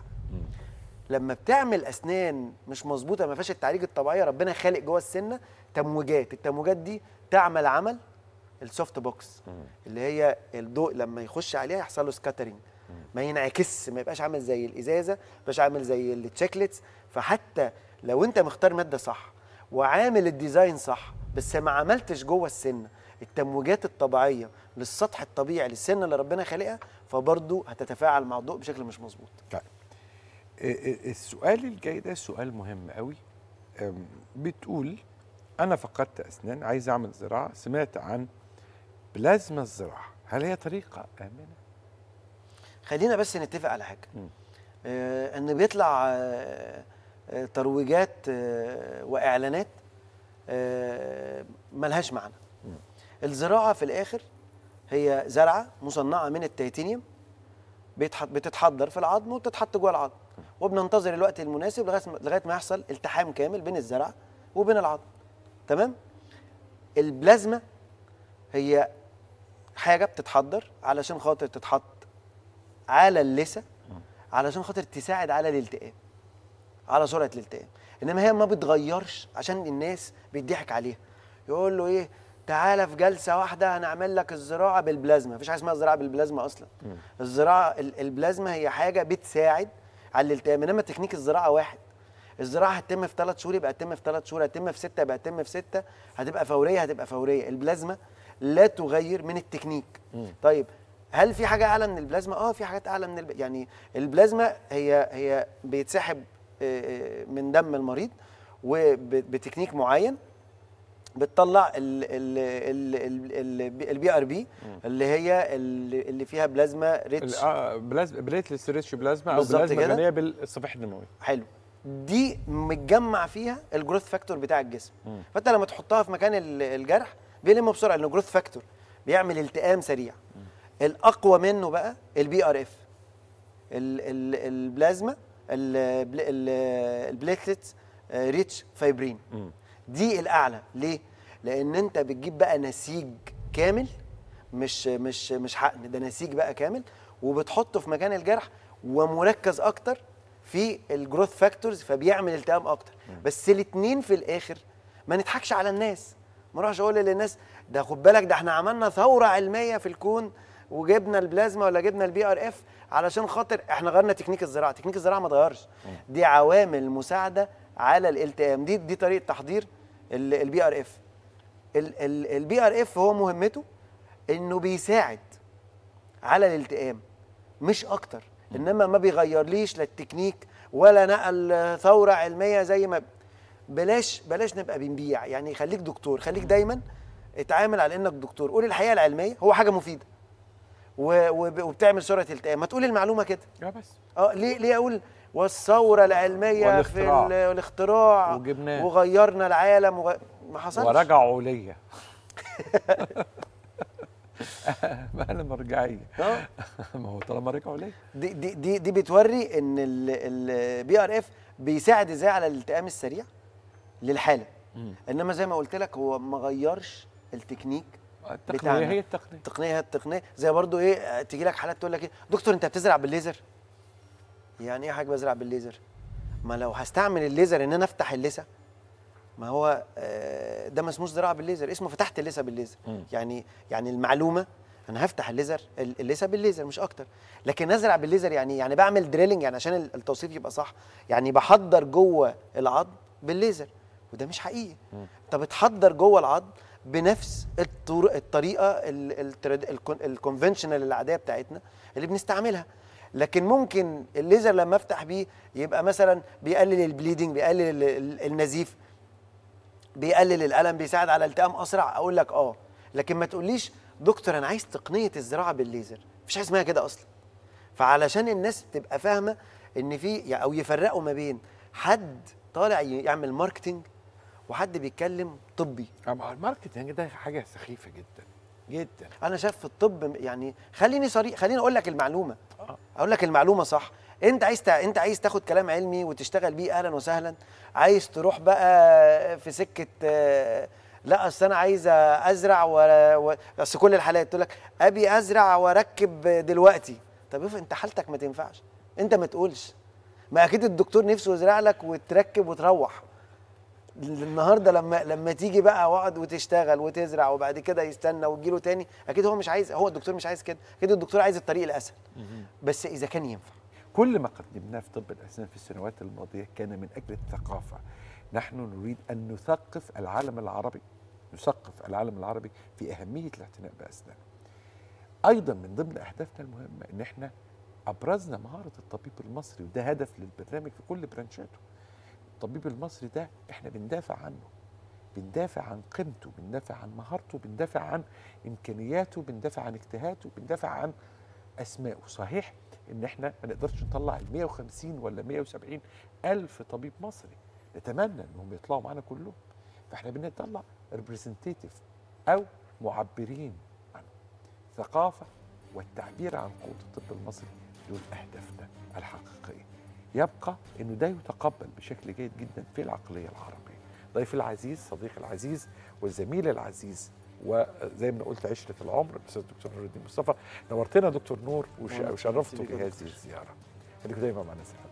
لما بتعمل اسنان مش مظبوطه ما فيهاش التعريج الطبيعيه ربنا خالق جوه السنه تمويجات التمويجات دي تعمل عمل السوفت بوكس اللي هي الضوء لما يخش عليها يحصل له سكاترينج ما ينعكس ما يبقاش عامل زي الازازه ما يبقاش عامل زي التشيكلتس فحتى لو انت مختار ماده صح وعامل الديزاين صح بس ما عملتش جوه السنه التمويجات الطبيعيه للسطح الطبيعي للسنه اللي ربنا خالقها فبرضه هتتفاعل مع الضوء بشكل مش مظبوط طيب ال- السؤال الجاي ده سؤال مهم قوي أم، بتقول انا فقدت اسنان عايز اعمل زراعه سمعت عن بلازما الزراعه هل هي طريقه امنه خلينا بس نتفق على حاجه آه ان بيطلع آه آه ترويجات آه واعلانات آه ملهاش معنى الزراعه في الاخر هي زرعه مصنعه من التيتانيوم بيتحط بتتحضر في العظم وبتتحط جوه العظم وبننتظر الوقت المناسب لغايه ما- لغايه ما يحصل التحام كامل بين الزرع وبين العظم تمام البلازما هي حاجه بتتحضر علشان خاطر تتحط على اللثه علشان خاطر تساعد على الالتئام على سرعه الالتئام انما هي ما بتغيرش عشان الناس بيضحك عليها يقول له ايه تعالى في جلسه واحده هنعمل لك الزراعه بالبلازما مفيش حاجه اسمها زراعه بالبلازما اصلا الزراعه ال- البلازما هي حاجه بتساعد على الالتئام انما تكنيك الزراعه واحد الزراعه هتتم في ثلاث شهور يبقى هتتم في ثلاث شهور هتتم في سته يبقى هتتم في سته هتبقى فوريه هتبقى فوريه البلازما لا تغير من التكنيك طيب هل في حاجه اعلى من البلازما اه في حاجات اعلى من الب... يعني البلازما هي هي بيتسحب آه، آه، من دم المريض وبتكنيك معين بتطلع البي ار بي اللي هي اللي اللي فيها بلازما ريتش بلازما بليتلس ريتش بلازما او بالظبط بلازما كده. غنيه بالصفائح الدمويه حلو دي متجمع فيها الجروث فاكتور بتاع الجسم مم. فانت لما تحطها في مكان ال- الجرح بيلم بسرعه لانه جروث فاكتور بيعمل التئام سريع الاقوى منه بقى البي ار اف البلازما البليتلت ريتش فايبرين دي الاعلى ليه لان انت بتجيب بقى نسيج كامل مش مش مش حقن ده نسيج بقى كامل وبتحطه في مكان الجرح ومركز اكتر في الجروث فاكتورز فبيعمل التئام اكتر بس الاثنين في الاخر ما نضحكش على الناس ما اروحش اقول للناس ده خد بالك ده احنا عملنا ثوره علميه في الكون وجبنا البلازما ولا جبنا البي ار اف علشان خاطر احنا غيرنا تكنيك الزراعه تكنيك الزراعه ما اتغيرش دي عوامل مساعده على الالتئام دي دي طريقه تحضير البي ار اف البي ار اف هو مهمته انه بيساعد على الالتئام مش اكتر انما ما بيغيرليش لا التكنيك ولا نقل ثوره علميه زي ما بلاش بلاش نبقى بنبيع يعني خليك دكتور خليك دايما اتعامل على انك دكتور قول الحقيقه العلميه هو حاجه مفيده و- وب- وبتعمل سرعه التئام ما تقول المعلومه كده لا بس اه ليه ليه اقول والثوره العلميه والاختراع. في ال- الاختراع وجبناه. وغيرنا العالم وغ... ما حصلش ورجعوا ليا ما انا مرجعيه اه ما هو طالما رجعوا ليا دي دي دي, دي بتوري ان البي ار اف بيساعد ازاي على الالتئام السريع للحاله انما زي ما قلت لك هو ما غيرش التكنيك التقنية بتاعنا. هي التقنية. التقنيه هي التقنيه زي برضو ايه تيجي لك حالات تقول لك ايه دكتور انت بتزرع بالليزر يعني ايه حاجه بزرع بالليزر ما لو هستعمل الليزر ان انا افتح اللثه ما هو آه، ده ما اسموش زراعه بالليزر اسمه فتحت اللثه بالليزر مم. يعني يعني المعلومه انا هفتح الليزر ال- اللثه بالليزر مش اكتر لكن ازرع بالليزر يعني إيه؟ يعني بعمل دريلنج يعني عشان ال- التوصيف يبقى صح يعني بحضر جوه العظم بالليزر وده مش حقيقي انت بتحضر جوه العظم بنفس الطر- الطريقه الكونفنشنال العاديه بتاعتنا اللي بنستعملها لكن ممكن الليزر لما افتح بيه يبقى مثلا بيقلل البليدنج بيقلل ال- ال- النزيف بيقلل الالم بيساعد على التئام اسرع اقول لك اه لكن ما تقوليش دكتور انا عايز تقنيه الزراعه بالليزر مفيش حاجه اسمها كده اصلا فعلشان الناس تبقى فاهمه ان في او يفرقوا ما بين حد طالع ي- يعمل ماركتنج وحد بيتكلم طبي أما الماركتنج ده حاجه سخيفه جدا جدا انا شايف في الطب يعني خليني صريح خليني اقول لك المعلومه اقول لك المعلومه صح انت عايز تع... انت عايز تاخد كلام علمي وتشتغل بيه اهلا وسهلا عايز تروح بقى في سكه آه، لا اصل انا عايز ازرع و... و... اصل كل الحالات تقول لك ابي ازرع واركب دلوقتي طب افرض انت حالتك ما تنفعش انت ما تقولش ما اكيد الدكتور نفسه يزرع لك وتركب وتروح النهارده لما لما تيجي بقى واقعد وتشتغل وتزرع وبعد كده يستنى وتجيله تاني اكيد هو مش عايز هو الدكتور مش عايز كده اكيد الدكتور عايز الطريق الاسهل بس اذا كان ينفع كل ما قدمناه في طب الاسنان في السنوات الماضيه كان من اجل الثقافه نحن نريد ان نثقف العالم العربي نثقف العالم العربي في اهميه الاعتناء باسنان ايضا من ضمن اهدافنا المهمه ان احنا ابرزنا مهاره الطبيب المصري وده هدف للبرنامج في كل برانشاته الطبيب المصري ده احنا بندافع عنه بندافع عن قيمته بندافع عن مهارته بندافع عن امكانياته بندافع عن اجتهاده بندافع عن اسمائه صحيح ان احنا ما نقدرش نطلع ال 150 ولا 170 الف طبيب مصري نتمنى انهم يطلعوا معانا كلهم فاحنا بنطلع ريبريزنتيف او معبرين عن الثقافه والتعبير عن قوه الطب المصري دول اهدافنا الحقيقيه يبقى انه ده يتقبل بشكل جيد جدا في العقليه العربيه ضيفي العزيز صديقي العزيز والزميل العزيز وزي ما قلت عشره العمر الاستاذ الدكتور نور الدين مصطفى نورتنا دكتور نور وش- نورتنا وشرفتوا بيك يا بهذه دكتور. الزياره خليكم دايما معنا سلام